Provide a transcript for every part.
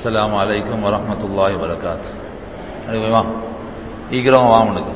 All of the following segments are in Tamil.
السلام عليكم ورحمة الله وبركاته வா ஈக்கிறோம் வா உனக்கு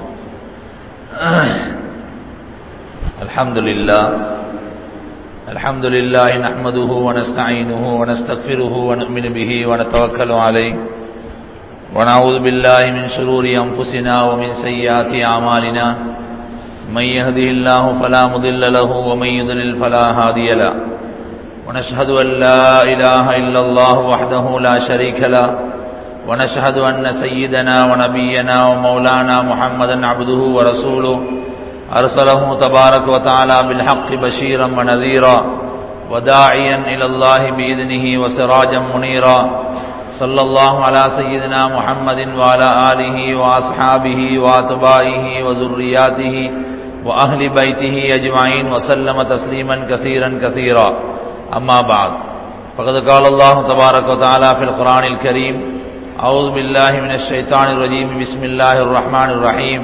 الحمد لله الحمد لله نحمده ونستعينه ونستغفره ونؤمن به ونتوكل عليه ونعوذ بالله من شرور أنفسنا ومن سيئات أعمالنا من يهده الله فلا مضل له ومن يضلل فلا هادي له ونشهد أن لا إله إلا الله وحده لا شريك له ونشهد أن سيدنا ونبينا ومولانا محمدا عبده ورسوله أرسله تبارك وتعالى بالحق بشيرا ونذيرا وداعيا إلى الله بإذنه وسراجا منيرا صلى الله على سيدنا محمد وعلى آله وأصحابه وأتباعه وذرياته وأهل بيته أجمعين وسلم تسليما كثيرا كثيرا أما بعد فقد قال الله تبارك وتعالى في القرآن الكريم أعوذ بالله من الشيطان الرجيم بسم الله الرحمن الرحيم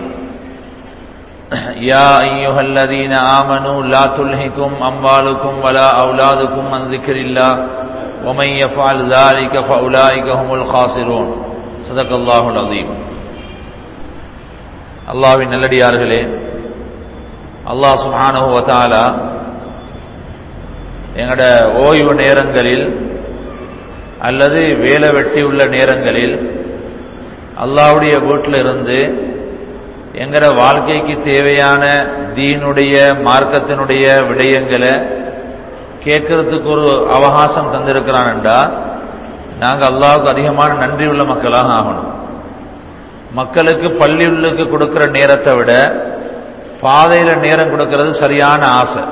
يا أيها الذين آمنوا لا تلهكم أموالكم ولا أولادكم عن ذكر الله ومن يفعل ذلك فأولئك هم الخاسرون صدق الله العظيم அல்லாஹ்வின் நல்லடியார்களே அல்லாஹ் சுப்ஹானஹு வ தஆலா எங்களோட ஓய்வு நேரங்களில் அல்லது வேலை வெட்டி உள்ள நேரங்களில் அல்லாவுடைய வீட்டில் இருந்து எங்கட வாழ்க்கைக்கு தேவையான தீனுடைய மார்க்கத்தினுடைய விடயங்களை கேட்கறதுக்கு ஒரு அவகாசம் தந்திருக்கிறான்டா நாங்கள் அல்லாவுக்கு அதிகமான நன்றி உள்ள மக்களாக ஆகணும் மக்களுக்கு பள்ளியுள்ளுக்கு கொடுக்கிற நேரத்தை விட பாதையில நேரம் கொடுக்கிறது சரியான ஆசை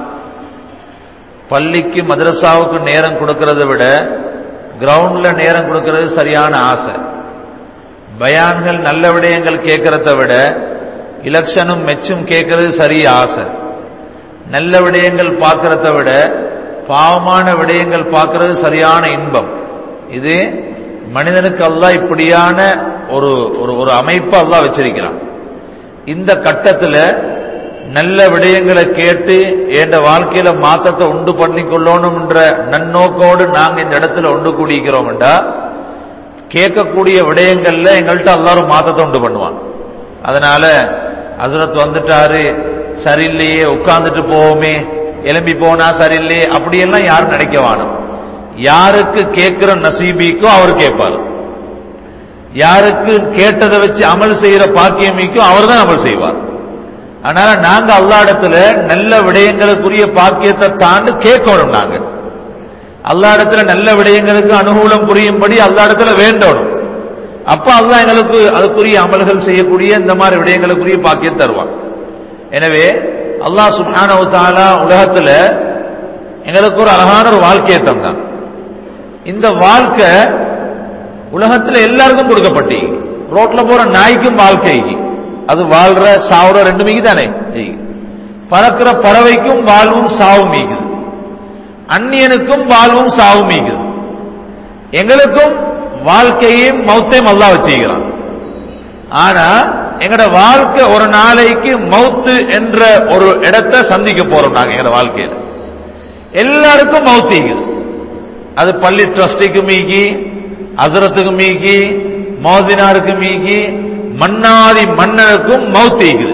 பள்ளிக்கு மதரசாவுக்கு நேரம் கொடுக்கறத விட கிரவுண்ட்ல நேரம் கொடுக்கறது சரியான ஆசை பயான்கள் நல்ல விடயங்கள் கேட்கறத விட இலக்ஷனும் மெச்சும் கேட்கறது சரிய ஆசை நல்ல விடயங்கள் பார்க்கறத விட பாவமான விடயங்கள் பார்க்கறது சரியான இன்பம் இது மனிதனுக்கு அல்லாஹ் இப்படியான ஒரு ஒரு அமைப்பு அல்லாஹ் வச்சிருக்கிறான் இந்த கட்டத்தில் நல்ல விடயங்களை கேட்டு என்ற வாழ்க்கையில மாற்றத்தை உண்டு பண்ணி கொள்ளணும்ன்ற நன்னோக்கோடு நாங்க இந்த இடத்துல உண்டு கூடிக்கிறோம்டா கேட்கக்கூடிய விடயங்கள்ல எங்கள்கிட்ட எல்லாரும் மாற்றத்தை உண்டு பண்ணுவான் அதனால அசுரத் வந்துட்டாரு சரியில்லையே உட்கார்ந்துட்டு போவோமே எலும்பி போனா சரியில்லையே அப்படியெல்லாம் யாரும் நினைக்க வேணும் யாருக்கு கேட்கிற நசீபிக்கோ அவர் கேட்பார் யாருக்கு கேட்டதை வச்சு அமல் செய்யற பாக்கியமிக்கோ அவர் தான் அமல் செய்வார் அதனால நாங்க அல்லா இடத்துல நல்ல விடயங்களுக்குரிய பாக்கியத்தை தாண்டு கேட்கணும் நாங்க அல்லா இடத்துல நல்ல விடயங்களுக்கு அனுகூலம் புரியும்படி அல்லா இடத்துல வேண்டணும் அப்ப அல்லா எங்களுக்கு அதுக்குரிய அமல்கள் செய்யக்கூடிய இந்த மாதிரி விடயங்களுக்குரிய பாக்கியம் தருவான் எனவே அல்லாஹ் சுப்ஹானஹு தஆலா உலகத்துல எங்களுக்கு ஒரு அழகான ஒரு வாழ்க்கையை தந்தான் இந்த வாழ்க்கை உலகத்துல எல்லாருக்கும் கொடுக்கப்பட்டி ரோட்ல போற நாய்க்கும் வாழ்க்கைக்கு அது வாழ்ற சாவுற ரெண்டு மீக்கு தானே பறக்கிற பறவைக்கும் வாழ்வும் சாவும் மீக்குது அந்நியனுக்கும் வாழ்வும் சாவும் மீக்குது எங்களுக்கும் வாழ்க்கையும் மௌத்தையும் அல்லா வச்சுக்கிறான் ஆனா எங்கட வாழ்க்கை ஒரு நாளைக்கு மவுத்து என்ற ஒரு இடத்தை சந்திக்க போறோம் நாங்க எங்க வாழ்க்கையில எல்லாருக்கும் மவுத்திக்குது அது பள்ளி ட்ரஸ்டிக்கு மீக்கி அசரத்துக்கு மீக்கி மோதினாருக்கு மீக்கி மன்னாதி மன்னனுக்கும் மௌத்திக்குது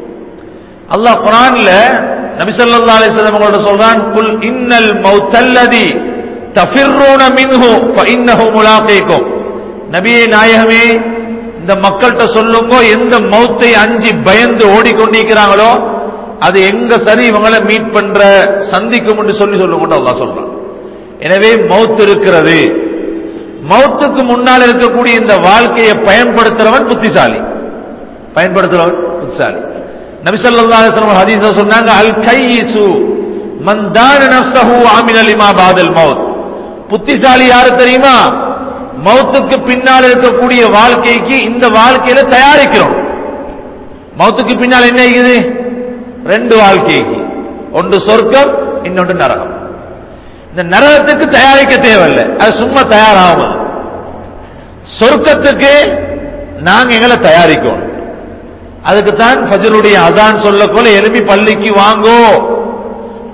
அல்லாஹ் குரான்ல நபிசல்லா அலிஸ்லாம் அவங்களோட சொல்றான் குல் இன்னல் மௌத்தல்லதி தஃபிர்ரூன மின்ஹு ஃபஇன்னஹு முலாகீக்கும் நபியே நாயகமே இந்த மக்கள்கிட்ட சொல்லுங்க எந்த மௌத்தை அஞ்சி பயந்து ஓடிக்கொண்டிருக்கிறாங்களோ அது எங்க சரி இவங்களை மீட் பண்ற சந்திக்கும் என்று சொல்லி சொல்லுங்க அல்லாஹ் சொல்றான் எனவே மௌத் இருக்கிறது மௌத்துக்கு முன்னால் இருக்கக்கூடிய இந்த வாழ்க்கையை பயன்படுத்துறவன் புத்திசாலி பயன்படுத்துறவன் புத்திசாலி நபிசல்லா அலிஸ்லாம் ஹதீஸ சொன்னாங்க அல் கையிசு மந்தான நப்சஹு ஆமின் அலிமா பாதல் மவுத் புத்திசாலி யாரு தெரியுமா மௌத்துக்கு பின்னால் இருக்கக்கூடிய வாழ்க்கைக்கு இந்த வாழ்க்கையில தயாரிக்கிறோம் மௌத்துக்கு பின்னால் என்ன இருக்குது ரெண்டு வாழ்க்கைக்கு ஒன்று சொர்க்கம் இன்னொன்று நரகம் இந்த நரகத்துக்கு தயாரிக்க தேவையில்லை அது சும்மா தயாராகும் சொர்க்கத்துக்கு நாங்க எங்களை தயாரிக்கணும் அதுக்குத்தான் ஃபஜருடைய அதான் சொல்லக்கொள்ள எலும்பி பள்ளிக்கு வாங்கோ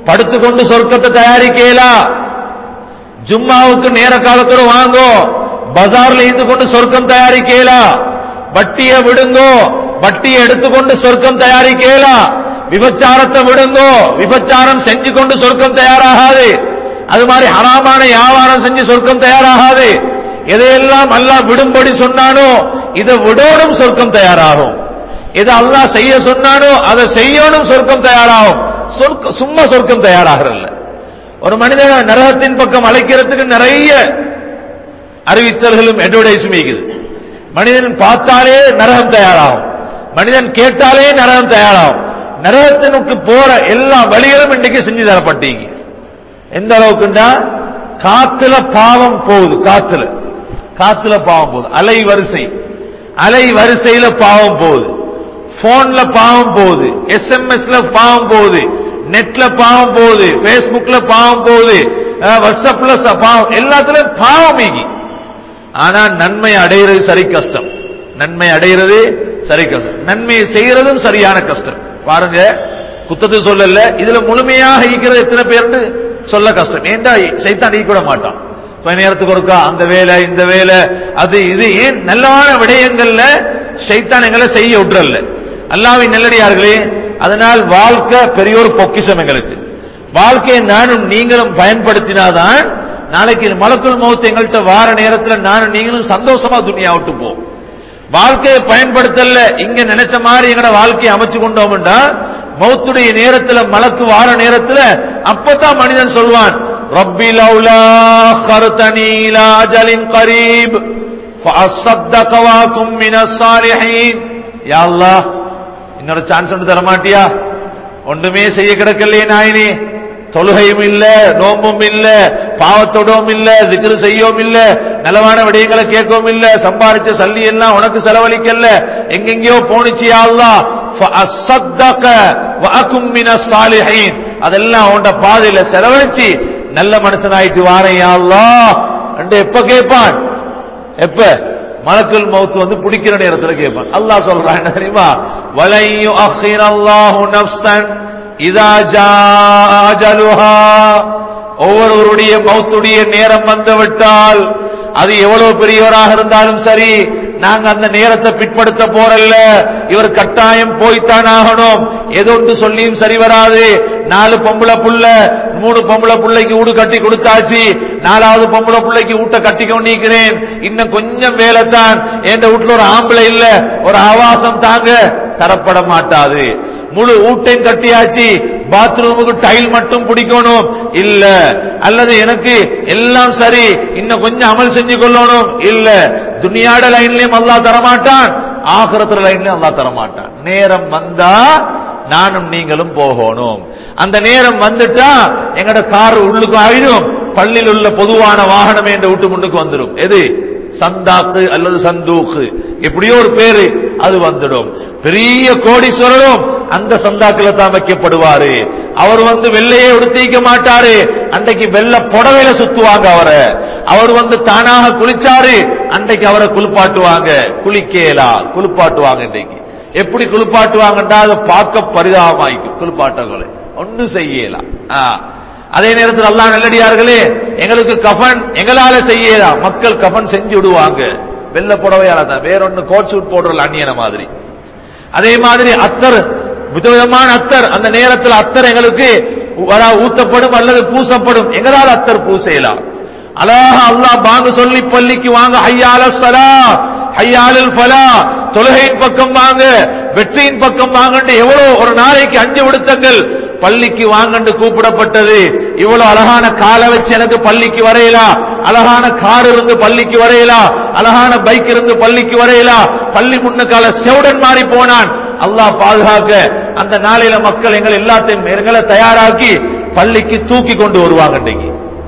படுத்துக்கொண்டு சொர்க்கத்தை தயாரிக்கலா ஜும்மாவுக்கு நேர காலத்தோட வாங்கோ பஜார்ல இருந்து கொண்டு சொர்க்கம் தயாரிக்கலா வட்டியை விடுங்கோ வட்டியை எடுத்துக்கொண்டு சொர்க்கம் தயாரிக்கலா விபச்சாரத்தை விடுங்கோ விபச்சாரம் செஞ்சு கொண்டு சொர்க்கம் தயாராகாது அது மாதிரி ஹராமான வியாபாரம் செஞ்சு சொர்க்கம் தயாராகாது எதையெல்லாம் அல்லாஹ் விடும்படி சொன்னானோ இதை விடோடும் சொர்க்கம் தயாராகும் எதை அல்லாஹ் செய்ய சொன்னானோ அதை செய்யணும் சொர்க்கம் தயாராகும் சொர்க்க சும்மா சொர்க்கம் தயாராகிறல்ல ஒரு மனிதனை நரகத்தின் பக்கம் அழைக்கிறதுக்கு நிறைய அறிவித்தல்களும் அட்வர்டைஸும் இருக்குது மனிதன் பார்த்தாலே நரகம் தயாராகும் மனிதன் கேட்டாலே நரகம் தயாராகும் நரகத்தினுக்கு போற எல்லா வழிகளும் இன்றைக்கு செஞ்சு தரப்பட்டீங்க எந்த அளவுக்குண்டா காத்துல பாவம் போகுது காத்துல காத்துல பாவம் போகுது அலை வரிசை அலை வரிசையில பாவம் போகுது போன்ல பாவம் போகுது எஸ்எம்எஸ்ல பாவம் போகுது நெட்ல பாவம் போகுது பேஸ்புக்ல பாவம் போகுது அஹ், வாட்ஸ்அப்ல ச- பாவம் எல்லாத்துலயும் பாவம் மீகி ஆனா நன்மை அடைகிறது சரி கஷ்டம் நன்மை அடைகிறது சரி கஷ்டம் நன்மையை செய்யறதும் சரியான கஷ்டம் பாருங்க குத்தத்தை சொல்லல இதுல முழுமையாக ஈக்கிறது எத்தனை பேர்னு சொல்ல கஷ்டம் ஏன்டா சைத்தான் ஈக்கூட மாட்டான் கொஞ்ச நேரத்துக்கு ஒருக்கா அந்த வேலை இந்த வேலை அது இது ஏன் நல்லவான விடயங்கள்ல சைத்தான் எங்களை செய்ய விட்டுறல அல்லாவின் நல்லடியார்களே அதனால் வாழ்க்கை பெரிய ஒரு பொக்கிஷம் எங்களுக்கு வாழ்க்கையை நானும் நீங்களும் பயன்படுத்தினாதான் நாளைக்கு மலக்குள் மௌத் எங்கள்கிட்ட வார நேரத்துல நானும் நீங்களும் சந்தோஷமா துணியா விட்டு போ வாழ்க்கையை பயன்படுத்தல இங்க நினைச்ச மாதிரி எங்கட வாழ்க்கையை அமைச்சு கொண்டோம்டா மௌத்துடைய நேரத்துல மலக்கு வார நேரத்துல அப்பதான் மனிதன் சொல்வான் ரப்பி லௌலா خرتني الى اجل قريب فاصدق واكن من الصالحين யா அல்லாஹ் இன்னொரு சான்ஸ் ஒன்று தர மாட்டியா ஒன்றுமே செய்ய கிடக்கலையே நாயினே தொழுகையும் இல்ல நோம்பும் இல்ல பாவத்தோடவும் இல்ல திக்ரு செய்யவும் இல்ல நலவான விடயங்களை கேட்கவும் இல்ல சம்பாரிச்ச சல்லி எல்லாம் உனக்கு செலவழிக்கல எங்கெங்கயோ போனிச்சியா அல்லாஹ் فأصدق وأكن من الصالحين அதெல்லாம் உன்ட பாதையில செலவழிச்சு நல்ல மனுஷனாயிட்டு வாரேன் யா அல்லாஹ் என்று எப்ப கேட்பான் எப்ப மலக்குல் மௌத் வந்து பிடிக்கிற நேரத்துல கேட்பான் அல்லாஹ் சொல்றான் என்ன தெரியுமா வலையு அல்லாஹு நஃப்சன் இதா ஜாஅ அஜலுஹா ஒவ்வொருவருடைய மௌத்துடைய நேரம் வந்து விட்டால் அது எவ்வளவு பெரியவராக இருந்தாலும் சரி நாங்க அந்த நேரத்தை பிற்படுத்த போறல்ல இவர் கட்டாயம் போய்த்தான் ஆகணும் எதொன்று சொல்லியும் சரி வராது நாலு பொம்பளை புள்ள மூணு பொம்பளை புள்ளைக்கு வீடு கட்டி கொடுத்தாச்சு நாலாவது பொம்பளை புள்ளைக்கு வீட்டை கட்டி கொண்டிருக்கிறேன் இன்னும் கொஞ்சம் வேலை தான் என் வீட்டுல ஒரு ஆம்பளை இல்ல ஒரு ஆவாசம் தாங்க தரப்பட மாட்டாது முழு வீட்டையும் கட்டியாச்சு பாத்ரூமுக்கு டைல் மட்டும் பிடிக்கணும் இல்ல அல்லது எனக்கு எல்லாம் சரி இன்னும் கொஞ்சம் அமல் செஞ்சு கொள்ளணும் இல்ல துனியாட லைன்லயும் அல்லாஹ் தரமாட்டான் ஆகிரத்துல லைன்லயும் அல்லாஹ் தரமாட்டான் நேரம் வந்தா நானும் நீங்களும் போகணும் அந்த நேரம் வந்துட்டா எங்கட கார் உள்ளுக்கு ஆயிடும் பள்ளியில் உள்ள பொதுவான வாகனம் என்ற வீட்டு முன்னுக்கு வந்துடும் எது சந்தாக்கு அல்லது சந்தூக்கு எப்படியோ ஒரு பேரு அது வந்துடும் பெரிய கோடீஸ்வரரும் அந்த சந்தாக்குல தான் வைக்கப்படுவாரு அவர் வந்து வெள்ளையே உடுத்திக்க மாட்டாரு அன்றைக்கு வெள்ள புடவையில சுத்துவாங்க அவரை அவர் வந்து தானாக குளிச்சாரு அன்றைக்கு அவரை குளிப்பாட்டுவாங்க குளிக்கேலா குளிப்பாட்டுவாங்க இன்றைக்கு எப்படி குளிப்பாட்டுவாங்கன்றா அதை பார்க்க பரிதாபமாய்க்கும் குளிப்பாட்டங்களை ஒன்னும் செய்யலாம் அதே நேரத்தில் அல்லாஹ் நல்லடியார்களே எங்களுக்கு கஃபன் எங்களால செய்யலாம் மக்கள் கஃபன் செஞ்சு விடுவாங்க வெள்ள புடவையால தான் வேற ஒன்னு கோட் சூட் போடுறல அந்நியன மாதிரி அதே மாதிரி அத்தர் விதவிதமான அத்தர் அந்த நேரத்தில் அத்தர் எங்களுக்கு வரா ஊத்தப்படும் அல்லது பூசப்படும் எங்களால் அத்தர் பூசையலாம் அழகா அல்லாஹ் பாங்கு சொல்லி பள்ளிக்கு வாங்க ஹையால சலா ஹையாலில் ஃபலா தொழுகையின் பக்கம் வாங்க வெற்றியின் பக்கம் வாங்கன்னு எவ்வளவு ஒரு நாளைக்கு அஞ்சு விடுத்தங்கள் பள்ளிக்கு வாங்கண்டு கூப்பிடப்பட்டது இவ்வளவு அழகான காலை வச்சு எனக்கு பள்ளிக்கு வரையலா அழகான கார் இருந்து பள்ளிக்கு வரையலா அழகான பைக் இருந்து பள்ளிக்கு வரையலா பள்ளி முன்னுக்கால செவுடன் மாறி போனான் அல்லாஹ் பாதுகாக்க அந்த நாளையில மக்கள் எங்களை எல்லாத்தையும் எங்களை தயாராக்கி பள்ளிக்கு தூக்கி கொண்டு வருவாங்க இன்னைக்கு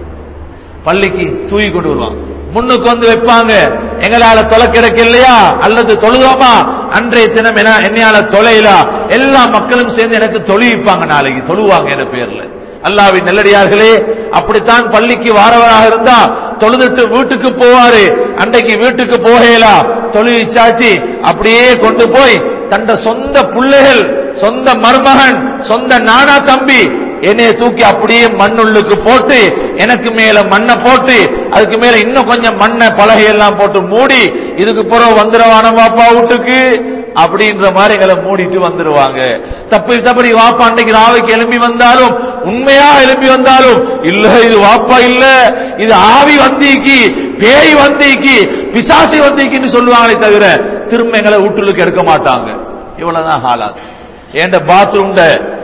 பள்ளிக்கு தூக்கி கொண்டு வருவாங்க முன்னுக்கு வந்து வைப்பாங்க எங்களால தொலை கிடைக்கலையா அல்லது தொழுதோமா அன்றைய தினம் என என்னையால தொலைலா எல்லா மக்களும் சேர்ந்து எனக்கு தொழுவிப்பாங்க நாளைக்கு தொழுவாங்க என பேர்ல அல்லாவின் நல்லடியார்களே அப்படித்தான் பள்ளிக்கு வாரவராக இருந்தா தொழுதுட்டு வீட்டுக்கு போவாரு அன்றைக்கு வீட்டுக்கு போகலா தொழுவிச்சாச்சு அப்படியே கொண்டு போய் தந்த சொந்த பிள்ளைகள் சொந்த மருமகன் சொந்த நானா தம்பி என்னைய தூக்கி அப்படியே மண்ணுள்ளுக்கு போட்டு எனக்கு மேல மண்ணை போட்டு அதுக்கு மேல இன்னும் கொஞ்சம் மண்ணை பலகை எல்லாம் போட்டு மூடி இதுக்கு பிறகு வந்துடுவான வாப்பா வீட்டுக்கு அப்படின்ற மாதிரி எங்களை மூடிட்டு வந்துருவாங்க தப்பி தப்படி வாப்பா அன்னைக்கு ராவைக்கு எழும்பி வந்தாலும் உண்மையா எழும்பி வந்தாலும் இல்ல இது வாப்பா இல்ல இது ஆவி வந்தீக்கி பேய் வந்தீக்கி பிசாசி வந்தீக்கின்னு சொல்லுவாங்களே தவிர திரும்ப எங்களை வீட்டுக்கு எடுக்க மாட்டாங்க இவ்வளவுதான் ஹாலாத் ஏண்ட பாத்ரூம்ட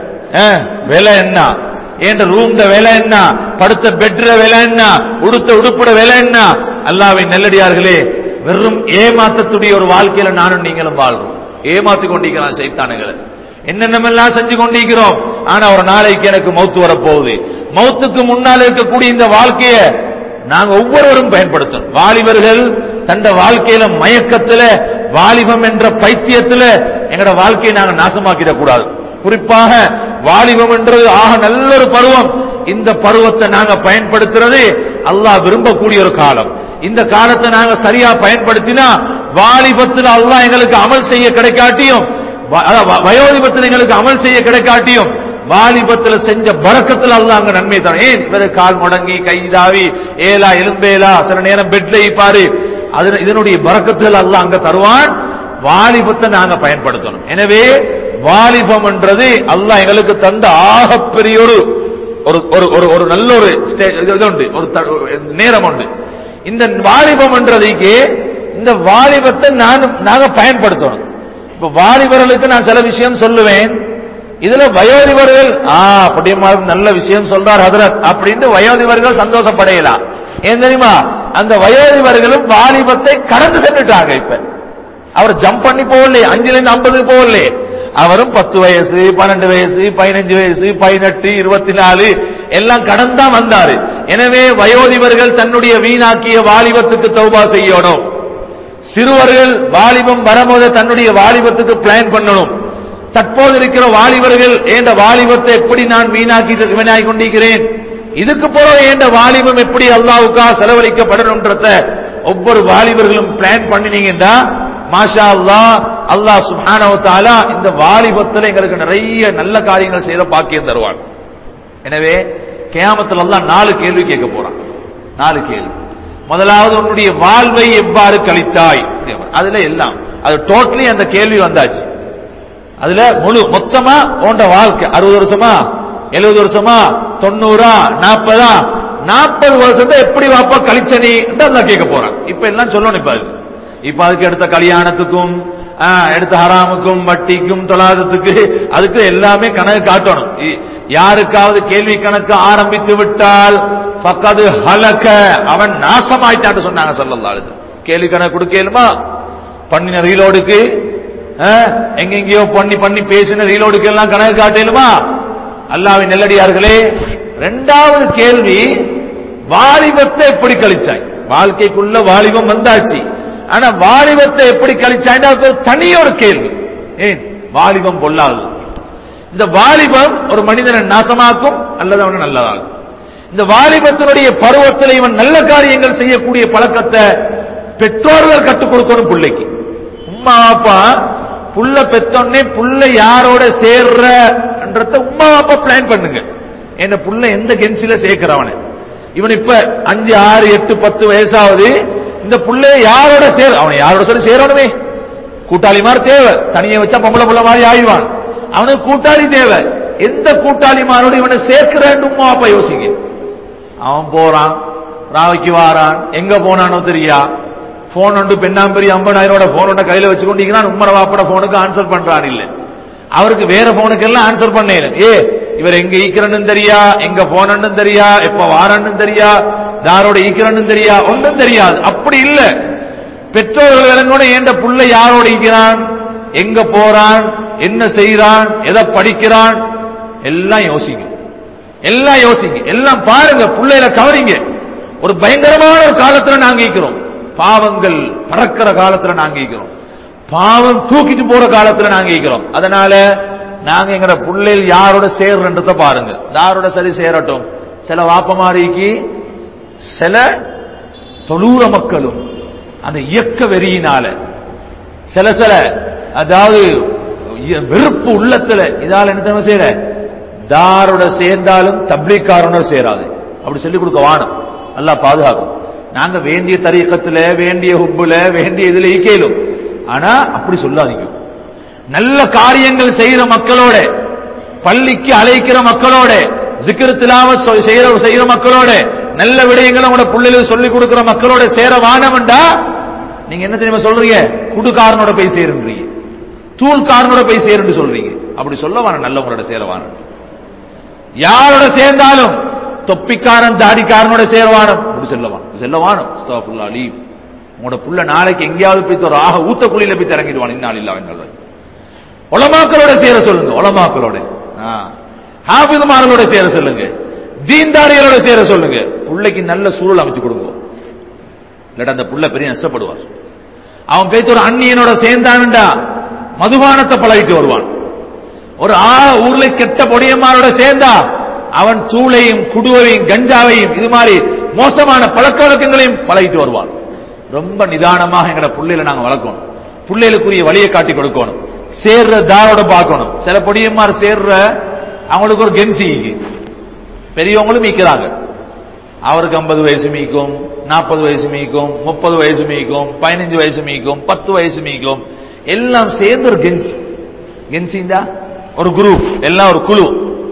விலை என்ன ஏண்ட ரூம்ட விலை என்ன படுத்த பெட்ர விலை என்ன உடுத்த உடுப்புட விலை என்ன அல்லாவின் நெல்லடியார்களே வெறும் ஏமாத்தத்துடைய ஒரு வாழ்க்கையில நானும் நீங்களும் வாழ்றோம் ஏமாத்தி கொண்டிருக்கிறான் சைத்தானுகளை என்னென்னமெல்லாம் செஞ்சு கொண்டிருக்கிறோம் ஆனா ஒரு நாளைக்கு எனக்கு மௌத்து வரப்போகுது மௌத்துக்கு முன்னால் இருக்கக்கூடிய இந்த வாழ்க்கைய நாங்க ஒவ்வொருவரும் பயன்படுத்தணும் வாலிபர்கள் தந்த வாழ்க்கையில மயக்கத்துல வாலிபம் என்ற பைத்தியத்துல எங்கட வாழ்க்கையை நாங்க நாசமாக்கிடக் கூடாது குறிப்பாக வாலிபம் என்றது ஆக நல்ல ஒரு பருவம் இந்த பருவத்தை நாங்க பயன்படுத்துறது அல்லாஹ் விரும்பக்கூடிய ஒரு காலம் இந்த காலத்தை நாங்க சரியா பயன்படுத்தினா வாலிபத்தில் அல்லாஹ் எங்களுக்கு அமல் செய்ய கிடைக்காட்டியும் வ- அதான் வ- வயோதிபத்தில் எங்களுக்கு அமல் செய்ய கிடைக்காட்டியும் வாலிபத்துல செஞ்ச பறக்கத்துல அல்லாஹ் அங்க நன்மை தரும் ஏன் இவரு கால் முடங்கி கைதாவி ஏலா எலும்பேலா சில நேரம் பெட்ல பாரு அது இதனுடைய பறக்கத்துல அல்லாஹ் அங்க தருவான் வாலிபத்தை நாங்க பயன்படுத்தணும் எனவே வாலிபம் என்றது அல்லாஹ் எங்களுக்கு தந்த ஆகப்பெரிய ஒரு ஒரு ஒரு ஒரு ஒரு நல்ல ஒரு ஸ்டே- இது உண்டு ஒரு த- நேரம் உண்டு இந்த வாலிபம் என்றதுக்கு இந்த வாலிபத்தை நான் நாங்க பயன்படுத்தணும் இப்ப வாலிபர்களுக்கு நான் சில விஷயம் சொல்லுவேன் இதுல வயோதிபர்கள் ஆ அப்படியே நல்ல விஷயம் சொல்றார் ஹதரத் அப்படின்னு வயோதிபர்கள் சந்தோஷப்படையலாம் ஏன் தெரியுமா அந்த வயோதிபர்களும் வாலிபத்தை கடந்து சென்றுட்டாங்க இப்ப அவர் ஜம்ப் பண்ணி போகலையே அஞ்சுல இருந்து ஐம்பதுக்கு போகலையே அவரும் பத்து வயசு பன்னெண்டு வயசு பதினஞ்சு வயசு பதினெட்டு இருபத்தி நாலு எல்லாம் கடந்தான் வந்தாரு எனவே வயோதிபர்கள் தன்னுடைய வீணாக்கிய வாலிபத்துக்கு தௌபா செய்யணும் சிறுவர்கள் வாலிபம் வரும்போது தன்னுடைய வாலிபத்துக்கு பிளான் பண்ணணும் தற்போது இருக்கிற வாலிபர்கள் ஏண்ட வாலிபத்தை எப்படி நான் வீணாக்கி வீணாகி கொண்டிருக்கிறேன் இதுக்கு பிறகு ஏண்ட வாலிபம் எப்படி அல்லாவுக்கா செலவழிக்கப்படணும்ன்றத ஒவ்வொரு வாலிபர்களும் பிளான் பண்ணினீங்கன்னா மாஷா அல்லாஹ் அல்லாஹ் சுப்ஹானஹு வ தஆலா இந்த வாலிபத்துல எங்களுக்கு நிறைய நல்ல காரியங்கள் செய்த பாக்கியம் தருவான் எனவே கியாமத்துல அல்லாஹ் நாலு கேள்வி கேட்க போறான் நாலு கேள்வி முதலாவது உன்னுடைய வாழ்வை எவ்வாறு கழித்தாய் அதுல எல்லாம் அது டோட்டலி அந்த கேள்வி வந்தாச்சு அதுல முழு மொத்தமா உண்ட வாழ்க்கை அறுபது வருஷமா எழுபது வருஷமா தொண்ணூறா நாற்பதா நாற்பது வருஷத்தை எப்படி வாப்பா கழிச்ச நீ தான் கேட்க போறான் இப்ப எல்லாம் சொல்லணும் இப்ப அது இப்ப அதுக்கு எடுத்த கல்யாணத்துக்கும் ஆ, எடுத்த ஹராமுக்கும் வட்டிக்கும் தொழாதத்துக்கு அதுக்கு எல்லாமே கணக்கு காட்டணும் இ- யாருக்காவது கேள்வி கணக்கு ஆரம்பித்து விட்டால் பக்கது ஹலக அவன் நாசமாயிட்டான்னு சொன்னாங்க சொல்லலாம் கேள்வி கணக்கு கொடுக்கலுமா பண்ணின ரீலோடுக்கு எங்கெங்கயோ பண்ணி பண்ணி பேசின ரீலோடுக்கு எல்லாம் கணக்கு காட்டலுமா அல்லாவின் நெல்லடியார்களே இரண்டாவது கேள்வி வாலிபத்தை எப்படி கழிச்சாய் வாழ்க்கைக்குள்ள வாலிபம் வந்தாச்சு ஆனா வாலிபத்தை எப்படி கழிச்சாய் அது ஒரு தனி ஒரு கேள்வி ஏன் வாலிபம் பொல்லாது இந்த வாலிபம் ஒரு மனிதனை நாசமாக்கும் அல்லது அவனை நல்லதாகும் இந்த வாலிபத்தினுடைய பருவத்தில் இவன் நல்ல காரியங்கள் செய்யக்கூடிய பழக்கத்தை பெற்றோர்கள் கற்றுக் கொடுக்கணும் பிள்ளைக்கு உம்மா அப்பா புள்ள பெத்தோன்னே புள்ள யாரோட சேர்றன்றத உம்மா அப்பா பிளான் பண்ணுங்க என்ன புள்ள எந்த கென்சில சேர்க்கிறவன இவன் இப்ப அஞ்சு ஆறு எட்டு பத்து வயசாவது இந்த புள்ள யாரோட சேர் அவன் யாரோட சரி சேரணுமே கூட்டாளி மாதிரி தேவை தனியை வச்சா பொம்பளை புள்ள மாதிரி ஆயிடுவான் அவனுக்கு கூட்டாளி தேவை எந்த கூட்டாளி மாரோட இவனை சேர்க்கிறேன்னு உம்மா அப்பா யோசிங்க அவன் போறான் ராவைக்கு வாரான் எங்க போனானோ தெரியா போன் ஒன்று பெண்ணாம்பெரிய ஐம்பதாயிரோட போன் ஒன்று கையில வச்சு கொண்டிருக்கிறான் உம்மர வாப்பட போனுக்கு ஆன்சர் பண்றான் இல்ல அவருக்கு வேற போனுக்கு எல்லாம் ஆன்சர் பண்ணல ஏ இவர் எங்க ஈக்கிறன்னு தெரியா எங்க போனன்னு தெரியா எப்ப வாரன்னு தெரியா யாரோட ஈக்கிறன்னு தெரியா ஒன்றும் தெரியாது அப்படி இல்ல பெற்றோர்கள் விலங்கோட ஏண்ட புள்ள யாரோட ஈக்கிறான் எங்க போறான் என்ன செய்யறான் எதை படிக்கிறான் எல்லாம் யோசிங்க எல்லாம் யோசிங்க எல்லாம் பாருங்க பிள்ளையில கவனிங்க ஒரு பயங்கரமான ஒரு காலத்துல நாங்க இருக்கிறோம் பாவங்கள் பறக்கிற காலத்துல நாங்க இருக்கிறோம் பாவம் தூக்கிட்டு போற காலத்துல நாங்க இருக்கிறோம் அதனால நாங்க எங்கட பிள்ளைகள் யாரோட சேர்றன்றத பாருங்க யாரோட சரி சேரட்டும் சில வாப்பமாரிக்கு சில தொழூர மக்களும் அந்த இயக்க வெறியினால சில சில அதாவது இ- வெறுப்பு உள்ளத்துல இதால என்ன தெரியுமா செய்யற தாரோட சேர்ந்தாலும் தப்லீக்காரனோட சேராது அப்படி சொல்லிக் கொடுக்க வானம் நல்லா பாதுகாக்கும் நாங்க வேண்டிய தரீக்கத்துல வேண்டிய ஹுப்புல வேண்டிய இதுல ஈக்கேலும் ஆனா அப்படி சொல்லாதீங்க நல்ல காரியங்கள் செய்யற மக்களோட பள்ளிக்கு அழைக்கிற மக்களோட ஜிக்ரு திலாவத் சொ- செய்யற செய்யற மக்களோட நல்ல விடயங்களை உங்களோட பிள்ளைகளுக்கு சொல்லிக் கொடுக்கிற மக்களோட சேர வானம்டா நீங்க என்ன தெரியுமா சொல்றீங்க குடுகாரனோட போய் சேருன்றீங்க தூள்காரனோட போய் சேருன்னு சொல்றீங்க அப்படி சொல்ல வான நல்லவங்களோட சேர வானம் யாரோட சேர்ந்தாலும் தொப்பிக்காரன் தாடிக்காரனோட சேரவானம் அப்படி செல்லவான் செல்லவானம் அஸ்தகுல்லா அலீம் உங்களோட புள்ள நாளைக்கு எங்கேயாவது போய் ஒரு ஆக ஊத்த குழியில போய் இறங்கிடுவான் இன்னால் இல்லா உலமாக்களோட சேர சொல்லுங்க உலமாக்களோட ஹாபிதுமார்களோட சேர சொல்லுங்க தீன்தாரிகளோட சேர சொல்லுங்க புள்ளைக்கு நல்ல சூழல் அமைச்சு கொடுங்க இல்லாட்டா அந்த புள்ள பெரிய நஷ்டப்படுவார் அவன் பேத்து ஒரு அந்நியனோட சேர்ந்தான்டா மதுபானத்தை பழகிட்டு வருவான் ஒரு ஆ ஊர்ல கெட்ட பொடியம்மாரோட சேர்ந்தா அவன் தூளையும் குடுவையும் கஞ்சாவையும் இது மாதிரி மோசமான பழக்க வழக்கங்களையும் பழகிட்டு வருவான் ரொம்ப நிதானமாக எங்கட புள்ளையில நாங்க வளர்க்கணும் புள்ளைகளுக்குரிய வழியை காட்டி கொடுக்கணும் சேர்ற தாரோட பார்க்கணும் சில பொடியம்மார் சேர்ற அவங்களுக்கு ஒரு கென்சி பெரியவங்களும் மீக்கிறாங்க அவருக்கு ஐம்பது வயசு மீக்கும் நாற்பது வயசு மீக்கும் முப்பது வயசு மீக்கும் பதினஞ்சு வயசு மீக்கும் பத்து வயசு மீக்கும் எல்லாம் சேர்ந்து ஒரு கென்சி கென்சிந்தா ஒரு குரூப் எல்லாம் ஒரு குழு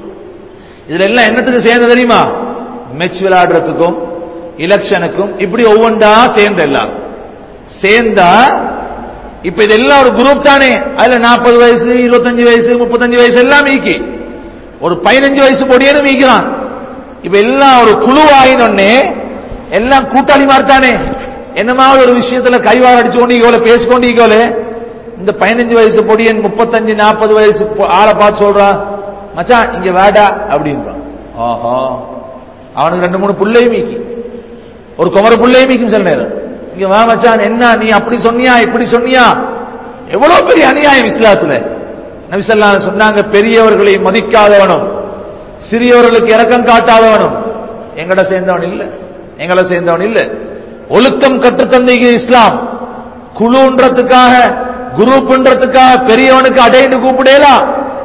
இதுல எல்லாம் என்னத்துக்கு சேர்ந்து தெரியுமா மெச் விளையாடுறதுக்கும் எலெக்ஷனுக்கும் இப்படி ஒவ்வொன்றா சேர்ந்து எல்லாம் சேர்ந்தா இப்ப இதெல்லாம் ஒரு குரூப் தானே அதுல நாற்பது வயசு இருபத்தஞ்சு வயசு முப்பத்தஞ்சு வயசு எல்லாம் மீக்கி ஒரு பதினஞ்சு வயசு பொடியனும் மீக்கிறான் இப்ப எல்லாம் ஒரு குழுவாயினொன்னே எல்லாம் கூட்டாளி தானே என்னமாவது ஒரு விஷயத்துல கைவார அடிச்சு கொண்டு ஈகோல பேசிக்கொண்டு ஈகோல இந்த பதினஞ்சு வயசு பொடியன் முப்பத்தஞ்சு நாற்பது வயசு பொ- ஆளை பார்த்து சொல்றான் மச்சான் இங்க வேடா அப்படின்றான் ஆஹா அவனுக்கு ரெண்டு மூணு புள்ளையும் மீக்கி ஒரு குமர புள்ளையும் மீக்கும் சில நேரம் இங்க வா மச்சான் என்ன நீ அப்படி சொன்னியா இப்படி சொன்னியா எவ்வளவு பெரிய அநியாயம் இஸ்லாத்துல நபிசல்லா சொன்னாங்க பெரியவர்களை மதிக்காதவனும் சிறியவர்களுக்கு இரக்கம் காட்டாதவனும் எங்கட சேர்ந்தவன் இல்ல எங்களை சேர்ந்தவன் இல்ல ஒழுக்கம் கற்றுத்தந்தீங்க இஸ்லாம் குழுன்றதுக்காக குரூப்ன்றதுக்காக பெரியவனுக்கு அடைன்னு கூப்பிடலாம்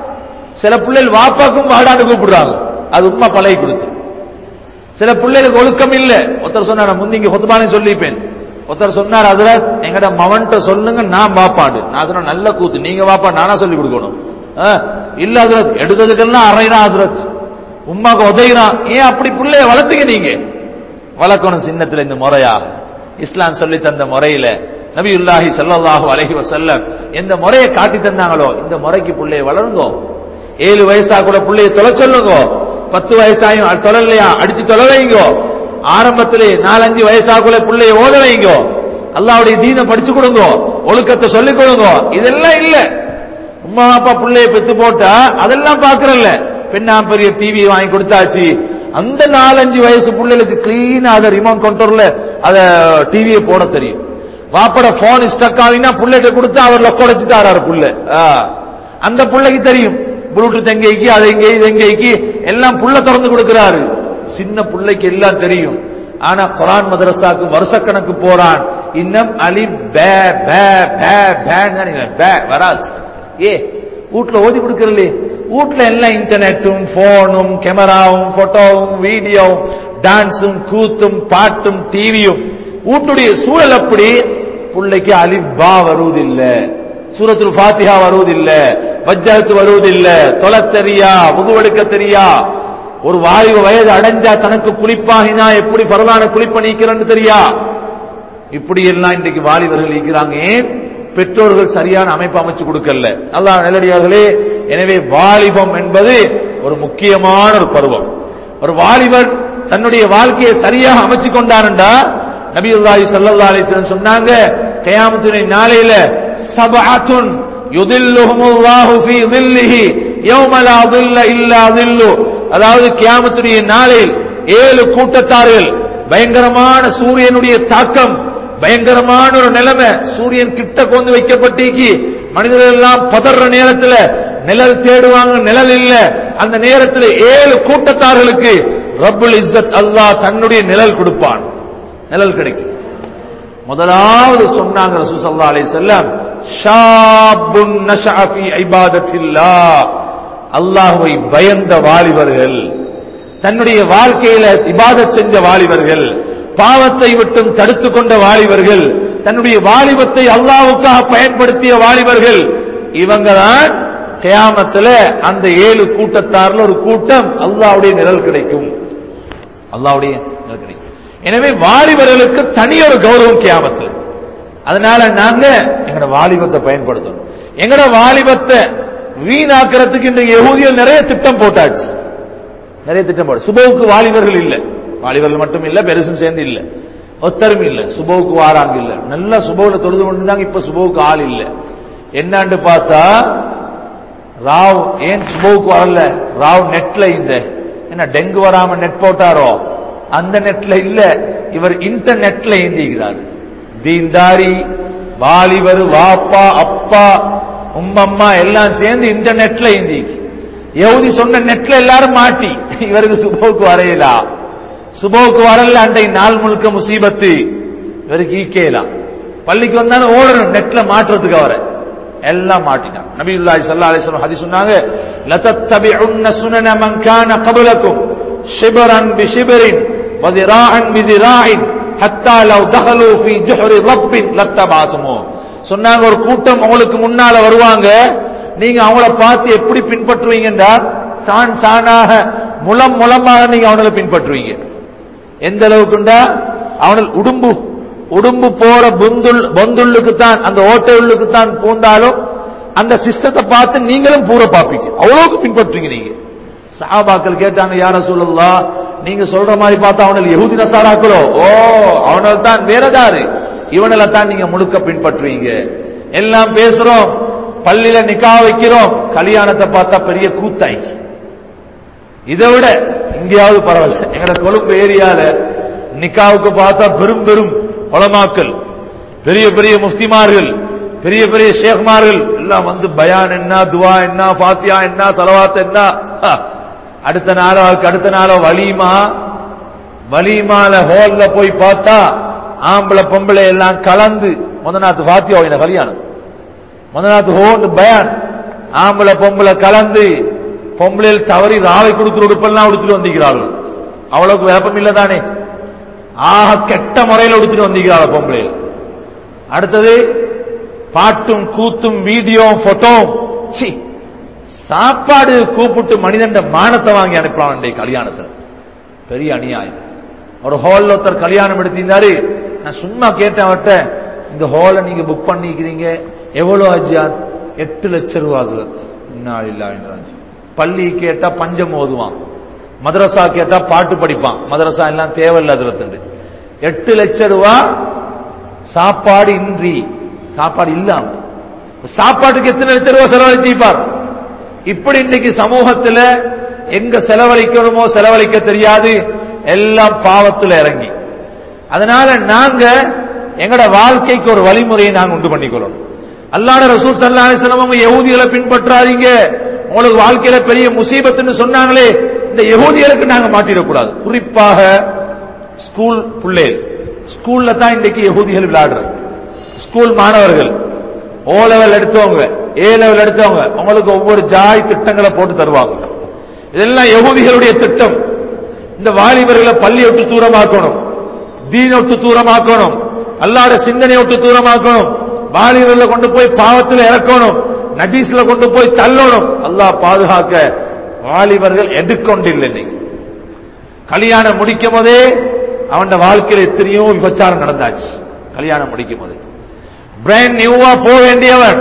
சில பிள்ளைகள் வாப்பாக்கும் வாடான்னு கூப்பிடுறாங்க அது உண்மை பழகி கொடுத்து சில பிள்ளைகளுக்கு ஒழுக்கம் இல்ல ஒருத்தர் சொன்னார் முந்திங்க ஹொத்துபானே சொல்லிப்பேன் ஒருத்தர் சொன்னார் அதுல எங்கட மவன்கிட்ட சொல்லுங்க நான் வாப்பாடு நான் சொன்ன நல்ல கூத்து நீங்க வாப்பா நானா சொல்லி கொடுக்கணும் ஆ, இல்ல ஹசரத் எடுத்ததுக்கெல்லாம் அரைனா ஹசரத் உமாக்கு உதயிறான் ஏன் அப்படி பிள்ளைய வளர்த்துங்க நீங்க வளர்க்கணும் சின்னத்துல இந்த முறையா இஸ்லாம் சொல்லி தந்த முறையில நபியுல்லாஹி ஸல்லல்லாஹு அலைஹி வஸல்லம் எந்த முறையை காட்டி தந்தாங்களோ இந்த முறைக்கு பிள்ளைய வளருங்கோ ஏழு வயசா கூட பிள்ளைய தொலை சொல்லுங்க பத்து வயசாயும் அது தொழலையா அடிச்சு தொலை வைங்கோ ஆரம்பத்திலே நாலஞ்சு வயசாக்குள்ள பிள்ளைய ஓத வைங்கோ அல்லாவுடைய தீனை படிச்சு கொடுங்க ஒழுக்கத்தை சொல்லிக் கொடுங்க இதெல்லாம் இல்ல உம்மா அப்பா பிள்ளைய பெத்து போட்டா அதெல்லாம் பாக்குறல்ல பெண்ணா பெரிய டிவி வாங்கி கொடுத்தாச்சு அந்த நாலஞ்சு வயசு பிள்ளைகளுக்கு கிளீனா அதை ரிமோட் கண்ட்ரோல்ல அத டிவியை போட தெரியும் வாப்பட போன் ஸ்டக் ஆகினா புள்ளைகிட்ட கொடுத்து அவர் லொக்க வச்சு தாராரு புள்ள ஆ. அந்த புள்ளைக்கு தெரியும் ப்ளூடூத் எங்கேக்கு அது எங்கே இது எங்கேக்கு எல்லாம் புள்ள திறந்து கொடுக்கிறாரு சின்ன புள்ளைக்கு எல்லாம் தெரியும் ஆனா குரான் மதரசாக்கு வருஷக்கணக்கு போறான் இன்னும் அலி பே பே பே பேன்னு தான் நினைக்கிறேன். பே வராது ஏ வீட்டுல ஓதி கொடுக்கறலே வீட்டுல எல்லாம் இன்டர்நெட்டும் போனும் கேமராவும் போட்டோவும் வீடியோவும் டான்ஸும் கூத்தும் பாட்டும் டிவியும் வீட்டுடைய சூழல் அப்படி பிள்ளைக்கு அலிப் பா வருவதில்லை சூரத்துல் ஃபாத்திஹா வருவதில்ல வஜ்ஜாத்து வருவதில்ல தொலை தெரியா முதுவெடுக்க தெரியா ஒரு வாலிப வயது அடைஞ்சா தனக்கு குளிப்பாகினா எப்படி பரவான குளிப்ப நீக்கிறன்னு தெரியா இப்படி எல்லாம் இன்றைக்கு வாலிபர்கள் இருக்கிறாங்க ஏன் பெற்றோர்கள் சரியான அமைப்பு அமைச்சு கொடுக்கல அல்லாஹ் நல்லடியார்களே எனவே வாலிபம் என்பது ஒரு முக்கியமான ஒரு பருவம் ஒரு வாலிபர் தன்னுடைய வாழ்க்கையை சரியாக அமைச்சு கொண்டாருண்டா நபியுல்லாஹி ஸல்லல்லாஹு அலைஹி வஸல்லம் சொன்னாங்க கியாமத்துடைய நாளையில சபஅத்துன் யுதில்லுஹுமுல்லாஹு ஃபீ ظில்லிஹி யௌம லா ظில்ல இல்லா ظில்லு அதாவது கியாமத்துடைய நாளில் ஏழு கூட்டத்தார்கள் பயங்கரமான சூரியனுடைய தாக்கம் பயங்கரமான ஒரு நிலைமை சூரியன் கிட்ட கொண்டு வைக்கப்பட்டிக்கு மனிதர்கள் எல்லாம் பதற நேரத்துல நிழல் தேடுவாங்க நிழல் இல்ல அந்த நேரத்தில் ஏழு கூட்டத்தார்களுக்கு ரப்புல் இஸ்ஸத் அல்லாஹ் தன்னுடைய நிழல் கொடுப்பான் நிழல் கிடைக்கும் முதலாவது சொன்னாங்க ரசூல் ஸல்லல்லாஹு அலைஹி வஸல்லம் ஷாபுன் நஷஅ ஃபீ இபாதத்தில்லாஹ் அல்லாஹ்வை பயந்த வாலிபர்கள் தன்னுடைய வாழ்க்கையில இபாதத் செஞ்ச வாலிபர்கள் பாவத்தை விட்டும் தடுத்து கொண்ட வாலிபர்கள் தன்னுடைய வாலிபத்தை அல்லாவுக்காக பயன்படுத்திய வாலிபர்கள் இவங்க தான் கியாமத்துல அந்த ஏழு கூட்டத்தார்ல ஒரு கூட்டம் அல்லாவுடைய நிழல் கிடைக்கும் அல்லாவுடைய நிழல் கிடைக்கும் எனவே வாலிபர்களுக்கு தனி ஒரு கௌரவம் கியாமத்துல அதனால நாங்க எங்கட வாலிபத்தை பயன்படுத்தணும் எங்கட வாலிபத்தை வீணாக்கிறதுக்கு இந்த யகூதிகள் நிறைய திட்டம் போட்டாச்சு நிறைய திட்டம் போட்டு சுபவுக்கு வாலிபர்கள் இல்ல வாலிபர்கள் மட்டும் இல்ல பெருசும் சேர்ந்து இல்ல ஒத்தரும் இல்ல சுபவுக்கு வாராங்க இல்ல நல்லா சுபவுல தொழுது கொண்டிருந்தாங்க இப்ப சுபவுக்கு ஆள் இல்ல என்னான்னு பார்த்தா ராவ் ஏன் சுபவுக்கு வரல ராவ் நெட்ல இந்த என்ன டெங்கு வராம நெட் போட்டாரோ அந்த நெட்ல இல்ல இவர் இன்டர்நெட்ல ஏந்திக்கிறார் தீன்தாரி வாலிபர் வாப்பா அப்பா உம்மம்மா எல்லாம் சேர்ந்து இன்டர்நெட்ல ஏந்தி யகுதி சொன்ன நெட்ல எல்லாரும் மாட்டி இவருக்கு சுபோக்கு வரையலா சுபோக்கு வரல அன்றை நாள் முழுக்க முசீபத்து இவருக்கு ஈக்கேலாம் பள்ளிக்கு வந்தாலும் ஓடணும் நெட்ல மாற்றுறதுக்கு அவரை எல்லாம் மாட்டிட்டான் நபியுல்லாஹி ஸல்லல்லாஹு அலைஹி வஸல்லம் ஹதீஸ் சொன்னாங்க லதத்தபிஉன்ன சுனன மன் கான கப்லக்கும் ஷிபரன் பிஷிபரின் வஸிராஅன் பிஸிராஇன் ஹத்தா லவ் தஹலு ஃபீ ஜுஹரி ரப்பின் லத்தபாதுமு சொன்னாங்க ஒரு கூட்டம் உங்களுக்கு முன்னால வருவாங்க நீங்க அவங்கள பார்த்து எப்படி பின்பற்றுவீங்கன்றா சான் சானாக முலம் முலமாக நீங்க அவங்கள பின்பற்றுவீங்க எந்த அளவுக்குண்டா அவனல் உடும்பு உடும்பு போற பொந்துள் பொந்துள்ளுக்கு தான் அந்த ஓட்டை உள்ளுக்கு தான் பூந்தாலும் அந்த சிஸ்டத்தை பார்த்து நீங்களும் பூர பார்ப்பீங்க அவ்வளவுக்கு பின்பற்றுவீங்க நீங்க சஹாபாக்கள் கேட்டாங்க யார சொல்லலாம் நீங்க சொல்ற மாதிரி பார்த்தா அவனில் யகுதி நசாராக்களோ ஓ அவனால் தான் வேறதாரு இவனில தான் நீங்க முழுக்க பின்பற்றுவீங்க எல்லாம் பேசுறோம் பள்ளியில நிக்கா வைக்கிறோம் கல்யாணத்தை பார்த்தா பெரிய கூத்தாய் இதை விட இங்கேயாவது பரவாயில்ல எங்கட கொழும்பு ஏரியால நிக்காவுக்கு பார்த்தா பெரும் பெரும் உலமாக்கள் பெரிய பெரிய முஃப்திமார்கள் பெரிய பெரிய ஷேக்மார்கள் எல்லாம் வந்து பயான் என்ன துவா என்ன பாத்தியா என்ன சலவாத் என்ன ஹ. அடுத்த நாளோ அதுக்கு அடுத்த நாளோ வலிமா வலிமால ஹோல்ல போய் பார்த்தா ஆம்பளை பொம்பளை எல்லாம் கலந்து முதநாத்து பாத்தியா இந்த கல்யாணம் முதநாத்து ஹோன்னு பயான் ஆம்பளை பொம்பளை கலந்து பொம்பளையில் தவறி ராவை கொடுக்கிற உடுப்பெல்லாம் உடுத்துட்டு வந்திருக்கிறார்கள் அவ்வளவுக்கு விளப்பம் இல்ல தானே ஆக கெட்ட முறையில் உடுத்துட்டு வந்திருக்கிறாள் பொம்பளையில் அடுத்தது பாட்டும் கூத்தும் வீடியோ போட்டோ சி சாப்பாடு கூப்பிட்டு மனிதன் மானத்தை வாங்கி அனுப்பலாம் இன்றைய கல்யாணத்துல பெரிய அநியாயம் ஒரு ஹால்ல ஒருத்தர் கல்யாணம் எடுத்திருந்தாரு நான் சும்மா கேட்டேன் அவர்கிட்ட இந்த ஹாலை நீங்க புக் பண்ணிக்கிறீங்க எவ்வளவு ஆஜியார் எட்டு லட்சம் ரூபா ஹசரத். இன்னா லில்லாஹி வ இன்னா இலைஹி. பள்ளி கேட்டா பஞ்சம் ஓதுவான் மதரசா கேட்டா பாட்டு படிப்பான் மதரசா எல்லாம் தேவையில்ல ஹசரத்துண்டு எட்டு லட்சம் ரூபா சாப்பாடு இன்றி சாப்பாடு இல்லாம சாப்பாட்டுக்கு எத்தனை லட்சம் ரூபாய் செலவழிச்சிப்பார் இப்படி இன்னைக்கு சமூகத்துல எங்க செலவழிக்கணுமோ செலவழிக்க தெரியாது எல்லாம் பாவத்துல இறங்கி அதனால நாங்க எங்கட வாழ்க்கைக்கு ஒரு வழிமுறையை நாங்க உண்டு பண்ணிக்கொள்ளணும் அல்லாட ரசூல் சல்லா அலிஸ்லாம் அவங்க யகூதிகளை பின்பற்றாதீங்க உங்களுக்கு வாழ்க்கையில பெரிய முசீபத்துன்னு சொன்னாங்களே இந்த யகூதிகளுக்கு நாங்க மாட்டிடக்கூடாது குறிப்பாக ஸ்கூல் பிள்ளைகள் ஸ்கூல்ல தான் இன்றைக்கு யகூதிகள் விளையாடுறாங்க ஸ்கூல் மாணவர்கள் ஓ லெவல் எடுத்தவங்க ஏ லெவல் எடுத்தவங்க உங்களுக்கு ஒவ்வொரு ஜாய் திட்டங்களை போட்டு தருவாங்க இதெல்லாம் யகூதிகளுடைய திட்டம் இந்த வாலிபர்களை பள்ளி விட்டு தூரமாக்கணும் தீன விட்டு தூரமாக்கணும் அல்லாட சிந்தனை விட்டு தூரமாக்கணும் வாலிபர்களை கொண்டு போய் பாவத்தில் இறக்கணும் நஜீஸ்ல கொண்டு போய் தள்ளணும் அல்லாஹ் பாதுகாக்க வாலிபர்கள் எடுக்கொண்டில்லை இன்னைக்கு கல்யாணம் முடிக்கும் போதே அவன் வாழ்க்கையில் எத்தனையோ விபச்சாரம் நடந்தாச்சு கல்யாணம் முடிக்கும் போது பிராண்ட் நியூவா போக வேண்டியவன்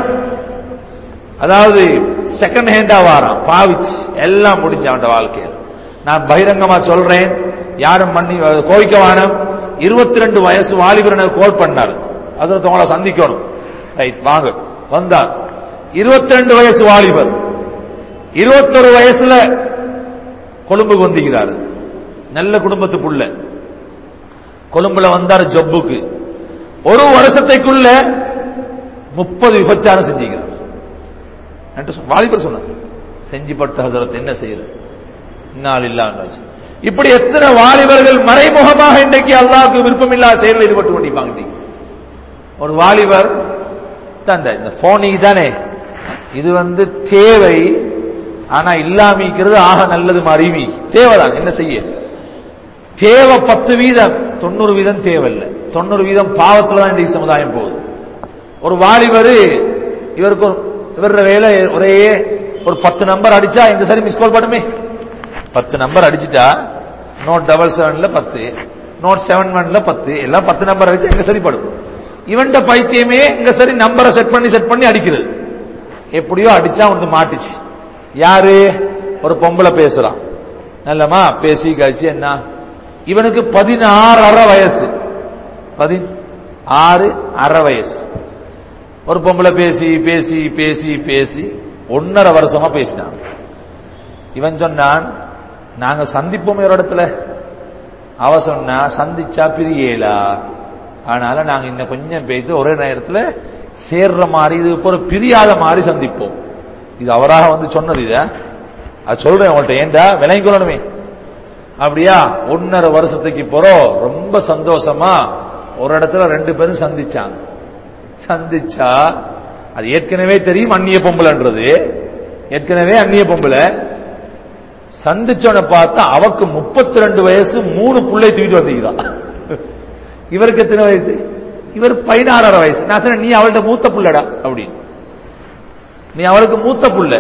அதாவது செகண்ட் ஹேண்டா வாரான் பாவிச்சு எல்லாம் முடிஞ்ச அவன் வாழ்க்கையில் நான் பகிரங்கமா சொல்றேன் யாரும் பண்ணி கோவிக்க வானம் இருபத்தி ரெண்டு வயசு வாலிபரனை கோல் பண்ணார் அது உங்களை சந்திக்கணும் ரைட் வாங்க வந்தார் இருபத்தி ரெண்டு வயசு வாலிபர் இருபத்தொரு வயசுல கொழும்புக்கு வந்திக்கிறார் நல்ல குடும்பத்து புள்ள கொழும்புல வந்தார் ஜப்புக்கு ஒரு வருஷத்தைக்குள்ள முப்பது விபச்சாரம் செஞ்சுக்கிறார் என்று சொன்ன- வாலிபர் சொன்னார் செஞ்சு பட்ட ஹசரத் என்ன செய்யறது இன்னால் இல்லாண்டாச்சு இப்படி எத்தனை வாலிபர்கள் மறைமுகமாக இன்றைக்கு அல்லாஹ்வுக்கு விருப்பமில்லாத செயலில் ஈடுபட்டு கொண்டிருப்பாங்க இன்னைக்கு. ஒரு வாலிபர் தந்த இந்த போனி தானே இது வந்து தேவை ஆனா இல்லாமிக்கிறது ஆக நல்லது அறிவி தேவைதான் என்ன செய்ய தேவை பத்து வீதம் தொண்ணூறு வீதம் தேவையில்லை தொண்ணூறு வீதம் பாவத்துல தான் இன்றைக்கு சமுதாயம் போகுது ஒரு வாலிபர் இவருக்கு ஒரு இவர வேலை ஒரே ஒரு பத்து நம்பர் அடிச்சா இந்த சரி மிஸ் கால் பண்ணுமே பத்து நம்பர் அடிச்சிட்டா நோட் டபுள் செவன்ல பத்து நோட் செவன் ஒன்ல பத்து எல்லாம் பத்து நம்பர் அடிச்சா எங்க சரி படும் இவன்ட பைத்தியமே இங்க சரி நம்பரை செட் பண்ணி செட் பண்ணி அடிக்கிறது எப்படியோ அடிச்சா வந்து மாட்டுச்சு யாரு ஒரு பொம்பளை பேசுறான் நல்லமா பேசி கழிச்சு என்ன இவனுக்கு பதினாறு அரை வயசு பதி ஆறு அரை வயசு ஒரு பொம்பளை பேசி பேசி பேசி பேசி ஒன்னரை வருஷமா பேசினான் இவன் சொன்னான் நாங்க சந்திப்போம் ஒரு இடத்துல அவ சொன்னா சந்திச்சா பிரியலா அதனால நாங்க இன்னும் கொஞ்சம் பேசி ஒரே நேரத்துல சேர்ற மாதிரி இது ஒரு பிரியாத மாதிரி சந்திப்போம் இது அவராக வந்து சொன்னது இத அது சொல்றேன் உங்கள்ட்ட ஏண்டா விலை கொள்ளணுமே அப்படியா ஒன்னரை வருஷத்துக்கு போறோம் ரொம்ப சந்தோஷமா ஒரு இடத்துல ரெண்டு பேரும் சந்திச்சாங்க சந்திச்சா அது ஏற்கனவே தெரியும் அந்நிய பொம்பளைன்றது ஏற்கனவே அந்நிய பொம்பளை சந்திச்சோன பார்த்தா அவக்கு முப்பத்தி ரெண்டு வயசு மூணு புள்ளை தூக்கிட்டு வந்தீங்களா இவருக்கு எத்தனை வயசு இவர் பதினாறரை வயசு நான் சொன்னேன் நீ அவள்கிட்ட மூத்த புள்ளடா அப்படின்னு நீ அவளுக்கு மூத்த புள்ள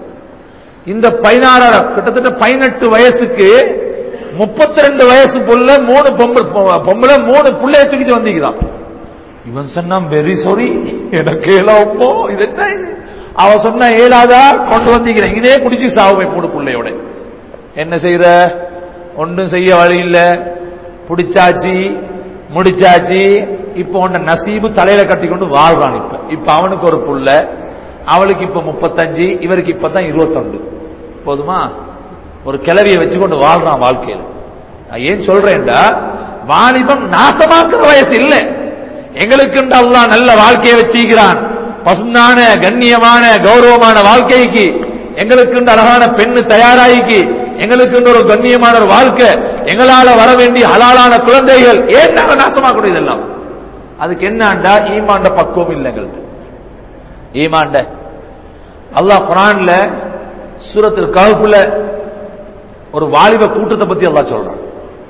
இந்த பதினாறரை கிட்டத்தட்ட பதினெட்டு வயசுக்கு முப்பத்தி ரெண்டு வயசு புள்ள மூணு பொம்பளை பொம்பளை மூணு புள்ளைய தூக்கிட்டு வந்தீங்களாம் இவன் சொன்னான் வெரி சாரி எனக்கு ஏலாமோ இது என்ன இது அவ சொன்ன ஏலாதா கொண்டு வந்தீங்க இதே குடிச்சு சாவுமே மூணு பிள்ளையோட என்ன செய்யற ஒன்றும் செய்ய வழி இல்ல பிடிச்சாச்சு முடிச்சாச்சு இப்ப உன்ன நசீபு தலையில கட்டி கொண்டு வாழ்றான் இப்ப இப்ப அவனுக்கு ஒரு புள்ள அவளுக்கு இப்ப முப்பத்தஞ்சு இவருக்கு இப்பதான் இருபத்தொண்டு போதுமா ஒரு கிளவியை வச்சு கொண்டு வாழ்றான் வாழ்க்கையில நான் ஏன் சொல்றேன்டா வாலிபம் நாசமாக்குற வயசு இல்லை எங்களுக்கு அல்லாஹ் நல்ல வாழ்க்கையை வச்சிருக்கிறான் பசுந்தான கண்ணியமான கௌரவமான வாழ்க்கைக்கு எங்களுக்கு அழகான பெண்ணு தயாராகி எங்களுக்கு ஒரு கண்ணியமான ஒரு வாழ்க்கை எங்களால வர வேண்டிய ஹலாலான குழந்தைகள் ஏன் நாங்க நாசமாக்கணும் இதெல்லாம் அதுக்கு என்னண்டா ஈமாண்ட பக்குவம் இல்லை எங்களுக்கு ஈமாண்ட அல்லாஹ் குரான்ல சூரத்தில் கவுப்புல ஒரு வாலிப கூட்டத்தை பத்தி அல்லாஹ் சொல்றான்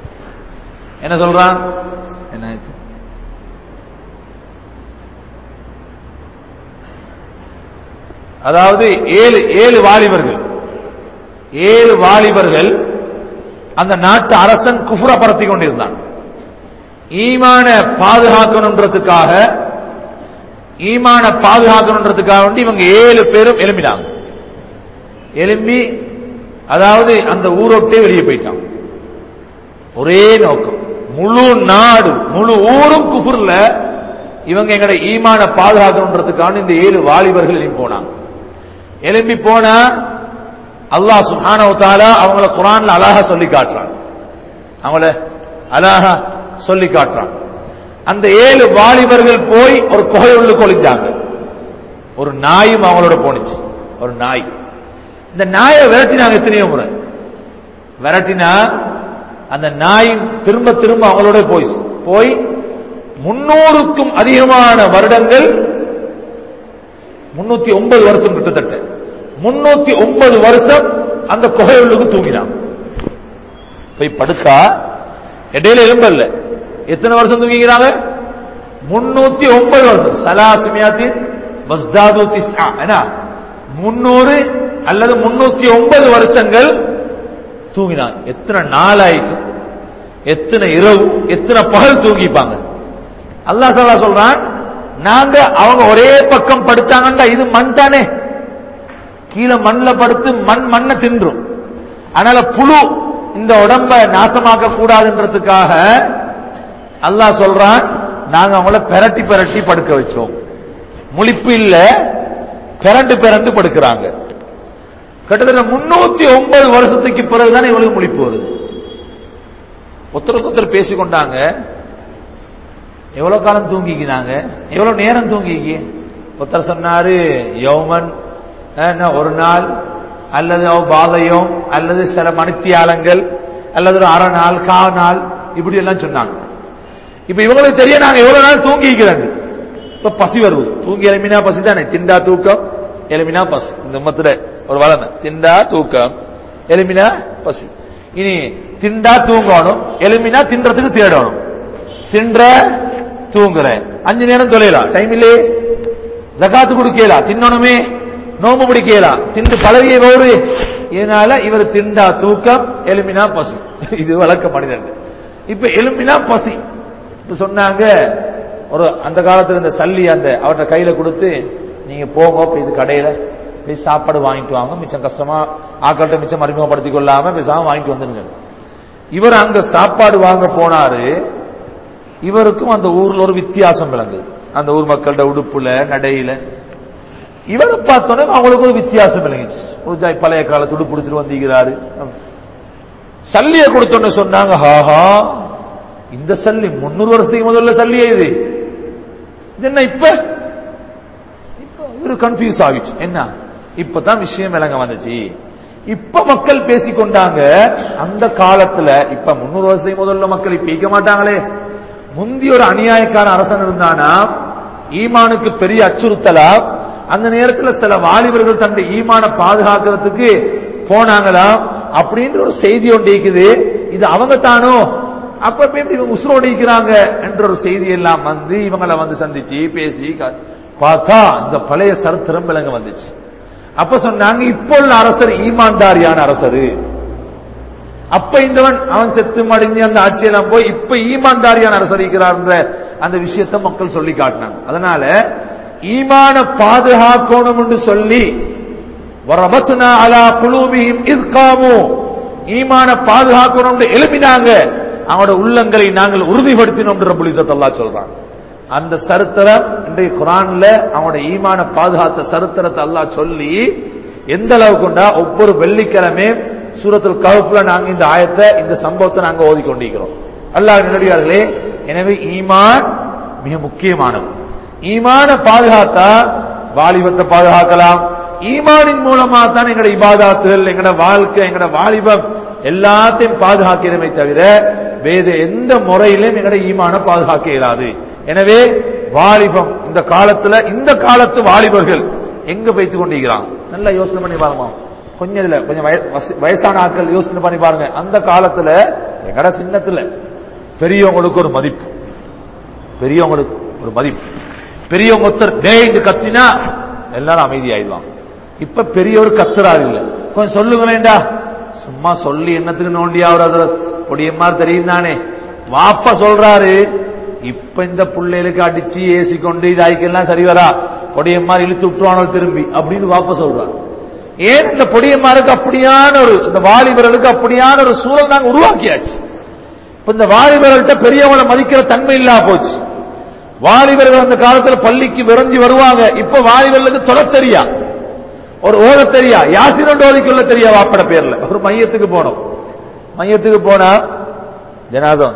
என்ன சொல்றான் என்ன ஆயிடுச்சு அதாவது ஏழு ஏழு வாலிபர்கள் ஏழு வாலிபர்கள் அந்த நாட்டு அரசன் குஃபுர பரத்தி கொண்டிருந்தான் ஈமான பாதுகாக்கணுன்றதுக்காக ஈமான பாதுகாக்கணுன்றதுக்காக வேண்டி இவங்க ஏழு பேரும் எழும்பினாங்க எழும்பி அதாவது அந்த ஊரோட்டே வெளியே போயிட்டான் ஒரே நோக்கம் முழு நாடு முழு ஊரும் குஃபுர்ல இவங்க எங்கட ஈமான பாதுகாக்கணுன்றதுக்கான இந்த ஏழு வாலிபர்கள் எழுப்பி போனாங்க எழும்பி போனா அல்லாஹ் சுஹானவ தாலா அவங்கள குரான்ல அழகா சொல்லி காட்டுறான் அவங்கள அழகா சொல்லி காட்டுறான் அந்த ஏழு வாலிபர்கள் போய் ஒரு குகை உள்ள கொளிஞ்சாங்க ஒரு நாயும் அவங்களோட போனுச்சு ஒரு நாய் இந்த நாயை விரட்டினாங்க எத்தனையோ முறை விரட்டினா அந்த நாய் திரும்ப திரும்ப அவங்களோட போய் போய் முன்னூறுக்கும் அதிகமான வருடங்கள் முன்னூத்தி ஒன்பது வருஷம் கிட்டத்தட்ட முன்னூத்தி ஒன்பது வருஷம் அந்த குகையுள்ளுக்கு தூங்கினான் போய் படுத்தா இடையில எலும்பல்ல எத்தனை வருஷம் தூங்கிக்கிறாங்க முன்னூத்தி ஒன்பது வருஷம் சலாசுமியாத்தின் வஸ்தாது திஸ்ஆ என்ன முன்னூறு அல்லது முன்னூத்தி ஒன்பது வருஷங்கள் தூங்கினான் எத்தனை நாளாயிக்கும் எத்தனை இரவு எத்தனை பகல் தூங்கிப்பாங்க அல்லாஹ் சல்லா சொல்றான் நாங்க அவங்க ஒரே பக்கம் படுத்தாங்கண்டா இது மண் தானே கீழே மண்ணில் படுத்து மண் மண்ணை தின்றும் அதனால புழு இந்த உடம்ப நாசமாக்க கூடாதுன்றதுக்காக அல்லாஹ் சொல்றான் நாங்க அவங்கள பெரட்டி பெரட்டி படுக்க வச்சோம் முழிப்பு இல்ல பிறண்டு பிறண்டு படுக்கிறாங்க கிட்டத்தட்ட முன்னூத்தி ஒன்பது வருஷத்துக்கு பிறகுதான் இவளுக்கு முழிப்பு வருது ஒருத்தருக்கு ஒருத்தர் பேசிக்கொண்டாங்க எவ்வளவு காலம் தூங்கிக்கினாங்க எவ்வளவு நேரம் தூங்கிக்கி ஒருத்தர் சொன்னாரு யௌமன் என்ன, ஒரு நாள் அல்லது அவ பாதையம் அல்லது சில மணித்தியாலங்கள் அல்லது ஒரு அரை நாள் கா நாள் இப்படி எல்லாம் சொன்னாங்க இப்ப இவங்களுக்கு தெரிய நாங்க எவ்வளவு நாள் தூங்கிக்கிறாங்க இப்ப பசி வருது தூங்கி எலுமினா பசி தானே திண்டா தூக்கம் எலுமினா பசி இந்த மத்துல ஒரு வளன திண்டா தூக்கம் எலுமினா பசி இனி திண்டா தூங்கணும் எலுமினா தின்றதுக்கு தேடணும் தின்ற தூங்குற அஞ்சு நேரம் தொலைலாம் டைம் இல்லையே ஜகாத்து கொடுக்கலாம் தின்னணுமே நோம்பு பிடிக்கலாம் திண்டு பழகிய போது இதனால இவர் திண்டா தூக்கம் எலுமினா பசி இது வழக்க மனிதன் இப்ப எலுமினா பசி இப்ப சொன்னாங்க ஒரு அந்த காலத்துல இந்த சல்லி அந்த அவர்கிட்ட கையில கொடுத்து நீங்க போங்க போய் இது கடையில போய் சாப்பாடு வாங்கிட்டு வாங்க மிச்சம் கஷ்டமா ஆக்கள்கிட்ட மிச்சம் அறிமுகப்படுத்திக் கொள்ளாம பேசாம வாங்கிட்டு வந்துருங்க இவர் அங்க சாப்பாடு வாங்க போனாரு இவருக்கும் அந்த ஊர்ல ஒரு வித்தியாசம் விளங்குது அந்த ஊர் மக்கள்கிட்ட உடுப்புல நடையில இவரை பார்த்தோன்னே அவங்களுக்கு ஒரு வித்தியாசம் விளங்குச்சு ஒரு ஜாய் பழைய காலத்து உடுப்பு கொடுத்துட்டு வந்திருக்கிறாரு சல்லிய கொடுத்தோன்னு சொன்னாங்க ஹாஹா இந்த சல்லி முன்னூறு வருஷத்துக்கு முதல்ல சல்லியே இது இது என்ன இப்ப இப்ப ஒரு கன்ஃபியூஸ் ஆகிடுச்சு என்ன இப்பதான் விஷயம் விளங்க வந்துச்சு இப்ப மக்கள் பேசிக்கொண்டாங்க அந்த காலத்துல இப்ப முன்னூறு வருஷத்துக்கு முதல்ல மக்கள் இப்ப ஈக்க மாட்டாங்களே முந்தி ஒரு அநியாயக்கார அரசன் இருந்தானா ஈமானுக்கு பெரிய அச்சுறுத்தலா அந்த நேரத்தில் சில வாலிபர்கள் தன்னுடைய ஈமான பாதுகாக்கிறதுக்கு போனாங்களாம் அப்படின்ற ஒரு செய்தி ஒன்று இருக்குது இது அவங்க தானோ அப்ப எப்படி இவங்க உசுரோடு இருக்கிறாங்க என்ற ஒரு செய்தி எல்லாம் வந்து இவங்களை வந்து சந்திச்சு பேசி க- பார்த்தா இந்த பழைய சரித்திரம் விளங்க வந்துச்சு அப்ப சொன்னாங்க இப்போ உள்ள அரசர் ஈமான்தாரியான அரசரு அப்ப இந்தவன் அவன் செத்து மடிஞ்சு அந்த ஆட்சியெல்லாம் போய் இப்ப ஈமான்தாரியான அரசரிக்கிறார்ன்ற அந்த விஷயத்தை மக்கள் சொல்லி காட்டினாங்க அதனால ஈமான பாதுகாக்கணும் என்று சொல்லி வரபத்னா அலா குலூபிஹிம் இஸ் காமு ஈமான பாதுகாக்கணும் எழுப்பினாங்க அவனோட உள்ளங்களை நாங்கள் உறுதிப்படுத்தினோம் ரபுலிசத் அல்லாஹ் சொல்றான் அந்த சரித்திரம் இன்றைய குரான்ல அவனோட ஈமான பாதுகாத்த சரித்திரத்தை அல்லாஹ் சொல்லி எந்த அளவுக்குண்டா ஒவ்வொரு வெள்ளிக்கிழமை சூரத்துல் கவுஃப்ல நாங்க இந்த ஆயத்தை இந்த சம்பவத்தை நாங்க ஓதிக்கொண்டிருக்கிறோம் அல்லாஹ் நடிகார்களே எனவே ஈமான் மிக முக்கியமானது ஈமான பாதுகாத்தா வாலிபத்தை பாதுகாக்கலாம் ஈமானின் மூலமா தான் எங்கட இபாதாத்துகள் எங்கட வாழ்க்கை எங்கட வாலிபம் எல்லாத்தையும் பாதுகாக்கிறமே தவிர வேத எந்த முறையிலும் எங்கட ஈமான பாதுகாக்க இயலாது எனவே வாலிபம் இந்த காலத்துல இந்த காலத்து வாலிபர்கள் எங்க வைத்துக் கொண்டிருக்கிறான் நல்லா யோசனை பண்ணி பாருங்க கொஞ்சம் இதுல கொஞ்சம் வய- வசி- வயசான ஆட்கள் யோசனை பண்ணி பாருங்க அந்த காலத்துல எங்கட சின்னத்துல பெரியவங்களுக்கு ஒரு மதிப்பு பெரியவங்களுக்கு ஒரு மதிப்பு பெரியவங்க ஒருத்தர் டேய் இங்க கத்தினா எல்லாரும் அமைதியாயிடுவாங்க இப்ப பெரியவர் கத்துறாரு இல்ல கொஞ்சம் சொல்லுங்களேன்டா சும்மா சொல்லி என்னத்துக்கு நோண்டி ஆகுறது பொடியம்மார் தெரியும் தானே வாப்பா சொல்றாரு இப்ப இந்த புள்ளைகளுக்கு அடிச்சு ஏசி கொண்டு இதாய்க்கெல்லாம் சரி வரா பொடியம்மார் இழுத்து விட்டுவானோ திரும்பி அப்படின்னு வாப்பா சொல்றாரு ஏன் இந்த பொடியம்மாருக்கு அப்படியான ஒரு இந்த வாலிபர்களுக்கு அப்படியான ஒரு சூழல் நாங்க உருவாக்கியாச்சு இப்ப இந்த வாலிபர்கள்ட்ட பெரியவங்களை மதிக்கிற தன்மை இல்லா போச்சு வாலிபர்கள் அந்த காலத்துல பள்ளிக்கு விரைஞ்சி வருவாங்க இப்ப வாலிபர்களுக்கு தொலை தெரியா ஒரு ஓத தெரியா யாசிரண்டு ஓதிக்குள்ள தெரியா வாப்பட பேர்ல ஒரு மையத்துக்கு போனோம் மையத்துக்கு போனா ஜனாதம்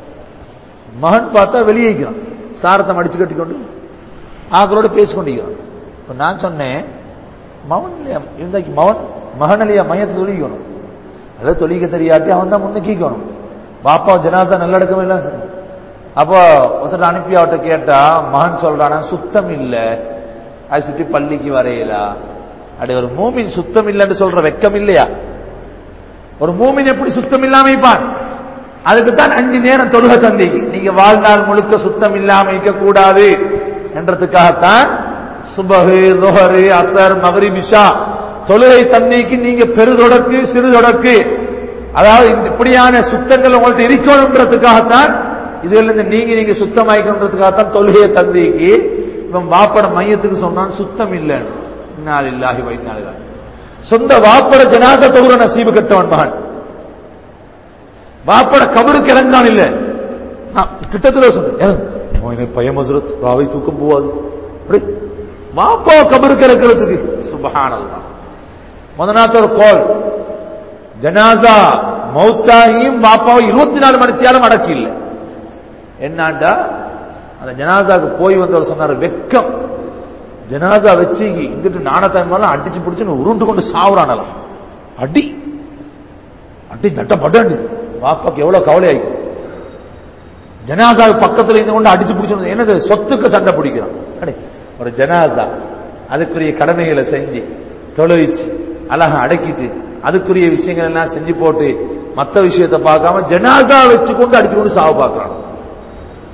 மகன் பார்த்தா வெளியே இருக்கிறான் சாரத்தை மடிச்சு கட்டிக்கொண்டு ஆக்களோட பேசிக்கொண்டிருக்கிறான் இப்ப நான் சொன்னேன் மவன் இல்லையா இருந்தாக்கி மவன் மகன் இல்லையா மையத்தை தொழிக்கணும் அதாவது தொழிக்க தெரியாட்டி அவன் தான் முன்னுக்கிக்கணும் பாப்பா ஜனாசா நல்லடக்கம் இல்லை அப்போ ஒருத்தர் அனுப்பி அவட்ட கேட்டா மகன் சொல்றானா சுத்தம் இல்ல அது சுற்றி பள்ளிக்கு வரையலா அப்படி ஒரு மூமின் சுத்தம் இல்லைன்னு சொல்ற வெக்கம் இல்லையா ஒரு மூமின் எப்படி சுத்தம் இல்லாம இருப்பான் அதுக்கு தான் அஞ்சு நேரம் தொழுக தந்தீங்க நீங்க வாழ்நாள் முழுக்க சுத்தம் இல்லாம இருக்க கூடாது என்றதுக்காகத்தான் சுபகு துஹரு அசர் மகரிப் இஷா தொழுகை தந்தைக்கு நீங்க பெருதொடக்கு சிறுதொடக்கு அதாவது இந்த இப்படியான சுத்தங்கள் உங்கள்ட்ட இருக்கணுன்றதுக்காகத்தான் இதுல இருந்து நீங்க நீங்க சுத்தமாய்க்கணுன்றதுக்காகத்தான் தொழுகையை தந்தைக்கு இவன் வாப்பட மையத்துக்கு சொன்னான் சுத்தம் இல்லை இன்னால் இல்லாஹி வைநாள் சொந்த வாப்பட ஜனாத தொகுற நசீபு கட்டவன் மகன் வாப்பட கபருக்கு இறங்கான் இல்ல நான் கிட்டத்துல சொன்னேன் பையன் மசுரத் ராவை தூக்கம் போவாது அப்படி வாப்பா கபருக்கு இறக்கிறதுக்கு சுபஹானல்லா முதநாத்த ஒரு கோல் ஜனாசா மௌத்தாகியும் வாப்பாவை இருபத்தி நாலு மணித்தியாலும் அடக்கி இல்லை என்னாண்டா அந்த ஜனாசாக்கு போய் வந்தவர் சொன்னார் வெக்கம் ஜனாசா வச்சு இங்கிட்டு நாணத்தாய்மாலாம் அடிச்சு பிடிச்சு உருண்டு கொண்டு சாவுறானலாம் அடி அடி தட்ட பட்டாண்டு வாப்பாக்கு எவ்வளவு கவலை ஆயிக்கும் ஜனாசா பக்கத்துல இருந்து கொண்டு அடிச்சு பிடிச்சு என்னது சொத்துக்கு சண்டை பிடிக்கிறான் அடே, ஒரு ஜனாசா அதுக்குரிய கடமைகளை செஞ்சு தொழுவிச்சு அழகா அடக்கிட்டு அதுக்குரிய விஷயங்கள் எல்லாம் செஞ்சு போட்டு மத்த விஷயத்தை பார்க்காம ஜனாசா வச்சு கொண்டு அடிச்சு கொண்டு சாவு பார்க்கறான்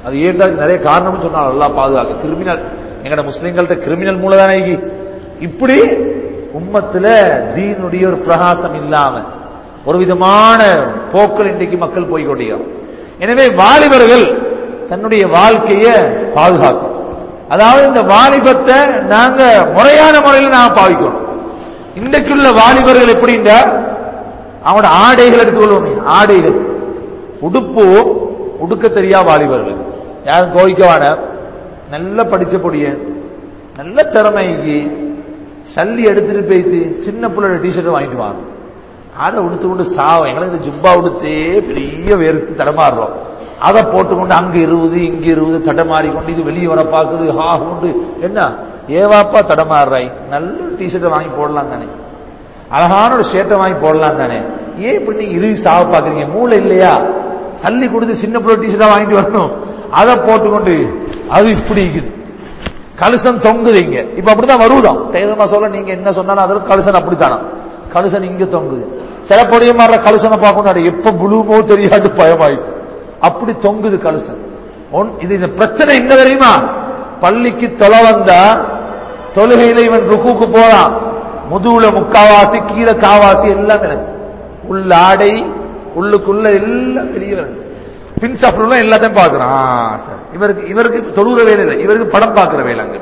அது ஏற்றாக்கு நிறைய காரணம் சொன்னால் நல்லா பாதுகாக்க கிரிமினல் எங்கட முஸ்லீம்கள்ட்ட கிரிமினல் மூலதானே இப்படி உம்மத்துல தீனுடைய ஒரு பிரகாசம் இல்லாம ஒரு விதமான போக்கள் இன்றைக்கு மக்கள் போய் கொண்டிருக்கிறோம் எனவே வாலிபர்கள் தன்னுடைய வாழ்க்கையை பாதுகாக்கும் அதாவது இந்த வாலிபத்தை நாங்க முறையான முறையில் நாம பாவிக்கணும் இன்றைக்குள்ள வாலிபர்கள் எப்படின்னா அவனோட ஆடைகள் எடுத்துக்கொள்வோமே ஆடைகள் உடுப்பு உடுக்க தெரியா வாலிபர்கள் யாரும் கோவிக்கவான நல்ல படிச்ச பொடிய நல்ல திறமைக்கு சல்லி எடுத்துட்டு போயிட்டு சின்ன பிள்ளை டிஷர்ட் வாங்கிட்டு வாங்க அதை உடுத்து கொண்டு சாவம் எங்களுக்கு இந்த ஜுப்பா உடுத்தே பெரிய வேர்த்து தடமாறுறோம் அதை போட்டுக்கொண்டு அங்க இருபது இங்க இருபது தடமாறி கொண்டு இது வெளியே வர பார்க்குது ஹா உண்டு என்ன ஏவாப்பா தடமாறுறாய் நல்ல டிஷர்ட்டை வாங்கி போடலாம் தானே அழகான ஒரு ஷர்ட்டை வாங்கி போடலாம் தானே ஏன் இப்படி நீங்க இறுதி சாவ பாக்குறீங்க மூளை இல்லையா சல்லி கொடுத்து சின்ன பிள்ளை டிஷர்ட்டா வாங்கிட்டு வரணும் அதை போட்டுக்கொண்டு அது இப்படி இருக்குது கலுசன் தொங்குது இங்க இப்ப அப்படிதான் வருவதாம் தைரியமா சொல்ல நீங்க என்ன சொன்னாலும் அதில் கலுசன் அப்படித்தானா கலுசன் இங்க தொங்குது சில பொடிய மாற கலுசனை பார்க்கணும் எப்ப புழுமோ தெரியாது பயமாயிட்டு அப்படி தொங்குது கலுசன் ஒன்- இது இந்த பிரச்சனை என்ன தெரியுமா பள்ளிக்கு தொலை வந்தா தொழுகையில இவன் ருக்குக்கு போறான் முதுகுல முக்காவாசி கீழே காவாசி எல்லாம் எனக்கு உள்ள ஆடை உள்ளுக்குள்ள எல்லாம் வெளியே வருது பின் சாப்பிடுள்ள எல்லாத்தையும் பார்க்கறான் ஆ, சரி. இவருக்கு இவருக்கு தொழுகிற வேலை இல்லை இவருக்கு படம் பார்க்கிற வேலை அங்க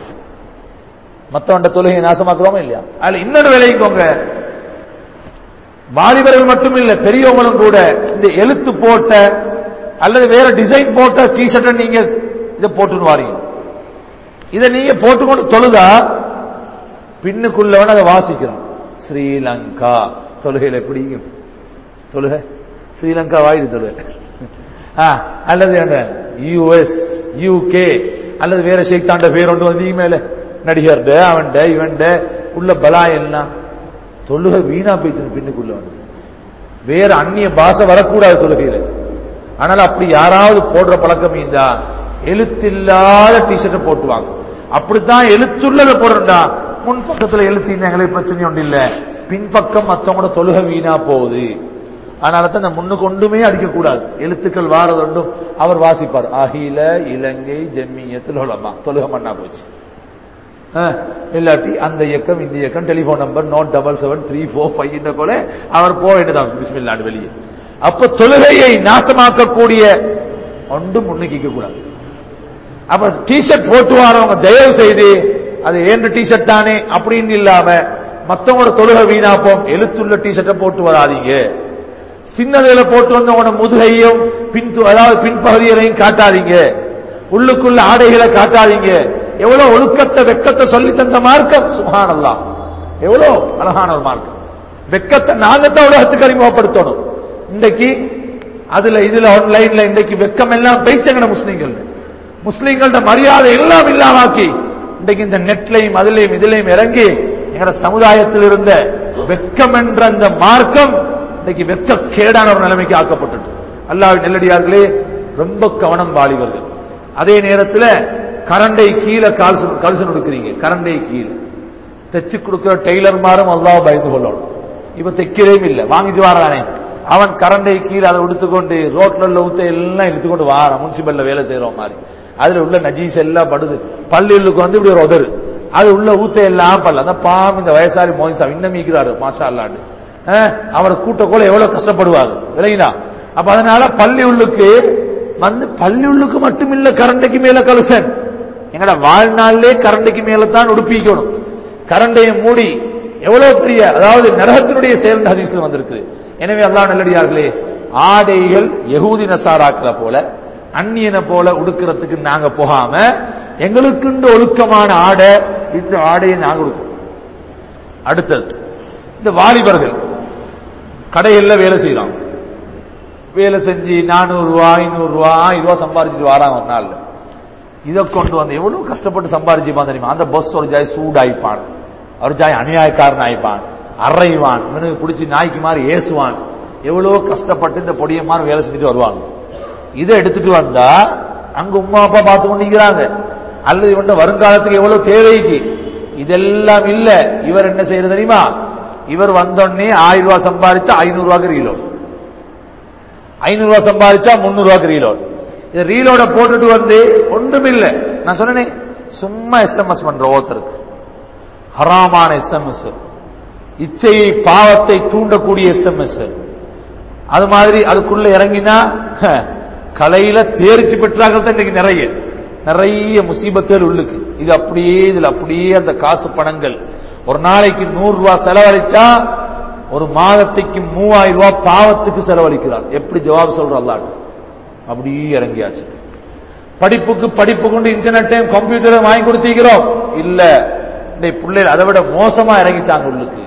மத்தவண்ட தொழுகையை நாசமாக்குறோமா இல்லையா அதுல இன்னொரு வேலைக்குங்க வாலிபர்கள் மட்டும் இல்ல பெரியவங்களும் கூட இந்த எழுத்து போட்ட அல்லது வேற டிசைன் போட்ட டிஷர்ட்டை நீங்க இதை போட்டுன்னு வாரீங்க இதை நீங்க போட்டுக்கொண்டு தொழுதா பின்னுக்குள்ளவன் அதை வாசிக்கிறான் ஸ்ரீலங்கா தொழுகையில் எப்படி தொழுகை ஸ்ரீலங்கா வாயுது தொழுகை ஆ, அல்லது என்ன யூஎஸ் யூகே அல்லது வேற ஷேக்தாண்ட பேர் ஒன்று வந்து மேல நடிகர்ட அவன்ட இவன்ட உள்ள பலா எல்லாம் தொழுகை வீணா போயிட்டு பின்னுக்குள்ள வந்து வேற அந்நிய பாஷை வரக்கூடாது தொழுகையில ஆனால் அப்படி யாராவது போடுற பழக்கம் இருந்தா எழுத்தில்லாத டிஷர்ட்டை போட்டுவாங்க அப்படித்தான் எழுத்துள்ளதை போடுறா முன் பக்கத்துல எழுத்து எங்களுக்கு பிரச்சனை ஒன்று இல்ல பின்பக்கம் மத்தவங்களோட தொழுகை வீணா போகுது அதனால தான் நான் முன்னுக்கு ஒன்றுமே அடிக்கக்கூடாது எழுத்துக்கள் வாரதொண்டும் அவர் வாசிப்பார் அகில இலங்கை ஜெம்மியத்தில் உலமா தொழுக மண்ணா போச்சு ஆ, இல்லாட்டி அந்த இயக்கம் இந்த இயக்கம் telephone number note double seven three four five போல அவர் போக வேண்டியதான் பிஸ்மில்லாண்டு வெளியே அப்ப தொழுகையை நாசமாக்கக்கூடிய ஒன்றும் முன்னுக்கு கூடாது அப்ப டிஷர்ட் போட்டு வரவங்க தயவு செய்து அது ஏன்ற டிஷர்ட் தானே அப்படின்னு இல்லாம மத்தவங்களோட தொழுகை வீணாப்போம் எழுத்துள்ள டிஷர்ட்டை போட்டு வராதீங்க சின்னதுல போட்டு வந்து உங்களோட முதுகையும் பின் அதாவது பின்பகுதிகளையும் காட்டாதீங்க உள்ளுக்குள்ள ஆடைகளை காட்டாதீங்க எவ்வளவு ஒழுக்கத்தை வெக்கத்தை சொல்லி தந்த மார்க்கம் சுகானல்லா எவ்வளவு அழகான ஒரு மார்க்கம் வெக்கத்தை நாங்க தான் உலகத்துக்கு அறிமுகப்படுத்தணும் இன்றைக்கு அதுல இதுல ஆன்லைன்ல இன்றைக்கு வெக்கம் எல்லாம் பேசுங்கிற முஸ்லீம்கள் முஸ்லீம்களோட மரியாதை எல்லாம் இல்லாமாக்கி இன்றைக்கு இந்த நெட்லையும் அதுலயும் இதுலயும் இறங்கி எங்களோட சமுதாயத்தில் இருந்த வெக்கம் என்ற அந்த மார்க்கம் இன்னைக்கு வெக்க கேடான ஒரு நிலைமைக்கு ஆக்கப்பட்டுட்டு அல்லாஹ் நெல்லடியார்களே ரொம்ப கவனம் வாலிபர்கள் அதே நேரத்தில் கரண்டை கீழே கால்சு கல்சு நுடுக்கிறீங்க கரண்டை கீழே தைச்சு கொடுக்கிற டெய்லர் மாரும் அல்லாஹ் பயந்து கொள்ளணும் இப்ப தைக்கிறே இல்லை வாங்கிட்டு வாரானே அவன் கரண்டை கீழே அதை உடுத்துக்கொண்டு ரோட்ல உள்ள ஊத்த எல்லாம் எடுத்துக்கொண்டு வாரான் முனிசிபல்ல வேலை செய்யறோம் மாதிரி அதுல உள்ள நஜீஸ் எல்லாம் படுது பள்ளிகளுக்கு வந்து இப்படி ஒரு உதறு அது உள்ள ஊத்த எல்லாம் பல்ல அந்த பாம் இந்த வயசாரி மோதி சாமி இன்னும் மீக்கிறாரு மாஷா அல்லாண்டு அவர் கூட்ட கூட எவ்வளவு கஷ்டப்படுவாங்க விளங்கினா அப்ப அதனால பள்ளி உள்ளுக்கு வந்து பள்ளி உள்ளுக்கு மட்டும் இல்ல கரண்டைக்கு மேல கலுசன் எங்கட வாழ்நாளிலே கரண்டைக்கு மேல தான் உடுப்பிக்கணும் கரண்டையை மூடி எவ்வளவு பெரிய அதாவது நரகத்தினுடைய செயல் ஹதீஸ்ல வந்திருக்குது எனவே அல்லாஹ் நல்லடியார்களே ஆடைகள் யகூதி நசாராக்களை போல அந்நியனை போல உடுக்கிறதுக்கு நாங்க போகாம எங்களுக்குண்டு ஒழுக்கமான ஆடை இந்த ஆடையை நாங்க உடுக்கணும் அடுத்தது இந்த வாலிபர்கள் கடைகள்ல வேலை செய்யலாம் வேலை செஞ்சு நானூறு ரூபா ஐநூறு ரூபா ஆயிரம் ரூபா சம்பாரிச்சுட்டு வராங்க ஒரு நாள்ல இதை கொண்டு வந்து எவ்வளவு கஷ்டப்பட்டு சம்பாரிச்சுப்பான் தெரியுமா அந்த பஸ் ஒரு ஜாய் சூடாயிப்பான் ஒரு ஜாய் அநியாயக்காரன் ஆயிப்பான் அறைவான் இவனுக்கு பிடிச்சி நாய்க்கு மாதிரி ஏசுவான் எவ்வளவு கஷ்டப்பட்டு இந்த பொடிய மாதிரி வேலை செஞ்சுட்டு வருவாங்க இதை எடுத்துட்டு வந்தா அங்க உமா அப்பா பார்த்து கொண்டிருக்கிறாங்க அல்லது இவன் வருங்காலத்துக்கு எவ்வளவு தேவைக்கு இதெல்லாம் இல்ல இவர் என்ன செய்யறது தெரியுமா இவர் வந்தோடனே ஆயிரம் ரூபாய் சம்பாதிச்சா ஐநூறு ரூபாய்க்கு ரீலோட் ஐநூறு ரூபாய் சம்பாதிச்சா முன்னூறு ரூபாய்க்கு ரீலோட் இதை ரீலோட போட்டுட்டு வந்து ஒன்றுமில்லை நான் சொன்னேனே சும்மா எஸ்எம்எஸ் பண்ற ஒருத்தருக்கு ஹராமான எஸ்எம்எஸ் இச்சையை பாவத்தை தூண்டக்கூடிய எஸ்எம்எஸ் அது மாதிரி அதுக்குள்ள இறங்கினா ஹ, கலையில தேர்ச்சி பெற்றார்கள் தான் இன்னைக்கு நிறைய நிறைய முசீபத்துகள் உள்ளுக்கு இது அப்படியே இதுல அப்படியே அந்த காசு பணங்கள் ஒரு நாளைக்கு நூறு ரூபாய் செலவழிச்சா ஒரு மாதத்துக்கு மூவாயிரம் ரூபாய் பாவத்துக்கு செலவழிக்கிறார் எப்படி ஜவாப் சொல்ற அல்லாஹ் அப்படியே இறங்கியாச்சு படிப்புக்கு படிப்பு கொண்டு இன்டர்நெட்டையும் கம்ப்யூட்டரையும் வாங்கி கொடுத்திருக்கிறோம் இல்ல இந்த பிள்ளைகள் அதை விட மோசமா இறங்கிட்டாங்க உள்ளுக்கு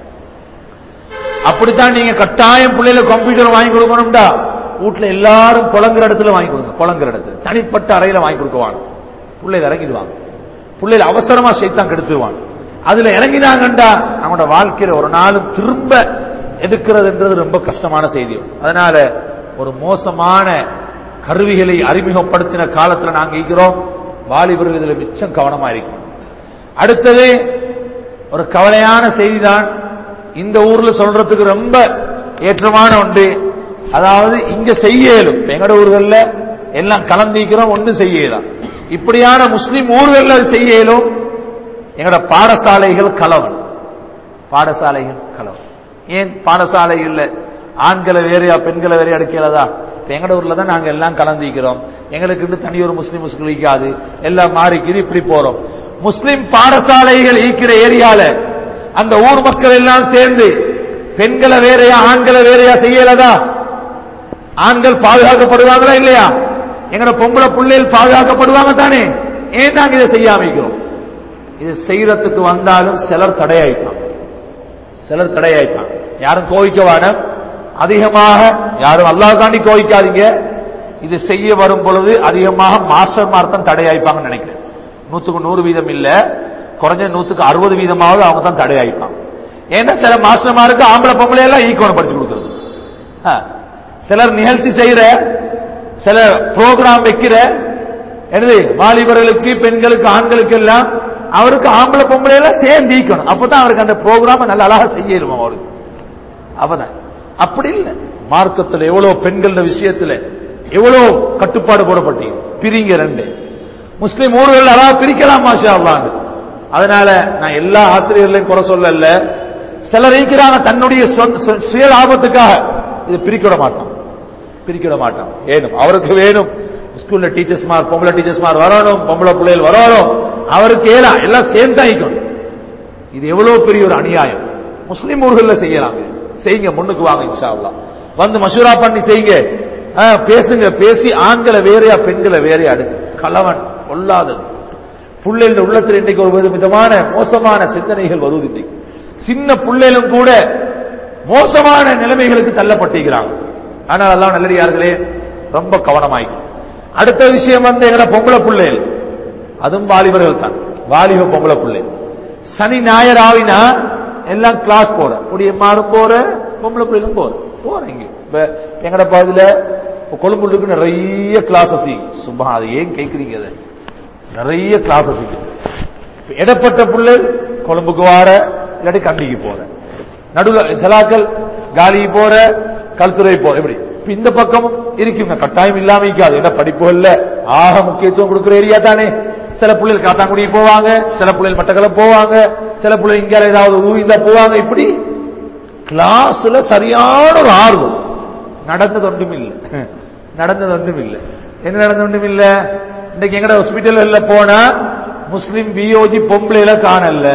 அப்படித்தான் நீங்க கட்டாயம் பிள்ளைல கம்ப்யூட்டர் வாங்கி கொடுக்கணும்டா வீட்டுல எல்லாரும் புலங்குற இடத்துல வாங்கி கொடுங்க புலங்குற இடத்துல தனிப்பட்ட அறையில வாங்கி கொடுக்குவாங்க பிள்ளைகள் இறங்கிடுவாங்க பிள்ளைகள் அவசரமா சைத்தான் கெடுத்துருவாங்க அதுல இறங்கினாங்கண்டா நம்மளோட வாழ்க்கையில ஒரு நாளும் திரும்ப எடுக்கிறதுன்றது ரொம்ப கஷ்டமான செய்தி அதனால ஒரு மோசமான கருவிகளை அறிமுகப்படுத்தின காலத்துல நாங்க இருக்கிறோம் வாலிபர்கள் இதுல மிச்சம் கவனமா இருக்கும் அடுத்தது ஒரு கவலையான செய்திதான் இந்த ஊர்ல சொல்றதுக்கு ரொம்ப ஏற்றமான ஒன்று அதாவது இங்க செய்ய இயலும் இப்ப எங்கட ஊர்கள்ல எல்லாம் கலந்திக்கிறோம் ஒண்ணு செய்ய இயலாம் இப்படியான முஸ்லிம் ஊர்கள்ல அது செய்ய இயலும் எங்கட பாடசாலைகள் கலவன் பாடசாலைகள் கலவன் ஏன் பாடசாலைகள்ல ஆண்களை வேறையா பெண்களை வேறையா எடுக்கிறதா இப்ப எங்கட ஊர்ல தான் நாங்க எல்லாம் கலந்திக்கிறோம் எங்களுக்கு தனி ஒரு முஸ்லீம் முஸ்லிம் இருக்காது எல்லாம் மாறிக்கிது இப்படி போறோம் முஸ்லிம் பாடசாலைகள் இருக்கிற ஏரியால அந்த ஊர் மக்கள் எல்லாம் சேர்ந்து பெண்களை வேறையா ஆண்களை வேறையா செய்யலதா ஆண்கள் பாதுகாக்கப்படுவாங்களா இல்லையா எங்கட பொம்பளை பிள்ளைகள் பாதுகாக்கப்படுவாங்க தானே ஏன் நாங்க இதை செய்யாம இருக்கிறோம் இது செய்யறதுக்கு வந்தாலும் சிலர் தடையாயிப்பான் சிலர் தடையாயிப்பான் யாரும் கோவிக்கவான அதிகமாக யாரும் அல்லாஹ்காண்டி கோவிக்காதீங்க இது செய்ய வரும் பொழுது அதிகமாக மாஸ்டர் மார்த்தம் தடையாயிப்பாங்கன்னு நினைக்கிறேன் நூத்துக்கு நூறு வீதம் இல்ல குறைஞ்ச நூத்துக்கு அறுபது வீதமாவது அவங்க தான் தடையாயிப்பாங்க ஏன்னா சில மாஸ்டர்மாருக்கு ஆம்பளை பொம்பளை எல்லாம் ஈக்கோணம் படிச்சு கொடுக்கறது ஆ. சிலர் நிகழ்ச்சி செய்யற சில ப்ரோக்ராம் வைக்கிற என்னது வாலிபர்களுக்கு பெண்களுக்கு ஆண்களுக்கு எல்லாம் அவருக்கு ஆம்பளை பொம்பளை எல்லாம் சேர்ந்து ஈக்கணும் அப்பதான் அவருக்கு அந்த ப்ரோக்ராம் நல்ல அழகா செய்யணும் அவருக்கு அப்பதான் அப்படி இல்லை மார்க்கத்தில் எவ்வளவு பெண்கள் விஷயத்துல எவ்வளவு கட்டுப்பாடு போடப்பட்டீங்க பிரிங்க ரெண்டு முஸ்லிம் ஊர்கள் அதாவது பிரிக்கலாம் மாஷா அல்லாஹ் அதனால நான் எல்லா ஆசிரியர்களையும் குறை சொல்லல சிலர் இருக்கிறாங்க தன்னுடைய சொந்த- சு- சுய லாபத்துக்காக இது பிரிக்க மாட்டான் பிரிக்க மாட்டான் ஏனும் அவருக்கு வேணும் ஸ்கூல்ல டீச்சர்ஸ் மார் பொம்பளை டீச்சர்ஸ் மார் வரணும் பொம்பளை பிள்ளைகள் வரணும் அவருக்கு ஏலா எல்லாம் சேர்ந்தாயிக்கணும் இது எவ்வளவு பெரிய ஒரு அநியாயம் முஸ்லிம் ஊர்கள்ல செய்யலாம் இது. செய்யுங்க முன்னுக்கு வாங்க இன்ஷா அல்லாஹ் வந்து மசூரா பண்ணி செய்யுங்க ஆ, பேசுங்க பேசி ஆண்களை வேறையா பெண்களை வேறையா அடுங்க கலவன் கொல்லாதது புள்ளைகள் உள்ளத்தில் இன்றைக்கு ஒரு விதமான மோசமான சிந்தனைகள் வருவது இன்றைக்கு சின்ன புள்ளைகளும் கூட மோசமான நிலைமைகளுக்கு தள்ளப்பட்டிருக்கிறாங்க ஆனால் எல்லாம் நல்லடியார்களே ரொம்ப கவனமாயிக்கும் அடுத்த விஷயம் வந்து எங்கட பொம்பளை பிள்ளைகள் அதுவும் வாலிபர்கள் தான் வாலிப பொம்பளை பிள்ளை சனி ஞாயிறு ஆவினா எல்லாம் கிளாஸ் போற குடியம்மாரும் போற பொம்பளை பிள்ளைகளும் போற போறீங்க இப்ப எங்கட பகுதியில இப்ப கொழும்புக்கு நிறைய கிளாஸஸ் சும்மா அது ஏன் கேட்குறீங்க அதை நிறைய கிளாஸஸ் இப்ப இடப்பட்ட பிள்ளை கொழும்புக்கு வார இல்லாட்டி கண்டிக்கு போற நடுவில் செலாக்கள் காலிக்கு போற கல்துறை போற இப்படி இப்ப இந்த பக்கமும் இருக்குங்க கட்டாயம் இல்லாம இருக்காது என்ன படிப்பு இல்ல ஆக முக்கியத்துவம் கொடுக்கிற ஏரியா தானே சில பிள்ளைகள் காத்தாங்குடி போவாங்க சில பிள்ளைகள் மட்டக்களம் போவாங்க சில பிள்ளைகள் இங்க ஏதாவது ஊய்ந்தா போவாங்க இப்படி கிளாஸ்ல சரியான ஒரு ஆர்வம் நடந்தது ஒன்றும் இல்லை நடந்தது ஒன்றும் இல்லை என்ன நடந்தது ஒன்றும் இல்லை இன்னைக்கு எங்கட ஹாஸ்பிட்டல்ல போனா முஸ்லிம் பியோஜி பொம்பளையில காணல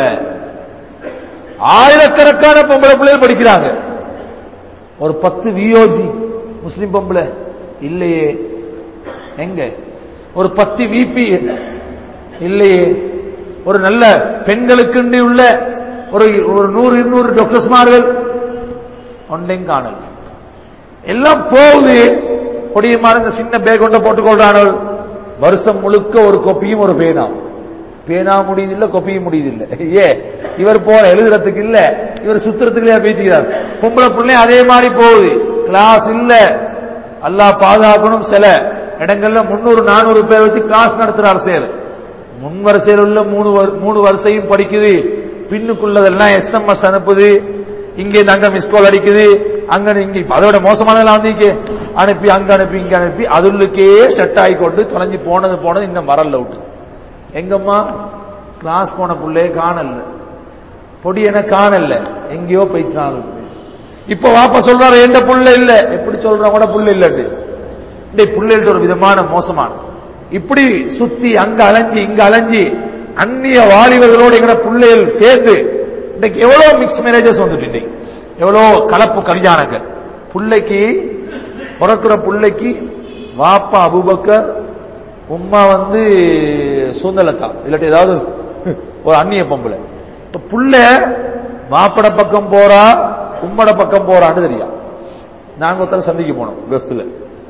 ஆயிரக்கணக்கான பொம்பளை பிள்ளைகள் படிக்கிறாங்க ஒரு பத்து வியோஜி முஸ்லிம் பொம்பளை இல்லையே எங்க ஒரு பத்து விபி இல்லையே ஒரு நல்ல பெண்களுக்கு உள்ள ஒரு ஒரு நூறு இருநூறு டாக்டர்ஸ்மார்கள் ஒன்றையும் காணல எல்லாம் போகுது கொடியமான இந்த சின்ன பேக் கொண்ட போட்டுக்கொள்றானோ வருஷம் முழுக்க ஒரு கொப்பியும் ஒரு பேனாம் பேனா முடியுதில்ல கொப்பியும் முடியுதில்ல ஏ இவர் போற எழுதுறதுக்கு இல்ல இவர் சுத்துறதுக்கு பேசிக்கிறார் பொம்பளை பிள்ளை அதே மாதிரி போகுது கிளாஸ் இல்ல அல்லாஹ் பாதுகாக்கணும் சில இடங்கள்ல முன்னூறு நானூறு பேர் வச்சு கிளாஸ் நடத்துறாரு சேர் முன் வரிசையில் உள்ள மூணு வரு- மூணு வரிசையும் படிக்குது பின்னுக்குள்ளதெல்லாம் எஸ்எம்எஸ் அனுப்புது இங்கே தங்க மிஸ் கால் அடிக்குது அங்க இங்க இப்ப அதோட மோசமானதெல்லாம் வந்து இங்க அனுப்பி அங்க அனுப்பி இங்க அனுப்பி அதுள்ளுக்கே செட் ஆகி கொண்டு தொலைஞ்சு போனது போனது இன்னும் வரல விட்டு எங்கம்மா கிளாஸ் போன புள்ளையே காணல பொடி என காணல எங்கேயோ போயிட்டாங்க இப்ப வாப்பா சொல்றாரு எந்த புள்ள இல்ல எப்படி சொல்றாங்க கூட புள்ள இல்லட்டு இந்த புள்ளைகிட்ட ஒரு விதமான மோசமான இப்படி சுத்தி அங்க அலைஞ்சி இங்க அலைஞ்சி அந்நிய வாலிபர்களோடு எங்கட பிள்ளைகள் சேர்ந்து இன்னைக்கு எவ்வளவு மிக்ஸ் மேரேஜஸ் வந்துட்டு இன்னைக்கு எவ்வளவு கலப்பு கல்யாணங்கள் பிள்ளைக்கு பிறக்கிற பிள்ளைக்கு வாப்பா அபுபக்கர் உம்மா வந்து சுந்தலத்தா இல்லாட்டி ஏதாவது ஒரு அந்நிய பொம்பளை இப்ப புள்ள மாப்பட பக்கம் போறா உம்மட பக்கம் போறான்னு தெரியா நாங்க ஒருத்தர் சந்திக்க போனோம் கஸ்துல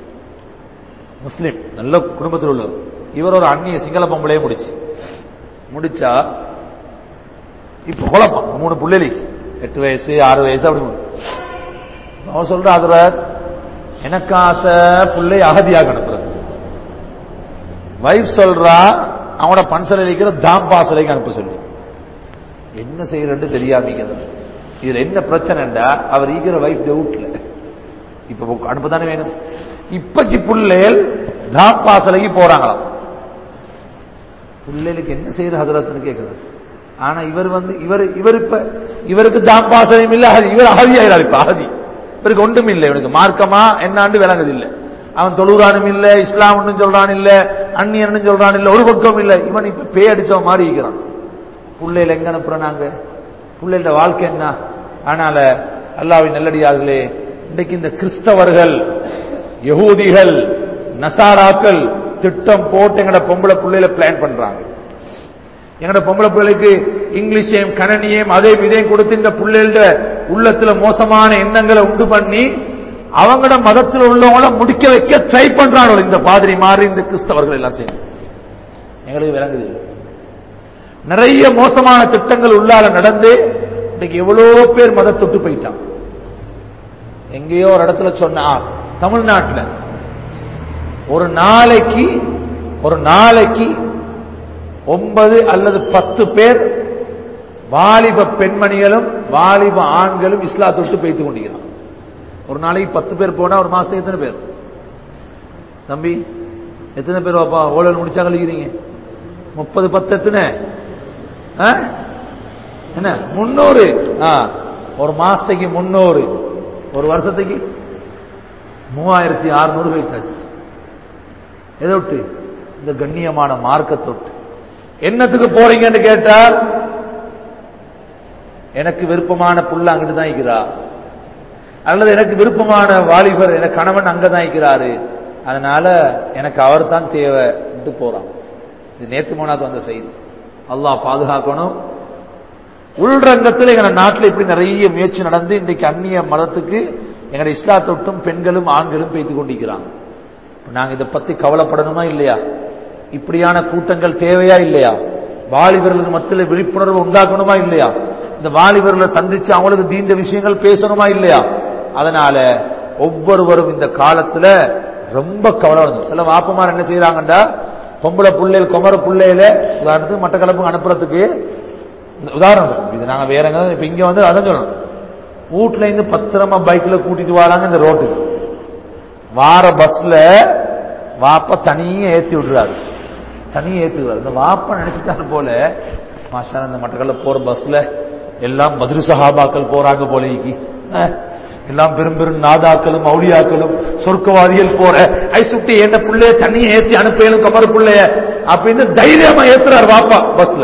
முஸ்லீம் நல்ல குடும்பத்தில் உள்ளவர் இவர் ஒரு அந்நிய சிங்கள பொம்பளையே முடிச்சு முடிச்சா இப்ப குழப்பம் மூணு பிள்ளைலி எட்டு வயசு ஆறு வயசு அப்படி அவன் சொல்ற அதுல எனக்கு ஆசை பிள்ளை அகதியாக அனுப்புறது வைஃப் சொல்றா அவனோட பன்சல் அளிக்கிற தாம் பாசலைக்கு அனுப்ப சொல்லி என்ன செய்யறன்னு தெரியாமிக்கிறது இதுல என்ன பிரச்சனைண்டா அவர் ஈக்கிற வைஃப் டவுட்ல இப்ப அனுப்பதானே வேணும் இப்பக்கு பிள்ளைகள் தாம் பாசலைக்கு போறாங்களாம் பிள்ளைகளுக்கு என்ன செய்யற ஹதரத்துன்னு கேட்கிறார் ஆனா இவர் வந்து இவர் இவர் இப்ப இவருக்கு தாம் பாசனையும் இல்ல இவர் அகதியாகிறார் இப்ப அகதி இவருக்கு ஒன்றும் இல்லை இவனுக்கு மார்க்கமா என்னாண்டு விளங்குது இல்லை அவன் தொழுறானும் இல்ல இஸ்லாம்னு சொல்றான் இல்ல அந்நியன்னு சொல்றான் இல்ல ஒரு பக்கம் இல்ல இவன் இப்ப பே அடிச்ச மாதிரி இருக்கிறான் பிள்ளையில எங்க அனுப்புறோம் நாங்க பிள்ளைகள வாழ்க்கை என்ன ஆனால அல்லாவின் நல்லடியார்களே இன்றைக்கு இந்த கிறிஸ்தவர்கள் யகூதிகள் நசாராக்கள் திட்டம் போட்டு எங்கட பொம்பளை பிள்ளையில பிளான் பண்றாங்க எங்கட பொம்பளை பிள்ளைக்கு இங்கிலீஷையும் கணனியையும் அதே இதையும் கொடுத்து இந்த பிள்ளைகள உள்ளத்துல மோசமான எண்ணங்களை உண்டு பண்ணி அவங்களோட மதத்தில் உள்ளவங்கள முடிக்க வைக்க ட்ரை பண்றாங்க இந்த பாதிரி மாறி இந்த கிறிஸ்தவர்கள் எல்லாம் சேர்ந்து எங்களுக்கு விளங்குது நிறைய மோசமான திட்டங்கள் உள்ளால நடந்து இன்னைக்கு எவ்வளோ பேர் மதத்தொட்டு போயிட்டான் எங்கேயோ ஒரு இடத்துல சொன்னா தமிழ்நாட்டில் ஒரு நாளைக்கு ஒரு நாளைக்கு ஒன்பது அல்லது பத்து பேர் வாலிப பெண்மணிகளும் வாலிப ஆண்களும் இஸ்லாத்தொட்டு பேய்த்து கொண்டிருக்கிறான் ஒரு நாளைக்கு பத்து பேர் போனா ஒரு மாசத்துக்கு எத்தனை பேர் தம்பி எத்தனை பேர் வாப்பா ஓலல் முடிச்சா கழிக்கிறீங்க முப்பது பத்து எத்தனை என்ன முன்னூறு ஒரு மாசத்துக்கு முன்னூறு ஒரு வருஷத்துக்கு மூவாயிரத்தி அறுநூறு போயிட்டாச்சு எதொட்டு இந்த கண்ணியமான மார்க்கத்தொட்டு என்னத்துக்கு போறீங்கன்னு கேட்டால் எனக்கு விருப்பமான புள்ள அங்கிட்டு தான் இருக்கிறா அல்லது எனக்கு விருப்பமான வாலிபர் எனக்கு கணவன் அங்கதான் இருக்கிறாரு அதனால எனக்கு அவர் தான் தேவை போறான் இது நேத்து மூணாவது வந்த செய்தி அல்லாஹ் பாதுகாக்கணும் உள்ரங்கத்தில் எங்க நாட்டில் இப்படி நிறைய முயற்சி நடந்து இன்றைக்கு அந்நிய மதத்துக்கு எங்களுடைய இஸ்லாத்தொட்டும் பெண்களும் ஆண்களும் பேத்து கொண்டிருக்கிறாங்க நாங்க இதை பத்தி கவலைப்படணுமா இல்லையா இப்படியான கூட்டங்கள் தேவையா இல்லையா வாலிபர்களுக்கு மத்தியில் விழிப்புணர்வு உண்டாக்கணுமா இல்லையா இந்த வாலிபர்களை சந்திச்சு அவங்களுக்கு தீண்ட விஷயங்கள் பேசணுமா இல்லையா அதனால ஒவ்வொருவரும் இந்த காலத்துல ரொம்ப கவலை வந்து சில வாப்பமார் என்ன செய்யறாங்கண்டா பொம்பளை பிள்ளைகள் குமர பிள்ளையில உதாரணத்துக்கு மட்டக்களப்புக்கு அனுப்புறதுக்கு உதாரணம் இது நாங்க வேற எங்க இப்ப இங்க வந்து அதான் சொல்லணும் வீட்டுல இருந்து பத்திரமா பைக்ல கூட்டிட்டு வராங்க இந்த ரோட்டுக்கு வார பஸ்ல வாப்ப தனியே ஏத்தி விடுறாரு தனியே ஏத்தி விடுறாரு இந்த வாப்ப நினைச்சிட்டாரு போல மாஷா இந்த மட்டக்கல்ல போற பஸ்ல எல்லாம் மதுரு சஹாபாக்கள் போறாங்க போல எல்லாம் பெரும் பெரும் நாதாக்களும் மௌலியாக்களும் சொர்க்கவாதிகள் போற ஐ சுட்டி என்ன பிள்ளைய தண்ணியை ஏத்தி அனுப்பலும் கமர் பிள்ளைய அப்படின்னு தைரியமா ஏத்துறாரு வாப்பா பஸ்ல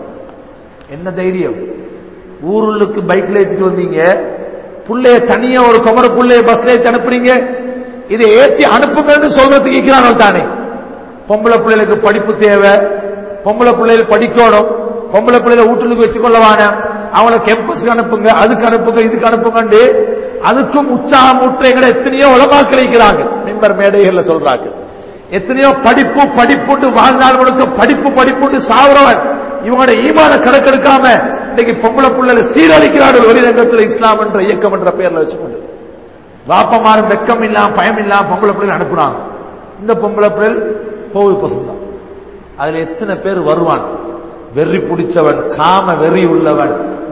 என்ன தைரியம் ஊருளுக்கு பைக்ல ஏத்திட்டு வந்தீங்க புள்ளைய தனியா ஒரு குமர புள்ளைய பஸ்ல ஏத்தி அனுப்புறீங்க இதை ஏத்தி அனுப்புங்கன்னு சொல்றதுக்கு இருக்கிறானோ தானே பொம்பளை பிள்ளைகளுக்கு படிப்பு தேவை பொம்பளை பிள்ளைகள் படிக்கணும் பொம்பளை பிள்ளைகளை வீட்டுக்கு வச்சுக்கொள்ளவான அவங்கள கேம்பஸ் அனுப்புங்க அதுக்கு அனுப்புங்க இதுக்கு அனுப்புங்க அதுக்கும் உற்சாகம் ஊற்ற எங்களை எத்தனையோ உலமாக்கள் இருக்கிறாங்க மெம்பர் மேடைகள்ல சொல்றாங்க எத்தனையோ படிப்பு படிப்புண்டு வாழ்நாள் முழுக்க படிப்பு படிப்புண்டு சாவுறவன் இவங்களோட ஈமான கணக்கெடுக்காம இன்னைக்கு பொம்பளை பிள்ளை சீரழிக்கிறார்கள் வெளிரங்கத்தில் இஸ்லாம் என்ற இயக்கம் என்ற பெயர்ல வச்சுக்கொண்டு வாப்பமாரும் வெக்கம் இல்லாம பயம் இல்லாம பொம்பளை பிள்ளை அனுப்புறாங்க இந்த பொம்பளை பிள்ளை கோவில் பசுந்தான் அதுல எத்தனை பேர் வருவான் வெறி பிடிச்சவன் காம வெறி உள்ளவன்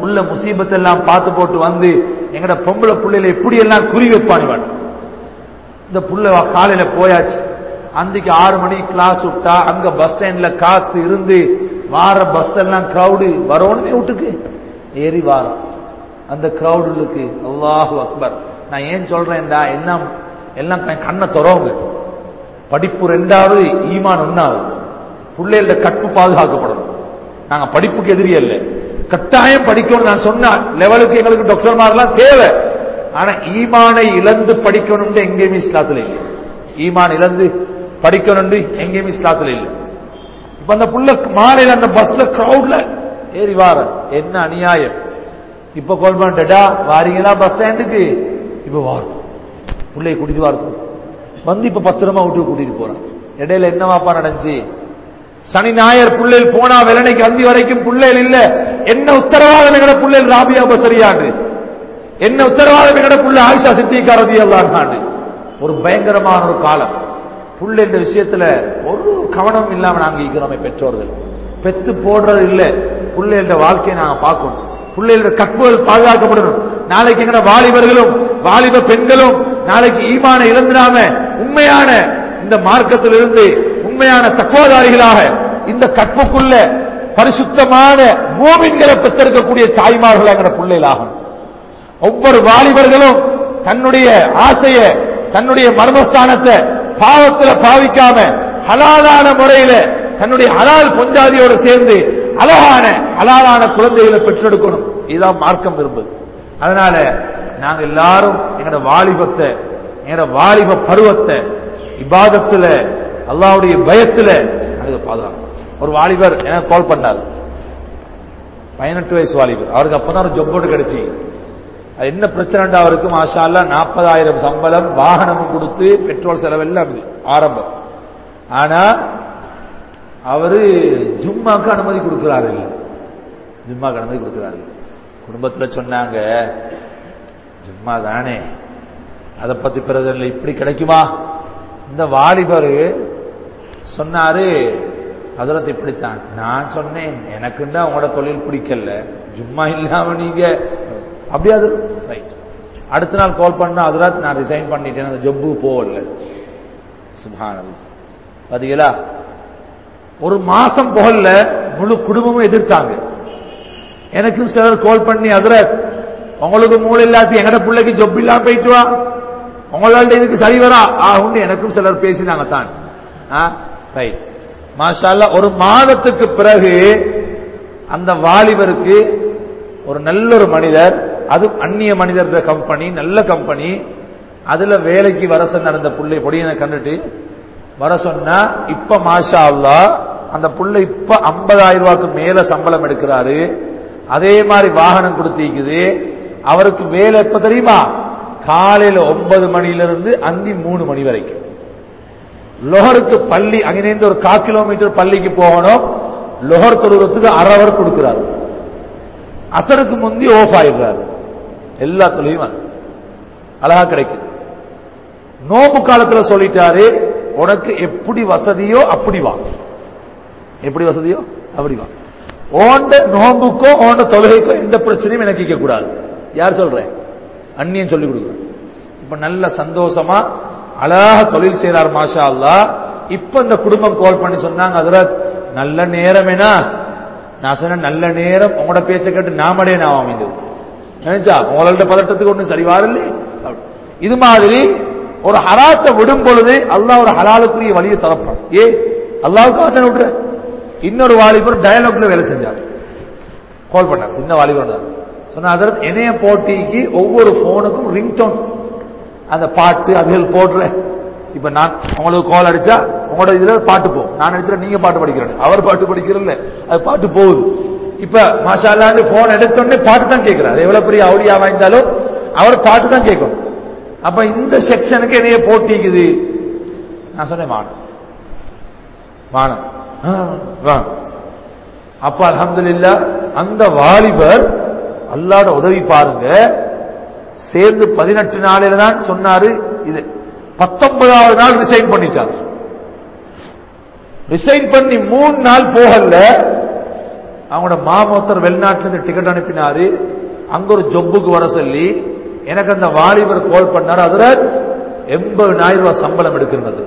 உள்ள முசீபத்தை எல்லாம் பார்த்து போட்டு வந்து எங்கட பொம்பளை புள்ளையில எப்படி எல்லாம் குறி வைப்பான் இவன் இந்த புள்ள காலையில போயாச்சு அன்றைக்கு ஆறு மணி கிளாஸ் விட்டா அங்க பஸ் ஸ்டாண்ட்ல காத்து இருந்து வார பஸ் எல்லாம் கிரௌடு வரணுமே வீட்டுக்கு ஏறி வாரம் அந்த கிரௌடுக்கு அல்லாஹு அக்பர் நான் ஏன் சொல்றேன்டா எல்லாம் எல்லாம் கண்- கண்ணை துறவுங்க படிப்பு ரெண்டாவது ஈமான் ஒன்னாவது பிள்ளைகள கற்பு பாதுகாக்கப்படணும் நாங்க படிப்புக்கு எதிரி அல்ல கட்டாயம் படிக்கணும் நான் சொன்ன லெவலுக்கு எங்களுக்கு டாக்டர்மாரெல்லாம் தேவை ஆனா ஈமானை இழந்து படிக்கணும்னு எங்கேயுமே இஸ்லாத்துல இல்லை ஈமான் இழந்து படிக்கணும்னு எங்கேயுமே இஸ்லாத்துல இல்லை இப்ப அந்த புள்ள மாலையில அந்த பஸ்ல கிரௌட்ல ஏறி வார என்ன அநியாயம் இப்ப கால் பண்ணிட்டா வாரீங்களா பஸ் ஸ்டாண்டுக்கு இப்ப வாரும் பிள்ளைய கூட்டிட்டு வாருக்கும் வந்து இப்ப பத்திரமா விட்டு கூட்டிட்டு போறான் இடையில என்னவாப்பா நடந்துச்சு சனி ஞாயர் புள்ளையில் போனா வெள்ளனைக்கு அந்தி வரைக்கும் புள்ளையில் இல்ல என்ன உத்தரவாதம் எங்கட புள்ளையில் ராபியா பசரியாண்டு என்ன உத்தரவாதம் எங்கட புள்ள ஆயிஷா சித்திகா ரதி அல்லாண்டு ஒரு பயங்கரமான ஒரு காலம் புள்ள இந்த விஷயத்துல ஒரு கவனம் இல்லாம நாங்க இருக்கிறோமே பெற்றோர்கள் பெத்து போடுறது இல்ல புள்ளைகளோட வாழ்க்கையை நாங்க பார்க்கணும் பிள்ளைகளோட கற்புகள் பாதுகாக்கப்படணும் நாளைக்கு எங்கட வாலிபர்களும் வாலிப பெண்களும் நாளைக்கு ஈமான இழந்துடாம உண்மையான இந்த மார்க்கத்திலிருந்து உண்மையான தக்குவதாரிகளாக இந்த கற்புக்குள்ள பரிசுத்தமான மூமின்களை பெற்றிருக்கக்கூடிய தாய்மார்கள் எங்கட பிள்ளைகளாகணும் ஒவ்வொரு வாலிபர்களும் தன்னுடைய ஆசைய தன்னுடைய மர்மஸ்தானத்தை பாவத்துல பாவிக்காம ஹலாலான முறையில தன்னுடைய ஹலால் பொஞ்சாதியோடு சேர்ந்து அழகான ஹலாலான குழந்தைகளை பெற்றெடுக்கணும் இதுதான் மார்க்கம் விரும்புது அதனால நாங்க எல்லாரும் எங்களோட வாலிபத்தை எங்களோட வாலிப பருவத்தை இபாதத்துல அல்லாவுடைய பயத்துல நாங்க பாதுகாக்கணும் ஒரு வாலிபர் எனக்கு கால் பண்ணார் பதினெட்டு வயசு வாலிபர் அவருக்கு அப்பதான் ஒரு ஜொப்போடு கிடைச்சி அது என்ன பிரச்சனைண்டா அவருக்கு மாஷா அல்லா நாற்பதாயிரம் சம்பளம் வாகனமும் கொடுத்து பெட்ரோல் செலவெல்லாம் இருக்கு ஆரம்பம் ஆனா அவரு ஜும்மாக்கு அனுமதி கொடுக்கிறாரு இல்ல ஜும்மாக்கு அனுமதி கொடுக்கிறாரு குடும்பத்துல சொன்னாங்க ஜும்மா தானே அதை பத்தி பிறகு இப்படி கிடைக்குமா இந்த வாலிபர் சொன்னாரு அதரத்து இப்படித்தான் நான் சொன்னேன் எனக்குண்டா உங்களோட தொழில் பிடிக்கல ஜும்மா இல்லாம நீங்க அப்படியே அது ரைட் அடுத்த நாள் கால் பண்ணா அதுராத் நான் ரிசைன் பண்ணிட்டேன் அந்த ஜொப்பு போகல சுபானது பாத்தீங்களா ஒரு மாசம் போகல முழு குடும்பமும் எதிர்த்தாங்க எனக்கும் சிலர் கால் பண்ணி அதுரத் உங்களுக்கு மூளை இல்லாத எங்கட பிள்ளைக்கு ஜொப் இல்லாம போயிட்டு வா உங்களால இதுக்கு சரி வரா ஆகும்னு எனக்கும் சிலர் பேசினாங்க தான் ரைட் மாஷால்லா ஒரு மாதத்துக்கு பிறகு அந்த வாலிபருக்கு ஒரு நல்ல ஒரு மனிதர் அது அந்நிய மனிதர் கம்பெனி நல்ல கம்பெனி அதுல வேலைக்கு வர சொன்ன அந்த புள்ளை பொடியனை கண்டுட்டு வர சொன்னா இப்ப மாஷா அல்லா அந்த புள்ள இப்ப ஐம்பதாயிரம் ரூபாய்க்கு மேல சம்பளம் எடுக்கிறாரு அதே மாதிரி வாகனம் கொடுத்திருக்குது அவருக்கு வேலை எப்ப தெரியுமா காலையில ஒன்பது மணியிலிருந்து அந்தி மூணு மணி வரைக்கும் லொஹருக்கு பள்ளி அங்கிருந்து ஒரு கா கிலோமீட்டர் பள்ளிக்கு போகணும் லொஹர் தொழுகிறதுக்கு அரை அவர் கொடுக்கிறார் அசருக்கு முந்தி ஓஃப் ஆயிடுறாரு எல்லா தொழிலும் அழகா கிடைக்குது நோம்பு காலத்துல சொல்லிட்டாரு உனக்கு எப்படி வசதியோ அப்படி வா எப்படி வசதியோ அப்படி வா ஓண்ட நோம்புக்கோ ஓண்ட தொழுகைக்கோ எந்த பிரச்சனையும் எனக்கு கேட்க கூடாது யார் சொல்றேன் அந்நியன் சொல்லி கொடுக்குறேன் இப்ப நல்ல சந்தோஷமா அழகாக தொழில் செய்யறார் மாஷா அல்லா இப்ப இந்த குடும்பம் கால் பண்ணி சொன்னாங்க அதுல நல்ல நேரம் என்ன நான் சொன்ன நல்ல நேரம் உங்களோட பேச்சை கேட்டு நாமடே நான் அமைந்தது நினைச்சா உங்களோட பதட்டத்துக்கு ஒன்றும் சரி வரல இது மாதிரி ஒரு ஹராத்தை விடும் பொழுது அல்லாஹ் ஒரு ஹலாலுக்குரிய வழியை தரப்பான் ஏ அல்லாவுக்கு அவன் விடுற இன்னொரு வாலிபர் டயலாக்ல வேலை செஞ்சார் கால் பண்ணார் சின்ன வாலிபர் தான் சொன்ன அதற்கு இணைய போட்டிக்கு ஒவ்வொரு போனுக்கும் ரிங்டோன் அந்த பாட்டு அதுகள் போடுற இப்ப நான் உங்களுக்கு கால் அடிச்சா உங்களோட இதுல பாட்டு போ நான் அடிச்சா நீங்க பாட்டு படிக்கிறேன் அவர் பாட்டு படிக்கிறல்ல அது பாட்டு போகுது இப்ப மாஷாலான்னு போன் எடுத்தோடனே பாட்டு தான் கேட்கிறார் எவ்வளவு பெரிய அவுடியா வாய்ந்தாலும் அவர் பாட்டு தான் கேட்கும் அப்ப இந்த செக்ஷனுக்கு என்னைய போட்டிக்குது நான் சொன்னேன் வானம் வானம் வாங்க அப்ப அலமதுல்லா அந்த வாலிபர் அல்லாட உதவி பாருங்க சேர்ந்து பதினெட்டு நாளில தான் சொன்னாரு இது பத்தொன்பதாவது நாள் ரிசைன் பண்ணிட்டார் ரிசைன் பண்ணி மூணு நாள் போகல அவங்களோட மாமோத்தர் வெளிநாட்டுல இருந்து டிக்கெட் அனுப்பினாரு அங்க ஒரு ஜொப்புக்கு வர சொல்லி எனக்கு அந்த வாலிபர் கால் பண்ணாரு அதுரத் எண்பதாயிரம் ரூபாய் சம்பளம் எடுக்கிறது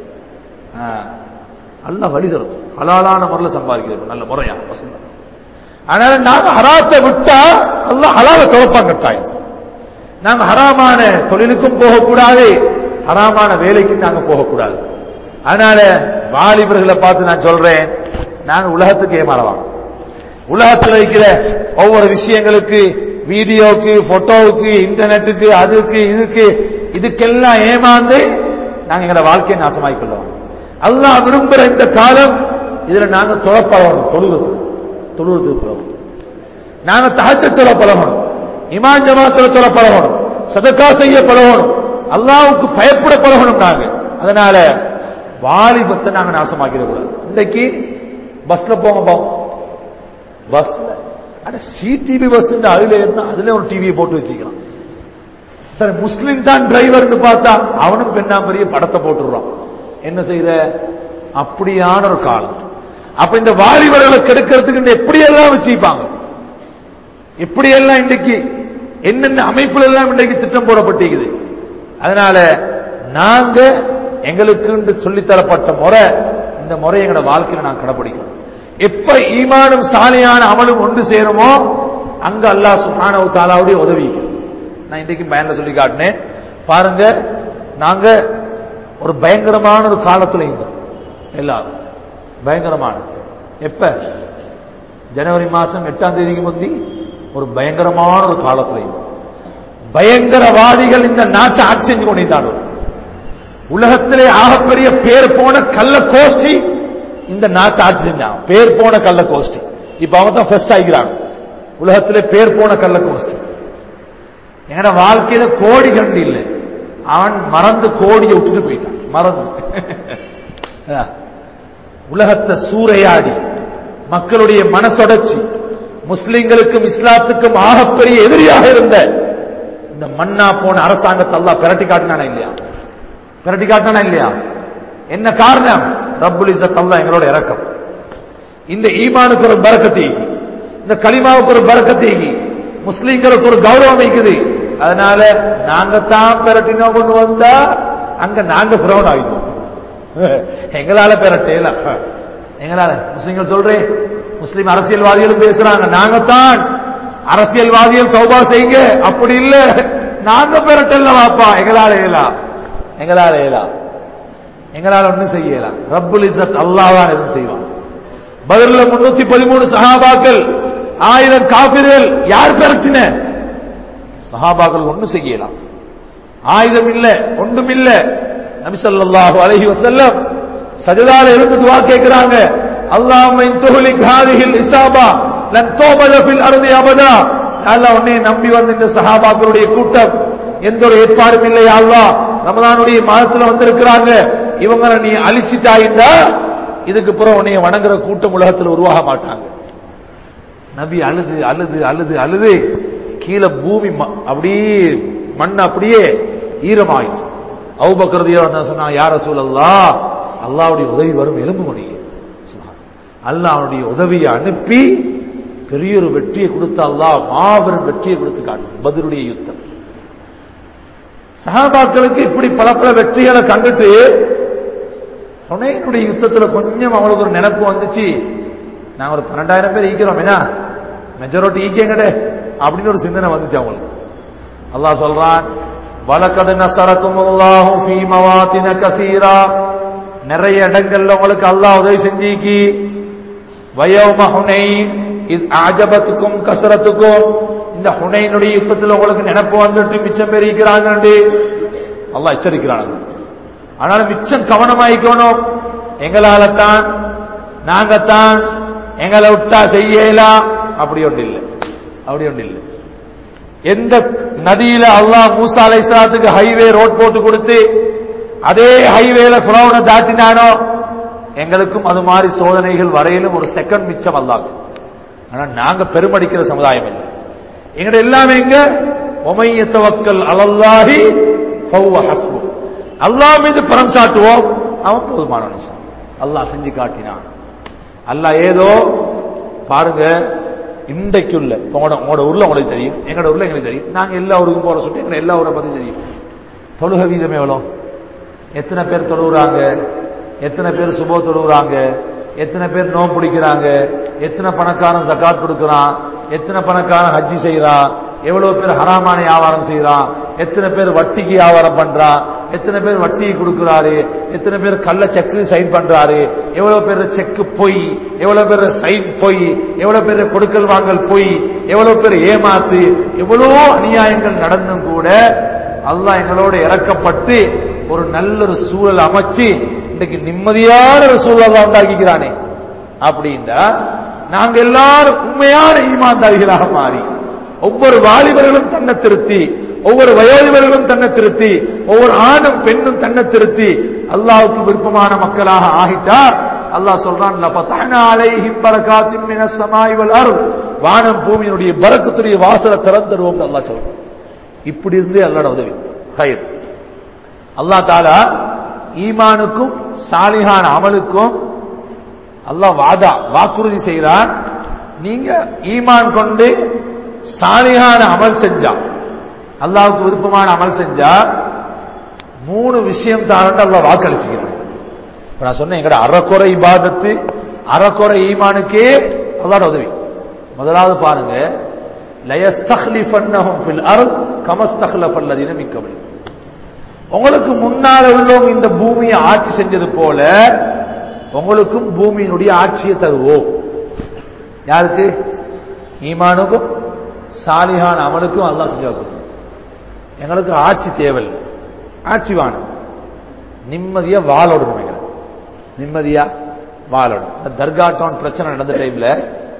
நல்ல வழி தரும் ஹலாலான முறையில் சம்பாதிக்கிறது நல்ல முறையா வசந்தம் அதனால நாங்க ஹராத்தை விட்டா அல்லாஹ் ஹலால துறப்பாங்க கட்டாயம் நாங்க ஹராமான தொழிலுக்கும் போகக்கூடாது ஹராமான வேலைக்கும் நாங்க போகக்கூடாது அதனால வாலிபர்களை பார்த்து நான் சொல்றேன் நாங்க உலகத்துக்கு ஏமாறலாம் உலகத்தில் இருக்கிற ஒவ்வொரு விஷயங்களுக்கு வீடியோக்கு போட்டோவுக்கு இன்டர்நெட்டுக்கு அதுக்கு இதுக்கு இதுக்கெல்லாம் ஏமாந்து நாங்க எங்களோட வாழ்க்கையை நாசமாக்கிக் கொள்ளுவோம் அல்லாஹ் விரும்புகிற இந்த காலம் இதுல நாங்க தொழப்பழகணும் தொழுவது தொழுவதுக்கு பழகணும் நாங்க தகச்சத்துல பழகணும் இமான் ஜமாத்துல தொலை பழகணும் சதக்கா செய்ய பழகணும் அல்லாவுக்கு பயப்பட பழகணும் நாங்க அதனால வாலிபத்தை நாங்க நாசமாக்கிடக்கூடாது இன்னைக்கு பஸ்ல போங்க போவோம் பஸ்ல அட சிடிவி பஸ் அதுல இருந்தா அதுல ஒரு டிவியை போட்டு வச்சுக்கலாம் சரி முஸ்லிம் தான் டிரைவர்னு பார்த்தா அவனும் பெண்ணா பெரிய படத்தை போட்டுடுறான் என்ன செய்யற அப்படியான ஒரு காலம் அப்ப இந்த வாலிபர்களை கெடுக்கிறதுக்கு இந்த எப்படியெல்லாம் வச்சிருப்பாங்க எப்படியெல்லாம் இன்றைக்கு என்னென்ன அமைப்புல எல்லாம் இன்றைக்கு திட்டம் போடப்பட்டிருக்குது அதனால நாங்க எங்களுக்கு சொல்லித்தரப்பட்ட முறை இந்த முறை எங்களோட வாழ்க்கையில நான் கடைபிடிக்கணும் எப்ப ஈமானும் சாலையான அமலும் ஒன்று சேருமோ அங்க அல்லாஹ் சுப்ஹானஹு தாலாவுடைய உதவி நான் இன்றைக்கு பயன்ல சொல்லி காட்டினேன் பாருங்க நாங்க ஒரு பயங்கரமான ஒரு காலத்துல இருந்தோம் எல்லாரும் பயங்கரமான எப்ப ஜனவரி மாசம் எட்டாம் தேதிக்கு முந்தி ஒரு பயங்கரமான ஒரு காலத்துல இருந்தோம் பயங்கரவாதிகள் இந்த நாட்டை ஆட்சி செஞ்சு கொண்டிருந்தார்கள் உலகத்திலே ஆகப்பெரிய பேர் போன கள்ள கோஷ்டி இந்த நாட்டை ஆட்சி செஞ்சான் பேர் போன கள்ள கோஷ்டி இப்ப அவன் தான் ஃபர்ஸ்ட் ஆகிறான் உலகத்திலே பேர் போன கள்ள கோஷ்டி எங்கட வாழ்க்கையில கோடி கண்டு இல்லை அவன் மறந்து கோடியை விட்டுட்டு போயிட்டான் மறந்து உலகத்தை சூறையாடி மக்களுடைய மனசொடச்சி முஸ்லிம்களுக்கும் இஸ்லாத்துக்கும் ஆகப்பெரிய எதிரியாக இருந்த இந்த மண்ணா போன அரசாங்கத்தை எல்லாம் பிரட்டி காட்டினானா இல்லையா பிரட்டி காட்டினானா இல்லையா என்ன காரணம் ரப்புல் இசத் அல்லா எங்களோட இறக்கம் இந்த ஈமானுக்கு ஒரு பறக்கத்தை இந்த களிமாவுக்கு ஒரு பறக்கத்தை முஸ்லிம்களுக்கு ஒரு கௌரவம் இருக்குது அதனால நாங்க தான் பிரட்டினோம் கொண்டு வந்தா அங்க நாங்க பிரௌன் ஆகிடுவோம் எங்களால பெறட்டேல எங்களால முஸ்லிம்கள் சொல்றேன் முஸ்லிம் அரசியல்வாதிகளும் பேசுறாங்க நாங்க தான் அரசியல்வாதிகள் தௌபா செய்யுங்க அப்படி இல்ல நாங்க பெறட்டல வாப்பா எங்களால ஏலா எங்களால ஏலா எங்களால ஒண்ணும் செய்யலாம் ரப்புல் இசத் அல்லாதான் எதுவும் செய்வான் பதில முன்னூத்தி பதிமூணு சஹாபாக்கள் ஆயிரம் காபிர்கள் யார் பெறத்தின சஹாபாக்கள் ஒண்ணு செய்யலாம் ஆயுதம் இல்ல ஒன்றும் இல்ல நபிசல்லாஹு அலஹி வசல்லம் சஜதால இருந்து துவா கேட்கிறாங்க அல்லாஹ் தொகுலி காதிகள் இசாபா லன் தோபதபில் அருதி அபதா அல்லா உன்னை நம்பி வந்த இந்த சஹாபாக்களுடைய கூட்டம் எந்த ஒரு ஏற்பாடும் இல்லை அல்லா ரமதானுடைய மாதத்துல வந்திருக்கிறாங்க இவங்களை நீ அழிச்சிட்டாயிந்தா இதுக்கு பிறகு உன்னைய வணங்குற கூட்டம் உலகத்தில் உருவாக மாட்டாங்க நபி அழுது அழுது அழுது அழுது கீழே பூமி அப்படியே மண் அப்படியே ஈரமாயிடுச்சு அவுபக்கரதியா சொன்னா யார சூழல்லா அல்லாவுடைய உதவி வரும் எலும்பு மணியே அல்லாஹ் அவனுடைய உதவியை அனுப்பி பெரிய ஒரு வெற்றியை கொடுத்த அல்லாஹ் மாபெரும் வெற்றியை கொடுத்து காட்டும் பதிலுடைய யுத்தம் சகாபாக்களுக்கு இப்படி பல பல வெற்றிகளை கண்டுட்டு துணையினுடைய யுத்தத்தில் கொஞ்சம் அவங்களுக்கு ஒரு நினைப்பு வந்துச்சு நாங்க ஒரு பன்னெண்டாயிரம் பேர் ஈக்கிறோம் என்ன மெஜாரிட்டி ஈக்கங்கடே அப்படின்னு ஒரு சிந்தனை வந்துச்சு அவங்களுக்கு அல்லாஹ் சொல்றான் வலக்கது நசரக்கும் அல்லாஹும் ஃபீ மவாத்தின கசீரா நிறைய இடங்கள்ல உங்களுக்கு அல்லாஹ் உதவி செஞ்சிக்கி வயோம ஹுனைன் இது ஆஜபத்துக்கும் கசரத்துக்கும் இந்த ஹுனைனுடைய யுத்தத்தில் உங்களுக்கு நினைப்பு வந்துட்டு மிச்சம் பேர் ஈக்கிறாங்க அல்லாஹ் எச்சரிக்கிறாங்க ஆனாலும் மிச்சம் கவனமாயிக்கணும் எங்களால தான் நாங்கத்தான் எங்களை விட்டா செய்யலாம் அப்படி ஒன்று இல்லை அப்படி ஒன்று இல்லை எந்த நதியில அல்லாஹ் மூசா அலைசலாத்துக்கு ஹைவே ரோட் போட்டு கொடுத்து அதே ஹைவேல புறவனை தாட்டினானோ எங்களுக்கும் அது மாதிரி சோதனைகள் வரையிலும் ஒரு செகண்ட் மிச்சம் அல்லாது ஆனா நாங்க பெருமடிக்கிற சமுதாயம் இல்லை எங்கட எல்லாமே எங்க ஒமையத்தவக்கல் அலல்லாஹி ஹஸ்பு அல்லாஹ் மீது பரம் சாட்டுவோம் அவன் போதுமான அல்லாஹ் செஞ்சு காட்டினான் அல்லாஹ் ஏதோ பாருங்க இன்றைக்குள்ள இப்ப உங்களோட உங்களோட ஊர்ல உங்களுக்கு தெரியும் எங்களோட ஊர்ல எங்களுக்கு தெரியும் நாங்க எல்லா ஊருக்கும் போற சொல்லிட்டு எங்களை எல்லா ஊரை பத்தி தெரியும் தொழுக வீதம் எவ்வளோ எத்தனை பேர் தொழுகிறாங்க எத்தனை பேர் சுபோ தொழுகிறாங்க எத்தனை பேர் நோம்பு பிடிக்கிறாங்க எத்தனை பணக்காரன் ஜக்காத் கொடுக்கிறான் எத்தனை பணக்காரன் ஹஜ்ஜி செய்யறான் எவ்வளவு பேர் ஹராமான வியாபாரம் செய்யறான் எத்தனை பேர் வட்டிக்கு வியாபாரம் பண்றான் எத்தனை பேர் வட்டியை கொடுக்கிறாரு எத்தனை பேர் கள்ள செக்கு சைன் பண்றாரு எவ்வளவு பேர் செக்கு பொய் எவ்வளவு பேர் சைன் பொய் எவ்வளவு பேர் கொடுக்கல் வாங்கல் பொய் எவ்வளவு பேர் ஏமாத்து எவ்வளவோ அநியாயங்கள் நடந்தும் கூட அல்லாஹ் எங்களோட இறக்கப்பட்டு ஒரு நல்ல ஒரு சூழல் அமைச்சு இன்னைக்கு நிம்மதியான ஒரு சூழல் உண்டாக்கிக்கிறானே அப்படின்னா நாங்க எல்லாரும் உண்மையான ஈமான்தாரிகளாக மாறி ஒவ்வொரு வாலிபர்களும் தன்னை திருத்தி ஒவ்வொரு வயோதிபர்களும் தன்னை திருத்தி ஒவ்வொரு ஆணும் பெண்ணும் தன்னை திருத்தி அல்லாவுக்கு விருப்பமான மக்களாக ஆகிட்டா அல்லாஹ் சொல்றான் லபதஹ்னா அலைஹிம் பரகாத்தின் மினஸ் ஸமாய் வல் அர்த் வானம் பூமியினுடைய பரக்கத்துடைய வாசலை திறந்துருவோம் அல்லாஹ் சொல்றான் இப்படி இருந்தே அல்லாட உதவி ஹைர் அல்லாஹ் தாலா ஈமானுக்கும் சாலிஹான அமலுக்கும் அல்லாஹ் வாதா வாக்குறுதி செய்கிறான் நீங்க ஈமான் கொண்டு சாலிஹான அமல் செஞ்சா அல்லாவுக்கு விருப்பமான அமல் செஞ்சா மூணு விஷயம் தான் அல்லாஹ் வாக்களிச்சுக்கிறான் இப்ப நான் சொன்னேன் எங்கட அறக்குறை இபாதத்து அறக்குறை ஈமானுக்கே அல்லாட உதவி முதலாவது பாருங்க லயஸ்தஹ்லிஃபன்னஹும் ஃபில் அர்த் கமஸ்தஹ்லஃபல்லதீன மின் கப்லி உங்களுக்கு முன்னால உள்ளவங்க இந்த பூமியை ஆட்சி செஞ்சது போல உங்களுக்கும் பூமியினுடைய ஆட்சியை தருவோம் யாருக்கு ஈமானுக்கும் சாலிஹான் அமலுக்கும் அல்லாஹ் செஞ்சு வைக்கும் எங்களுக்கு ஆட்சி தேவையில்லை ஆட்சி வாணும் நிம்மதியா வாழோடணும் எங்களுக்கு நிம்மதியா வாழணும் இந்த தர்கா டவுன் பிரச்சனை நடந்த டைம்ல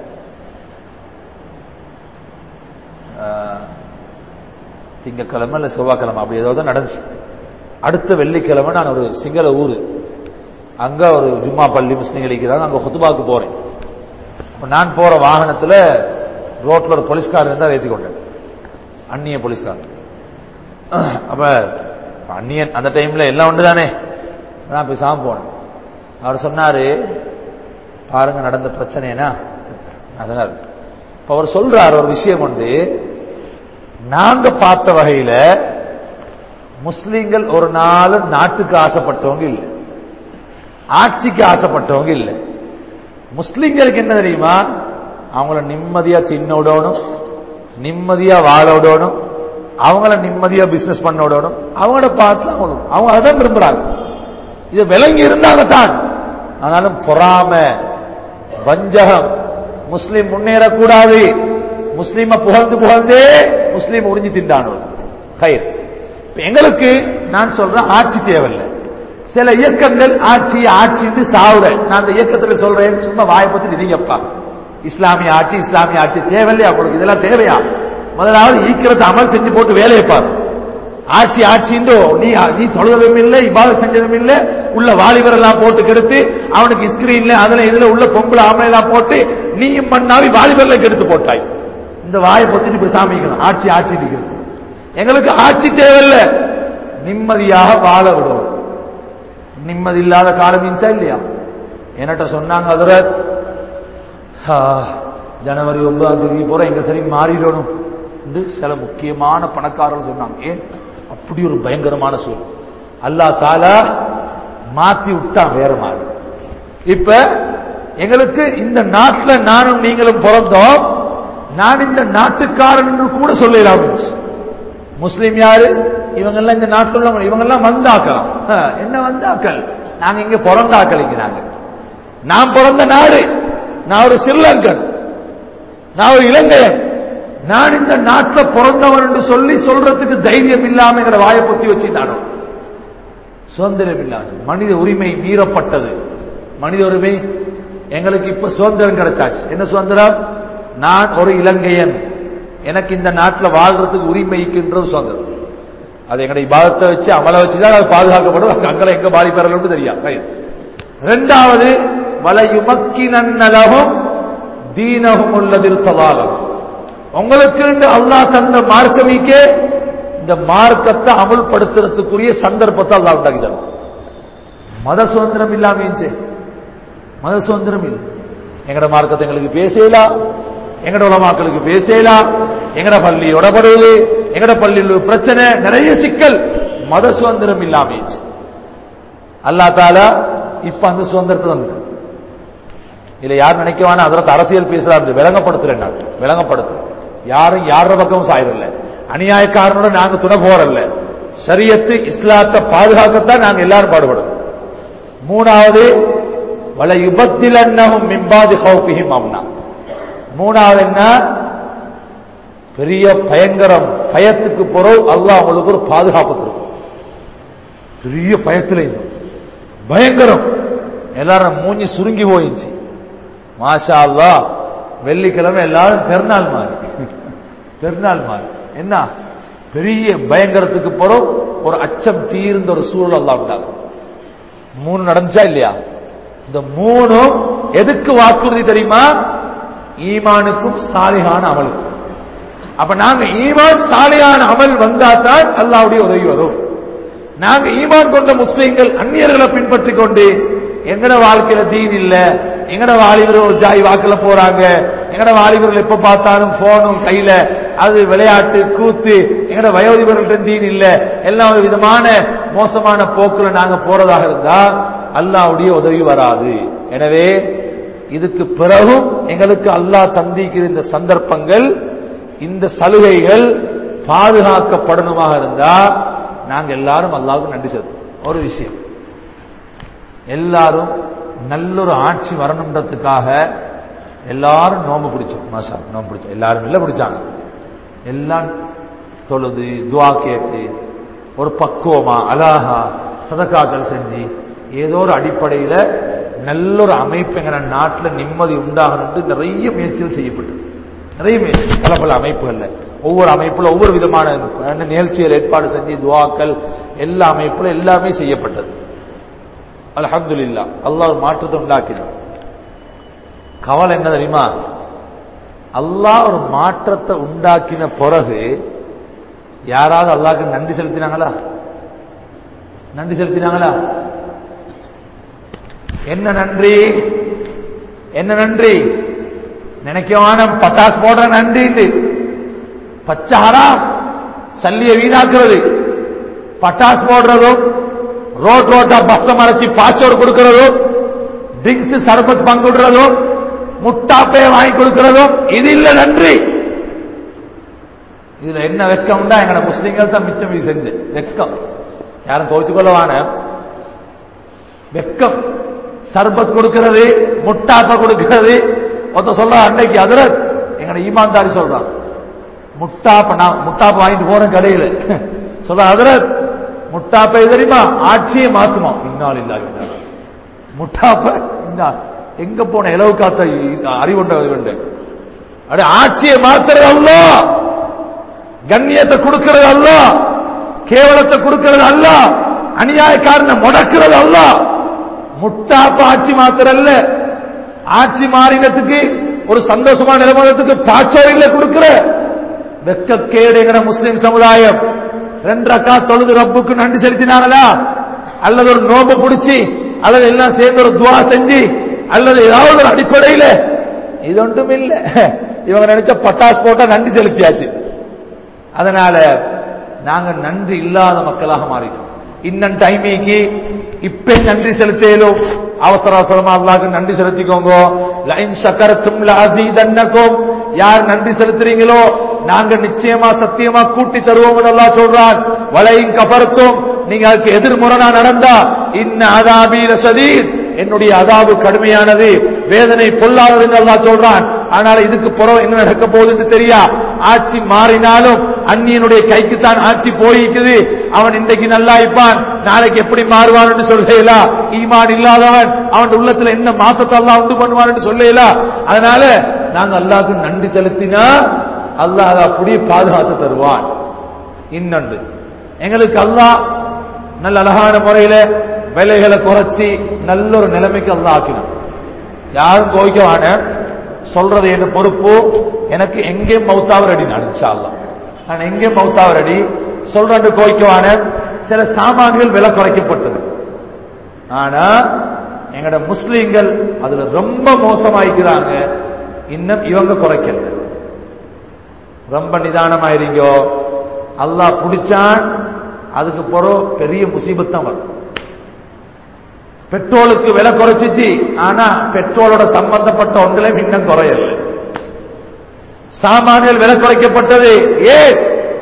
திங்கக்கிழமை இல்லை செவ்வாய்க்கிழமை அப்படி ஏதோ தான் நடந்துச்சு அடுத்த வெள்ளிக்கிழமை நான் ஒரு சிங்கள ஊர் அங்க ஒரு ஜும்மா பள்ளி முஸ்லீம்கள் இருக்கிறாங்க அங்க ஹுத்துபாக்கு போறேன் அப்ப நான் போற வாகனத்துல ரோட்ல ஒரு போலீஸ்காரர் இருந்தா ஏற்றி கொண்டேன் அந்நிய போலீஸ்காரர் அப்ப அந்நியன் அந்த டைம்ல எல்லாம் உண்டு தானே நான் பேசாம போனேன் அவர் சொன்னாரு பாருங்க நடந்த பிரச்சனைனா அதனால இப்ப அவர் சொல்றார் ஒரு விஷயம் உண்டு நாங்க பார்த்த வகையில முஸ்லீம்கள் ஒரு நாள் நாட்டுக்கு ஆசைப்பட்டவங்க இல்லை ஆட்சிக்கு ஆசைப்பட்டவங்க இல்லை முஸ்லீம்களுக்கு என்ன தெரியுமா அவங்கள நிம்மதியா தின்ன விடணும் நிம்மதியா வாழ விடணும் அவங்கள நிம்மதியா பிசினஸ் பண்ண விடணும் அவங்களோட பார்த்து அவங்க அவங்க அதான் விரும்புறாங்க இது விளங்கி இருந்தாங்க தான் ஆனாலும் பொறாம வஞ்சகம் முஸ்லீம் முன்னேறக்கூடாது முஸ்லீம புகழ்ந்து புகழ்ந்தே முஸ்லீம் உறிஞ்சி திண்டானோ கயிர் எங்களுக்கு நான் சொல்றேன் ஆட்சி தேவையில்லை சில இயக்கங்கள் ஆட்சி ஆட்சி சாவுறேன் நான் அந்த இயக்கத்தில் சொல்றேன் சும்மா வாய்ப்பத்தி நிதிங்கப்பா இஸ்லாமிய ஆட்சி இஸ்லாமிய ஆட்சி தேவையில்லையா உங்களுக்கு இதெல்லாம் தேவையா முதலாவது ஈக்கிறத அமல் செஞ்சு போட்டு வேலையை பாரு ஆட்சி ஆட்சின்றோ நீ நீ தொழுவதும் இல்லை இவ்வாறு செஞ்சதும் இல்லை உள்ள வாலிபர் எல்லாம் போட்டு கெடுத்து அவனுக்கு ஸ்கிரீன்ல அதுல இதுல உள்ள பொம்பளை ஆம்பளை எல்லாம் போட்டு நீயும் பண்ணாவி வாலிபர்ல கெடுத்து போட்டாய் இந்த வாயை பொத்திட்டு இப்படி சாமிக்கணும் ஆட்சி ஆட்சி நிற்கிறது எங்களுக்கு ஆட்சி தேவையில்லை நிம்மதியாக வாழ விடும் நிம்மதி இல்லாத காலம் இருந்துச்சா இல்லையா என்னட்ட சொன்னாங்க அதுரத் ஜனவரி ஒன்பதாம் தேதி போற எங்க சரி மாறிடணும் என்று சில முக்கியமான பணக்காரர்கள் சொன்னாங்க ஏன் அப்படி ஒரு பயங்கரமான சூழல் அல்லா தாலா மாத்தி விட்டான் வேற மாதிரி இப்ப எங்களுக்கு இந்த நாட்டில் நானும் நீங்களும் பிறந்தோம் நான் இந்த நாட்டுக்காரன் என்று கூட சொல்லலாம் முஸ்லீம் யாரு இவங்கெல்லாம் இந்த நாட்டில் உள்ளவங்க இவங்கெல்லாம் வந்தாக்கள் என்ன வந்தாக்கள் நாங்க இங்க பிறந்தாக்கள் இங்க நாங்க நான் பிறந்த நாடு நான் ஒரு ஸ்ரீலங்கன் நான் ஒரு இலங்கையன் நான் இந்த நாட்டில் பிறந்தவன் என்று சொல்லி சொல்றதுக்கு தைரியம் இல்லாம எங்களை வாயை பொத்தி வச்சுட்டானோ சுதந்திரம் இல்லாம மனித உரிமை மீறப்பட்டது மனித உரிமை எங்களுக்கு இப்ப சுதந்திரம் கிடைச்சாச்சு என்ன சுதந்திரம் நான் ஒரு இலங்கையன் எனக்கு இந்த நாட்டில் வாழ்றதுக்கு உரிமை இருக்கின்றது சுதந்திரம் அது எங்களுடைய இபாதத்தை வச்சு அமல வச்சுதான் அது பாதுகாக்கப்படும் அங்கே எங்க பாதிப்பார்கள் தெரியாது ரெண்டாவது வலையுமக்கி நன்னலகும் தீனகும் உள்ளதில் தவாலம் உங்களுக்கு அல்லாஹ் தந்த மார்க்கமிக்கே இந்த மார்க்கத்தை அமுல்படுத்துறதுக்குரிய சந்தர்ப்பத்தை அல்லா உண்டாக்கிட்டார் மத சுதந்திரம் இல்லாம மத சுதந்திரம் இல்லை எங்கட மார்க்கத்தை எங்களுக்கு பேசலாம் எங்கட உலமாக்களுக்கு பேசலாம் எங்கட பள்ளி உடப்படுவது எங்கட பள்ளியில் ஒரு பிரச்சனை நிறைய சிக்கல் மத சுதந்திரம் இல்லாம அல்லா தாலா இப்ப அந்த சுதந்திரத்தை வந்து இல்ல யார் நினைக்கவான அதற்கு அரசியல் பேசுறாரு விளங்கப்படுத்துறேன் நான் விளங்கப்படுத்துறேன் யாரும் யார பக்கமும் சாயிரல அநியாயக்காரனோட நாங்க துணை போறல்ல சரியத்து இஸ்லாத்தை பாதுகாக்கத்தான் நாங்க எல்லாரும் பாடுபடும் மூணாவது வல யுபத்தில் அன்னகும் மிம்பாதி ஹவுபிஹிம் அம்னா மூணாவது என்ன பெரிய பயங்கரம் பயத்துக்கு பிறகு அல்லாஹ் அவங்களுக்கு ஒரு பாதுகாப்பு தரும் பெரிய பயத்துல இருந்தோம் பயங்கரம் எல்லாரும் மூஞ்சி சுருங்கி போயிடுச்சு மாஷா அல்லா வெள்ளிக்கிழமை எல்லாரும் பெருநாள் மாதிரி பெருநாள் மாதிரி என்ன பெரிய பயங்கரத்துக்கு பிறகு ஒரு அச்சம் தீர்ந்த ஒரு சூழல் அல்லா உண்டாகும் மூணு நடந்துச்சா இல்லையா இந்த மூணும் எதுக்கு வாக்குறுதி தெரியுமா ஈமானுக்கும் சாலிகான அமலுக்கும் அப்ப நாங்க ஈமான் சாலியான அமல் வந்தா தான் அல்லாவுடைய உதவி வரும் நாங்க ஈமான் கொண்ட முஸ்லீம்கள் அந்நியர்களை பின்பற்றி கொண்டு எங்கட வாழ்க்கையில தீன் இல்ல எங்கட வாலிபர் ஒரு ஜாய் வாக்குல போறாங்க எங்கட வாலிபர்கள் எப்ப பார்த்தாலும் போனும் கையில அது விளையாட்டு கூத்து எங்கட வயோதிபர்கள்ட்ட தீன் இல்ல எல்லாம் ஒரு விதமான மோசமான போக்குல நாங்க போறதாக இருந்தா அல்லாவுடைய உதவி வராது எனவே இதுக்கு பிறகும் எங்களுக்கு அல்லாஹ் தந்திக்கிற இந்த சந்தர்ப்பங்கள் இந்த சலுகைகள் பாதுகாக்கப்படணுமாக இருந்தா நாங்க எல்லாரும் அல்லாவுக்கு நன்றி செலுத்தோம் ஒரு விஷயம் எல்லாரும் நல்லொரு ஆட்சி வரணுன்றதுக்காக எல்லாரும் நோம்பு பிடிச்சோம் மாஷா நோம்பு பிடிச்சோம் எல்லாரும் இல்ல பிடிச்சாங்க எல்லாம் தொழுது துவா கேட்டு ஒரு பக்குவமா அழகா சதக்காக்கள் செஞ்சு ஏதோ ஒரு அடிப்படையில நல்ல ஒரு அமைப்பு எங்க நாட்டில் நிம்மதி உண்டாகணும் நிறைய முயற்சிகள் செய்யப்பட்டது நிறைய முயற்சி பல பல அமைப்புகள்ல ஒவ்வொரு அமைப்புல ஒவ்வொரு விதமான நிகழ்ச்சிகள் ஏற்பாடு செஞ்சு துவாக்கள் எல்லா அமைப்புல எல்லாமே செய்யப்பட்டது அலமதுல்லா அல்லாஹ் ஒரு மாற்றத்தை உண்டாக்கினான் கவலை என்ன தெரியுமா அல்லாஹ் ஒரு மாற்றத்தை உண்டாக்கின பிறகு யாராவது அல்லாஹ்க்கு நன்றி செலுத்தினாங்களா நன்றி செலுத்தினாங்களா என்ன நன்றி என்ன நன்றி நினைக்கவான பட்டாசு போடுற நன்றி பச்சை ஹராம் சல்லிய வீணாக்குறது பட்டாசு போடுறதும் ரோட் ரோட்டா பஸ் மறைச்சு பாச்சோடு கொடுக்கிறதும் ட்ரிங்க்ஸ் சர்பத் பங்குடுறதும் முட்டாப்பைய வாங்கி கொடுக்கிறதும் இது இல்ல நன்றி இதுல என்ன வெக்கம் தான் எங்கட முஸ்லீம்கள் தான் மிச்சம் இது செஞ்சு வெக்கம் யாரும் கோச்சு கொள்ளவான வெக்கம் சர்பத் கொடுக்கிறது முட்டாப்ப கொடுக்கிறது ஒருத்த சொல்ற அன்னைக்கு அதுல எங்கட ஈமான்தாரி சொல்றான் முட்டாப்ப நான் முட்டாப்ப வாங்கிட்டு போறேன் கடையில சொல்ற அதுல முட்டாப்பை தெரியுமா ஆட்சியை மாத்துமா இன்னால் இல்லா முட்டாப்ப எங்க போன இலவு காத்த அறிவுண்ட அறிவுண்டு அட ஆட்சியை மாத்துறது அல்ல கண்ணியத்தை கொடுக்கிறது அல்ல கேவலத்தை கொடுக்கிறது அல்ல அநியாயக்காரனை முடக்கிறது அல்ல முட்டாப்ப ஆட்சி மாத்திரல்ல ஆட்சி மாறினத்துக்கு ஒரு சந்தோஷமான நிலமனத்துக்கு பாச்சோரில கொடுக்கிற வெக்கக்கேடு எங்கட முஸ்லிம் சமுதாயம் ரெண்டு ரக்கா தொழுது ரப்புக்கு நன்றி செலுத்தினாங்களா அல்லது ஒரு நோம்பு பிடிச்சி அல்லது எல்லாம் சேர்ந்து ஒரு துவா செஞ்சு அல்லது ஏதாவது ஒரு அடிப்படையில இது ஒன்றும் இல்ல இவங்க நினைச்ச பட்டாசு போட்டா நன்றி செலுத்தியாச்சு அதனால நாங்க நன்றி இல்லாத மக்களாக மாறிட்டோம் இன்னும் டைமிக்கு இப்ப நன்றி செலுத்தேலும் அவசர அவசரமா அல்லாஹ்க்கு நன்றி செலுத்திக்கோங்க லைன் சக்கரத்தும் லாசீதன்னக்கும் யார் நன்றி செலுத்துறீங்களோ நாங்க நிச்சயமா சத்தியமா கூட்டி தருவோம் அல்லாஹ் சொல்றான் வலையின் கபர்த்தும் நீங்க அதுக்கு எதிர்முரணா நடந்தா இன்ன அதாபீர சதீர் என்னுடைய அதாபு கடுமையானது வேதனை பொல்லாததுன்னு அல்லாஹ் சொல்றான் ஆனால் இதுக்கு புறம் என்ன நடக்க போகுதுன்னு தெரியா ஆட்சி மாறினாலும் அந்நியனுடைய கைக்கு தான் ஆட்சி போயிக்குது அவன் இன்றைக்கு நல்லா இருப்பான் நாளைக்கு எப்படி மாறுவான் சொல்லலா ஈமான் இல்லாதவன் அவன் உள்ளத்துல என்ன மாற்றத்தை அல்லாஹ் உண்டு பண்ணுவான் சொல்லலா அதனால நாங்க அல்லாஹ்க்கு நன்றி செலுத்தினா அல்லாஹ் அதை அப்படியே பாதுகாத்து தருவான் இன்னொன்று எங்களுக்கு அல்லாஹ் நல்ல அழகான முறையில விலைகளை குறைச்சி நல்ல ஒரு நிலைமைக்கு அல்லாஹ் ஆக்கினான் யாரும் கோவிக்கவான சொல்றது என்ன பொறுப்பு எனக்கு எங்கே மௌத்தாவர் அடி நான் இன்ஷா அல்லாஹ் நான் எங்கே மௌத்தாவர் அடி சொல்றேன் கோவிக்கவான சில சாமான்கள் விலை குறைக்கப்பட்டது ஆனா எங்கட முஸ்லீம்கள் அதுல ரொம்ப மோசமாயிக்கிறாங்க இன்னும் இவங்க குறைக்கல ரொம்ப நிதானமாயிருங்கோ அல்லாஹ் பிடிச்சான் அதுக்கு பிறகு பெரிய முசீபத்தான் வரும் பெட்ரோலுக்கு விலை குறைச்சிச்சு ஆனா பெட்ரோலோட சம்பந்தப்பட்ட ஒன்றிலே இன்னும் குறையல சாமான்கள் விலை குறைக்கப்பட்டது ஏன்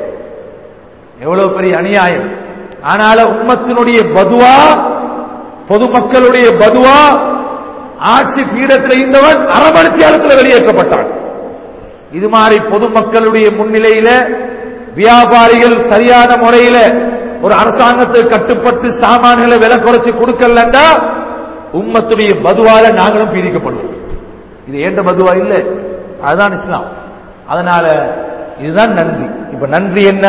எவ்வளவு பெரிய அநியாயம் ஆனால உம்மத்தினுடைய பதுவா பொதுமக்களுடைய பதுவா ஆட்சி பீடத்தில் இருந்தவன் அரமணித்தியாலத்தில் வெளியேற்றப்பட்டான் இது மாதிரி பொதுமக்களுடைய முன்னிலையில வியாபாரிகள் சரியான முறையில ஒரு அரசாங்கத்துக்கு கட்டுப்பட்டு சாமான்களை விலை குறைச்சு கொடுக்கலன்னா உம்மத்துடைய பதுவால நாங்களும் பீதிக்கப்படுவோம் இது ஏண்ட பதுவா இல்லை அதுதான் இஸ்லாம் அதனால இதுதான் நன்றி இப்ப நன்றி என்ன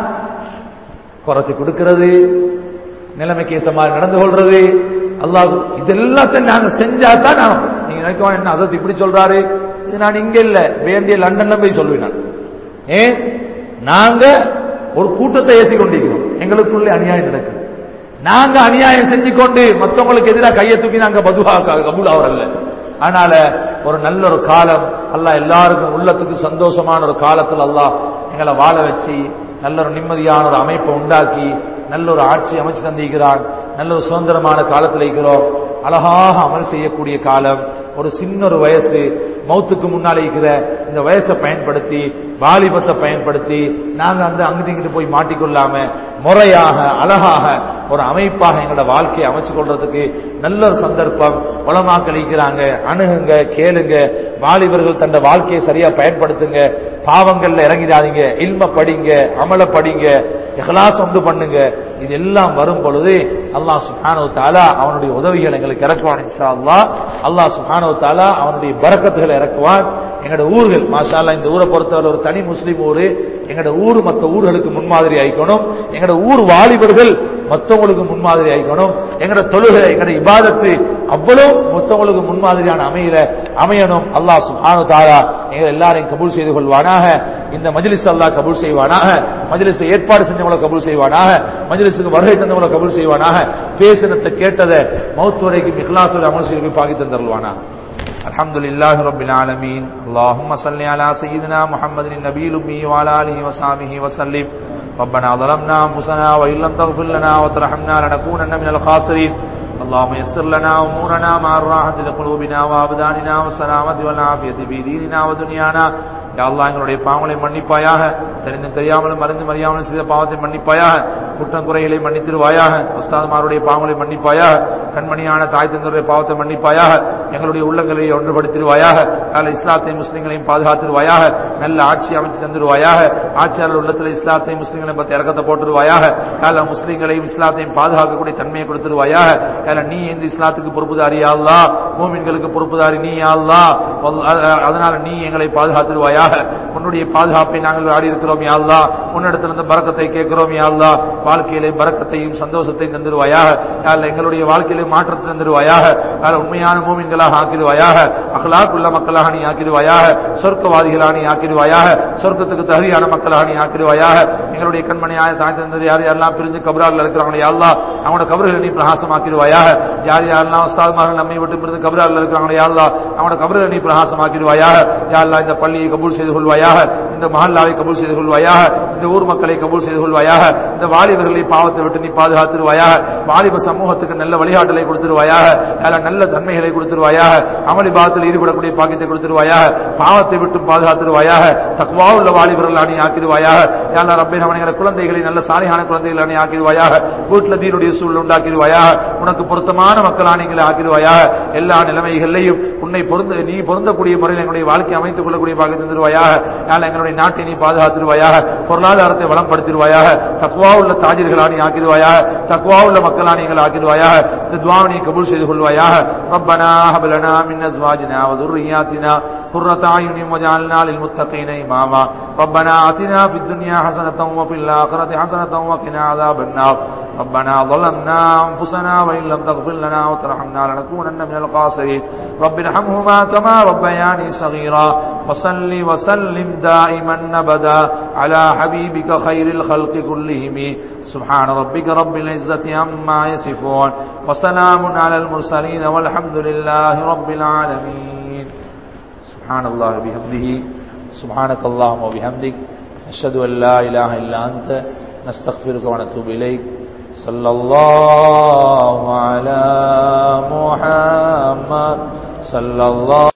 குறைச்சு கொடுக்கிறது நிலைமைக்கு ஏற்ற மாதிரி நடந்து கொள்றது அல்லாஹ் இது எல்லாத்தையும் நாங்க செஞ்சா தான் நான் நீங்க நினைக்கலாம் என்ன அதை இப்படி சொல்றாரு இது நான் இங்க இல்ல வேண்டிய லண்டன்ல போய் சொல்லுவேன் நான் ஏன் நாங்க ஒரு கூட்டத்தை ஏசி கொண்டிருக்கிறோம் எங்களுக்குள்ளே அநியாயம் நடக்குது நாங்க அநியாயம் செஞ்சு கொண்டு மற்றவங்களுக்கு எதிராக கையை தூக்கி நாங்க பதுவா கபூல் ஆவரல்ல அதனால ஒரு நல்ல ஒரு காலம் அல்லாஹ் எல்லாருக்கும் உள்ளத்துக்கு சந்தோஷமான ஒரு காலத்தில் அல்லாஹ் எங்களை வாழ வச்சு நல்ல ஒரு நிம்மதியான ஒரு அமைப்பை உண்டாக்கி நல்ல ஒரு ஆட்சி அமைச்சு தந்திருக்கிறான் நல்ல ஒரு சுதந்திரமான காலத்தில் இருக்கிறோம் அழகாக அமல் செய்யக்கூடிய காலம் ஒரு சின்ன ஒரு வயசு மௌத்துக்கு முன்னால் இருக்கிற இந்த வயசை பயன்படுத்தி வாலிபத்தை பயன்படுத்தி நாங்க அந்த அங்கிட்டு இங்கிட்டு போய் மாட்டிக்கொள்ளாம முறையாக அழகாக ஒரு அமைப்பாக எங்களோட வாழ்க்கையை அமைச்சு கொள்றதுக்கு நல்ல ஒரு சந்தர்ப்பம் உலமாக்கள் இருக்கிறாங்க அணுகுங்க கேளுங்க வாலிபர்கள் தந்த வாழ்க்கையை சரியா பயன்படுத்துங்க பாவங்கள்ல இறங்கிடாதீங்க இல்ம படிங்க அமல படிங்க இஹ்லாஸ் உண்டு பண்ணுங்க இது எல்லாம் வரும் பொழுது அல்லாஹ் சுஹானு தாலா அவனுடைய உதவிகள் எங்களுக்கு இறக்குவான் இன்ஷா அல்லாஹ் அல்லாஹ் சுஹானு தாலா அவனுடைய பரக்கத்துகளை இறக்குவான் எங்களோட ஊர்கள் மாஷா அல்லாஹ் இந்த ஊரை பொறுத்தவரை ஒரு தனி முஸ்லீம் ஊரு எங்களோட ஊர் மற்ற ஊர்களுக்கு முன்மாதிரி ஆயிக்கணும் எங்களோட ஊர் வாலிபர்கள் மற்றவங்களுக்கு முன்மாதிரி ஆயிக்கணும் எங்களோட தொழுகை எங்களோட இபாதத்து அவ்வளவு மொத்தவங்களுக்கு முன்மாதிரியான அமையில அமையணும் அல்லாஹ் சுஹானு தாலா எங்கள் எல்லாரையும் கபூல் செய்து கொள்வானாக இந்த மஜ்லிஸ் அல்லாஹ் கபூல் செய்வானாக மஜ்லிஸ் ஏற்பாடு செஞ்சவங்களை கபூல் செய்வானாக மஜ்லிஸுக்கு வருகை தந்தவங்களை கபூல் செய்வானாக பேசினத்தை கேட்டதை மௌத் வரைக்கும் இஹ்லாஸோட அமல் செய்து பாக்கி தந்தருவானாக الحمد لله رب العالمين اللهم صل على سيدنا محمد النبي الأمي وعلى آله وصحبه وسلم ربنا ظلمنا أنفسنا وإن لم تغفر لنا وترحمنا لنكونن من الخاسرين اللهم يسر لنا أمورنا مع الراحة لقلوبنا وأبداننا والسلامة والعافية في ديننا ودنيانا யா அல்லாஹ் எங்களுடைய பாவங்களை மன்னிப்பாயாக தெரிந்தும் தெரியாமலும் மருந்து மறியாமலும் செய்த பாவத்தை மன்னிப்பாயாக குற்றம் குறைகளை மன்னித்திருவாயாக உஸ்தாதுமாருடைய பாவங்களை மன்னிப்பாயாக கண்மணியான தாய் தந்தருடைய பாவத்தை மன்னிப்பாயாக எங்களுடைய உள்ளங்களை ஒன்றுபடுத்திடுவாயாக கால இஸ்லாத்தையும் முஸ்லிம்களையும் பாதுகாத்திருவாயாக நல்ல ஆட்சி அமைச்சு தந்துருவாயாக ஆட்சியாளர் உள்ளத்தில் இஸ்லாத்தையும் முஸ்லிம்களையும் பற்றி இறக்கத்தை போட்டுருவாயாக கால முஸ்லிம்களையும் இஸ்லாத்தையும் பாதுகாக்கக்கூடிய தன்மையை கொடுத்துருவாயாக கால நீ இந்த இஸ்லாத்துக்கு பொறுப்புதாரி அல்லா மூமின்களுக்கு பொறுப்புதாரி நீ அல்லா அதனால நீ எங்களை பாதுகாத்துருவாயாக உன்னுடைய பாதுகாப்பை நாங்கள் ஆடி இருக்கிறோம் யாழ்லா உன்னிடத்திலிருந்து பறக்கத்தை கேட்கிறோம் யாழ்லா வாழ்க்கையிலே பறக்கத்தையும் சந்தோஷத்தையும் தந்துருவாயாக யாழ்ல எங்களுடைய வாழ்க்கையிலே மாற்றத்தை தந்துருவாயாக யாழ உண்மையான மூமின்களாக ஆக்கிடுவாயாக அகலாக்குள்ள மக்களாக நீ ஆக்கிடுவாயாக சொர்க்கவாதிகளாக நீ ஆக்கிடுவாயாக சொர்க்கத்துக்கு தகுதியான மக்களாக நீ ஆக்கிடுவாயாக எங்களுடைய கண்மணியாய தாய் தந்தது யார் யாரெல்லாம் பிரிஞ்சு கபரால் இருக்கிறாங்களோ யாழ்லா அவனோட கபர்களை நீ பிரகாசமாக்கிடுவாயாக யார் யாரெல்லாம் உஸ்தாத்மார்கள் நம்மை விட்டு பிரிந்து கபரால் இருக்கிறாங்களோ யாழ்லா அவனோட கபர்களை நீ பிரகாசமாக்கிடுவாயாக யாழ்லா இந்த பள்ளியை கபூல் செய்து கொள்வாயாக இந்த மஹல்லாவை கபூல் செய்து கொள்வாயாக இந்த ஊர் மக்களை கபூல் செய்து கொள்வாயாக இந்த வாலிபர்களை பாவத்தை விட்டு நீ பாதுகாத்துருவாயாக வாலிப சமூகத்துக்கு நல்ல வழிகாட்டலை கொடுத்துருவாயாக நல்ல நல்ல தன்மைகளை கொடுத்துருவாயாக அமளி பாவத்தில் ஈடுபடக்கூடிய பாக்கியத்தை கொடுத்துருவாயாக பாவத்தை விட்டு பாதுகாத்துருவாயாக தக்குவா உள்ள வாலிபர்கள் அணி ஆக்கிடுவாயாக யாரா ரப்பே அவனை குழந்தைகளை நல்ல சாலியான குழந்தைகள் அணி ஆக்கிடுவாயாக வீட்டில் தீனுடைய சூழல் உண்டாக்கிடுவாயாக உனக்கு பொருத்தமான மக்கள் ஆணைகளை ஆக்கிடுவாயாக எல்லா நிலைமைகளையும் உன்னை பொருந்த நீ பொருந்தக்கூடிய முறையில் எங்களுடைய வாழ்க்கை அமைத்துக் கொள்ளக்கூடிய பாக்கியம் தந்துருவாயாக யாழ் எங்களுடைய நாட்டை நீ பாதுகாத்துருவாயாக பொருளாதாரத்தை வளப்படுத்திடுவாயாக தக்குவா உள்ள தாஜிர்களா நீ ஆக்கிடுவாயாக தக்குவா உள்ள மக்களா நீங்கள் ஆக்கிடுவாயாக இந்த துவாவை நீ கபூல் செய்து கொள்வாயாக ربنا هب لنا من ازواجنا وذرياتنا قرة اعين واجعلنا للمتقين اماما ربنا آتنا في الدنيا حسنة وفي الآخرة حسنة وقنا عذاب النار ربنا ظلمنا أنفسنا وإن لم تغفر لنا وترحمنا لنكونن من الخاسرين رب ارحمهما كما ربياني صغيرا وصل وسلم دائما أبدا على حبيبك خير الخلق كلهم سبحان ربك رب العزة عما يصفون وسلام على المرسلين والحمد لله رب العالمين سبحان الله بحمده سبحانك اللهم وبحمدك أشهد أن لا إله إلا أنت نستغفرك ونتوب إليك صلى الله على محمد صلى الله